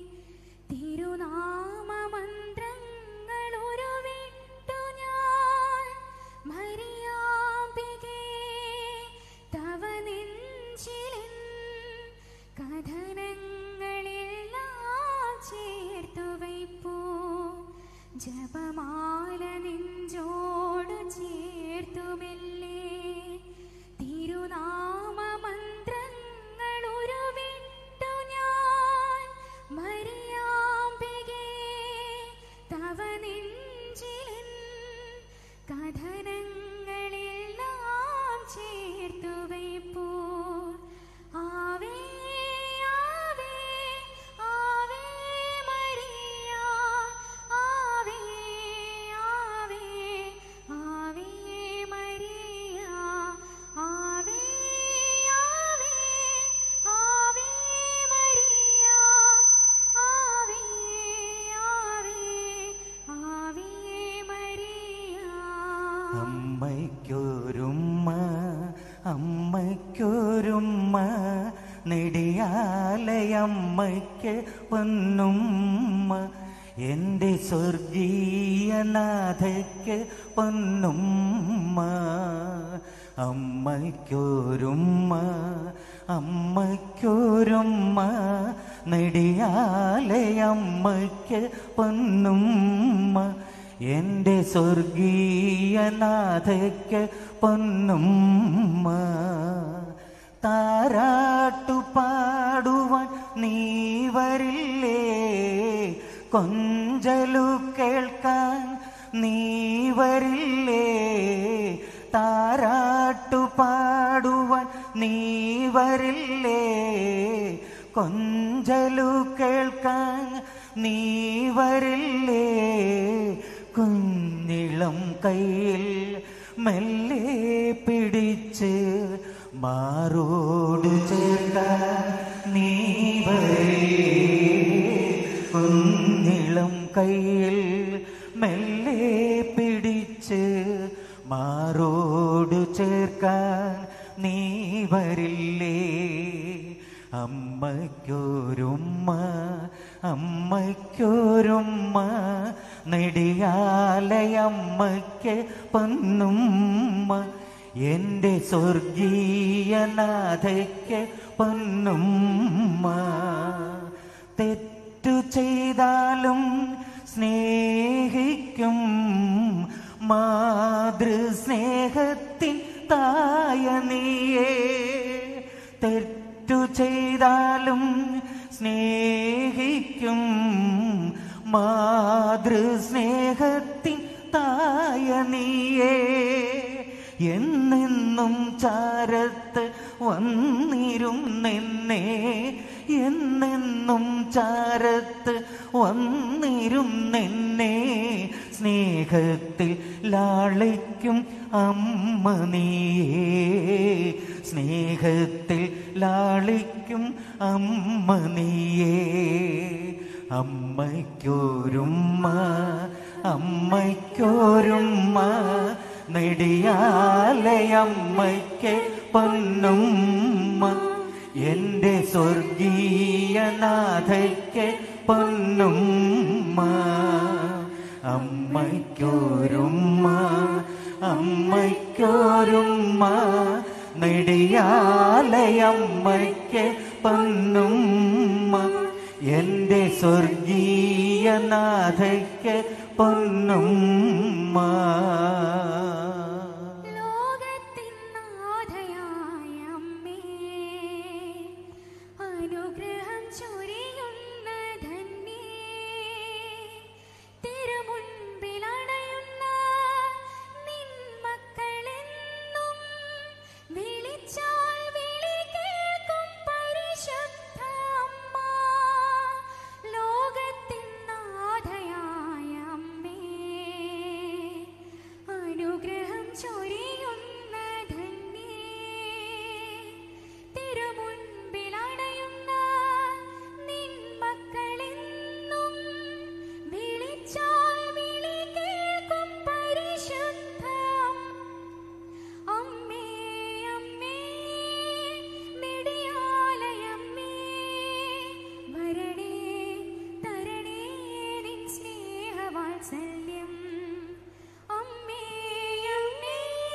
തിരുനാമമന്ത്രങ്ങൾ ഉരുവിട്ടു ഞാൻ മരിയാമ്പികേ തവ നെഞ്ചിലിൻ കഥനങ്ങളെല്ലാം ചേർത്തു വയ്പ്പൂ ജപമാല നെഞ്ചോട് ചേർത്തുമില്ലേ തിരുനാമമന്ത്രങ്ങൾ ഉരുവിട്ടു ഞാൻ മരിയാമ്പികേ തവ നെഞ്ചിലിൻ കഥനങ്ങളെല്ലാം ചേർത്തു വയ്പ്പൂ ആവേ ആവേ ആവേ മരിയ ആവേ ആവേ ആവേ മരിയ ആവേ ആവേ ആവേ മരിയ ആവേ ആവേ ആവേ മരിയ അമ്മയ്ക്കൊരുമ്മ അമ്മയ്ക്കൊരുമ്മ നെടിയാലയമ്മയ്ക്ക് പൊന്നുമ്മ എൻ്റെ സ്വർഗീയനാഥയ്ക്ക് പൊന്നുമ്മ അമ്മയ്ക്കൊരുമ്മ അമ്മയ്ക്കൊരുമ്മ നെടിയാലയമ്മയ്ക്ക് പൊന്നുമ്മ എൻ്റെ സ്വർഗീയനാഥയ്ക്ക് പൊന്നുമ്മ താരാട്ടു പാടുവാൻ നീ വരില്ലേ കൊഞ്ചലു കേൾക്കാൻ നീ വരില്ലേ താരാട്ടു പാടുവാൻ നീ വരില്ലേ കൊഞ്ചലു കേൾക്കാൻ നീ വരില്ലേ കുഞ്ഞിളം കയ്യിൽ മെല്ലെ പിടിച്ച് മാറോട് ചേർക്കാൻ നീ വരില്ലേ കുഞ്ഞിളം കയ്യിൽ മെല്ലെ പിടിച്ച് മാറോട് ചേർക്കാൻ നീ വരില്ലേ അമ്മയ്ക്കൊരുമ്മ അമ്മയ്ക്കൊരുമ്മ നെടിയാലയമ്മയ്ക്ക് പൊന്നുമ്മ എൻ്റെ സ്വർഗീയനാഥയ്ക്ക് പൊന്നുമ്മ തെറ്റു ചെയ്താലും സ്നേഹിക്കും മാതൃസ്നേഹത്തിൻ തായ നീയേ തെറ്റു ചെയ്താലും സ്നേഹിക്കും മാതൃസ്നേഹത്തിൻ തായ നീയേ എന്നെന്നും ചാരത്ത് വന്നിരുന്നെന്നെ എന്നെന്നും ചാരത്ത് വന്നിരുന്നെന്നെ സ്നേഹത്തിൽ ലാളിക്കും അമ്മ നീയേ സ്നേഹത്തിൽ ലാളിക്കും അമ്മ നീയേ അമ്മയ്ക്കൊരുമ്മ അമ്മയ്ക്കൊരുമ്മ നെടിയാലയമ്മയ്ക്ക് പൊന്നുമ്മ എൻ്റെ സ്വർഗീയനാഥയ്ക്ക് പൊന്നുമ്മ അമ്മയ്ക്കൊരുമ്മ അമ്മയ്ക്കൊരുമ്മ നെടിയാലയമ്മയ്ക്ക് പൊന്നുമ്മ എൻ്റെ സ്വർഗീയനാഥയ്ക്ക് പൊന്നുമ്മ ലോകത്തിനാഥയായ അമ്മേ, അനുഗ്രഹം ചൊരിയുന്ന ധന്യേ, തിരുമുൻപിലണയുന്ന നിൻ മക്കളെന്നും വിളിച്ചാൽ വിളി കേൾക്കും പരിശുദ്ധ അമ്മ. ലോകത്തിനാഥയായ അമ്മേ, അനുഗ്രഹം ചൊരിയുന്ന ധന്യേ, തിരുമുൻപിലണയുന്ന നിൻ മക്കളെന്നും വിളിച്ചാൽ വിളി കേൾക്കും പരിശുദ്ധ അമ്മേ അമ്മേ നെടിയാലയമ്മേ വരണേ തരണേ നിൻ സ്നേഹവാത്സല്യം അമ്മേ അമ്മേ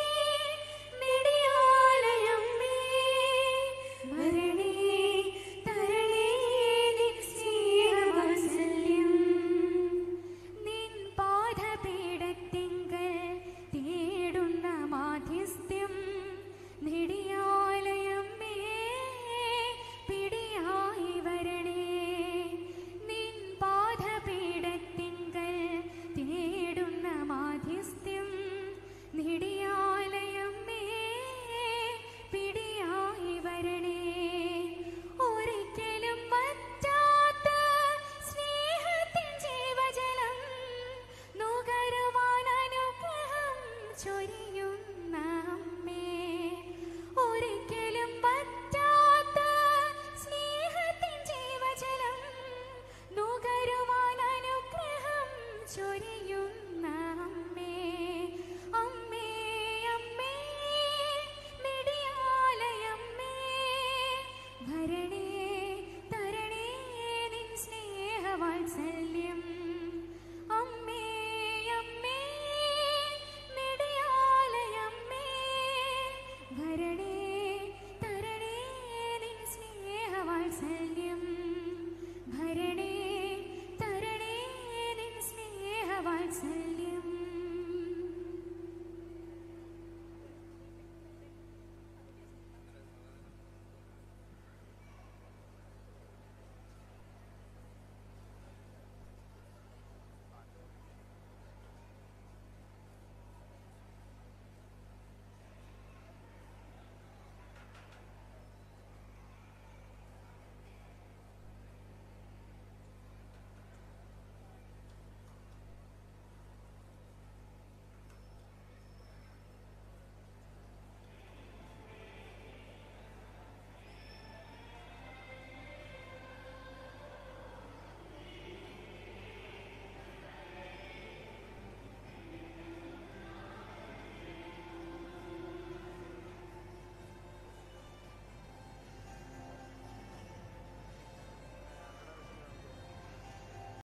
നെടിയാലയമ്മേ വരണേ തരണേ നിൻ സ്നേഹവാത്സല്യം നിൻ പാദപീഠത്തിങ്കൽ തേടുന്ന മാധ്യസ്ഥ്യം നെടിയാലയമ്മേ പിടിയായി വരണേ നിൻ പാദപീഠത്തിങ്കൽ തേടുന്ന മാധ്യസ്ഥ്യം നെടിയാലയമ്മേ പിടിയായി വരണേ ഒരിക്കലും വറ്റാത്ത സ്നേഹത്തിൻ ജീവജലം നുകരുവാൻ അനുഗ്രഹം ചൊരിയുന്ന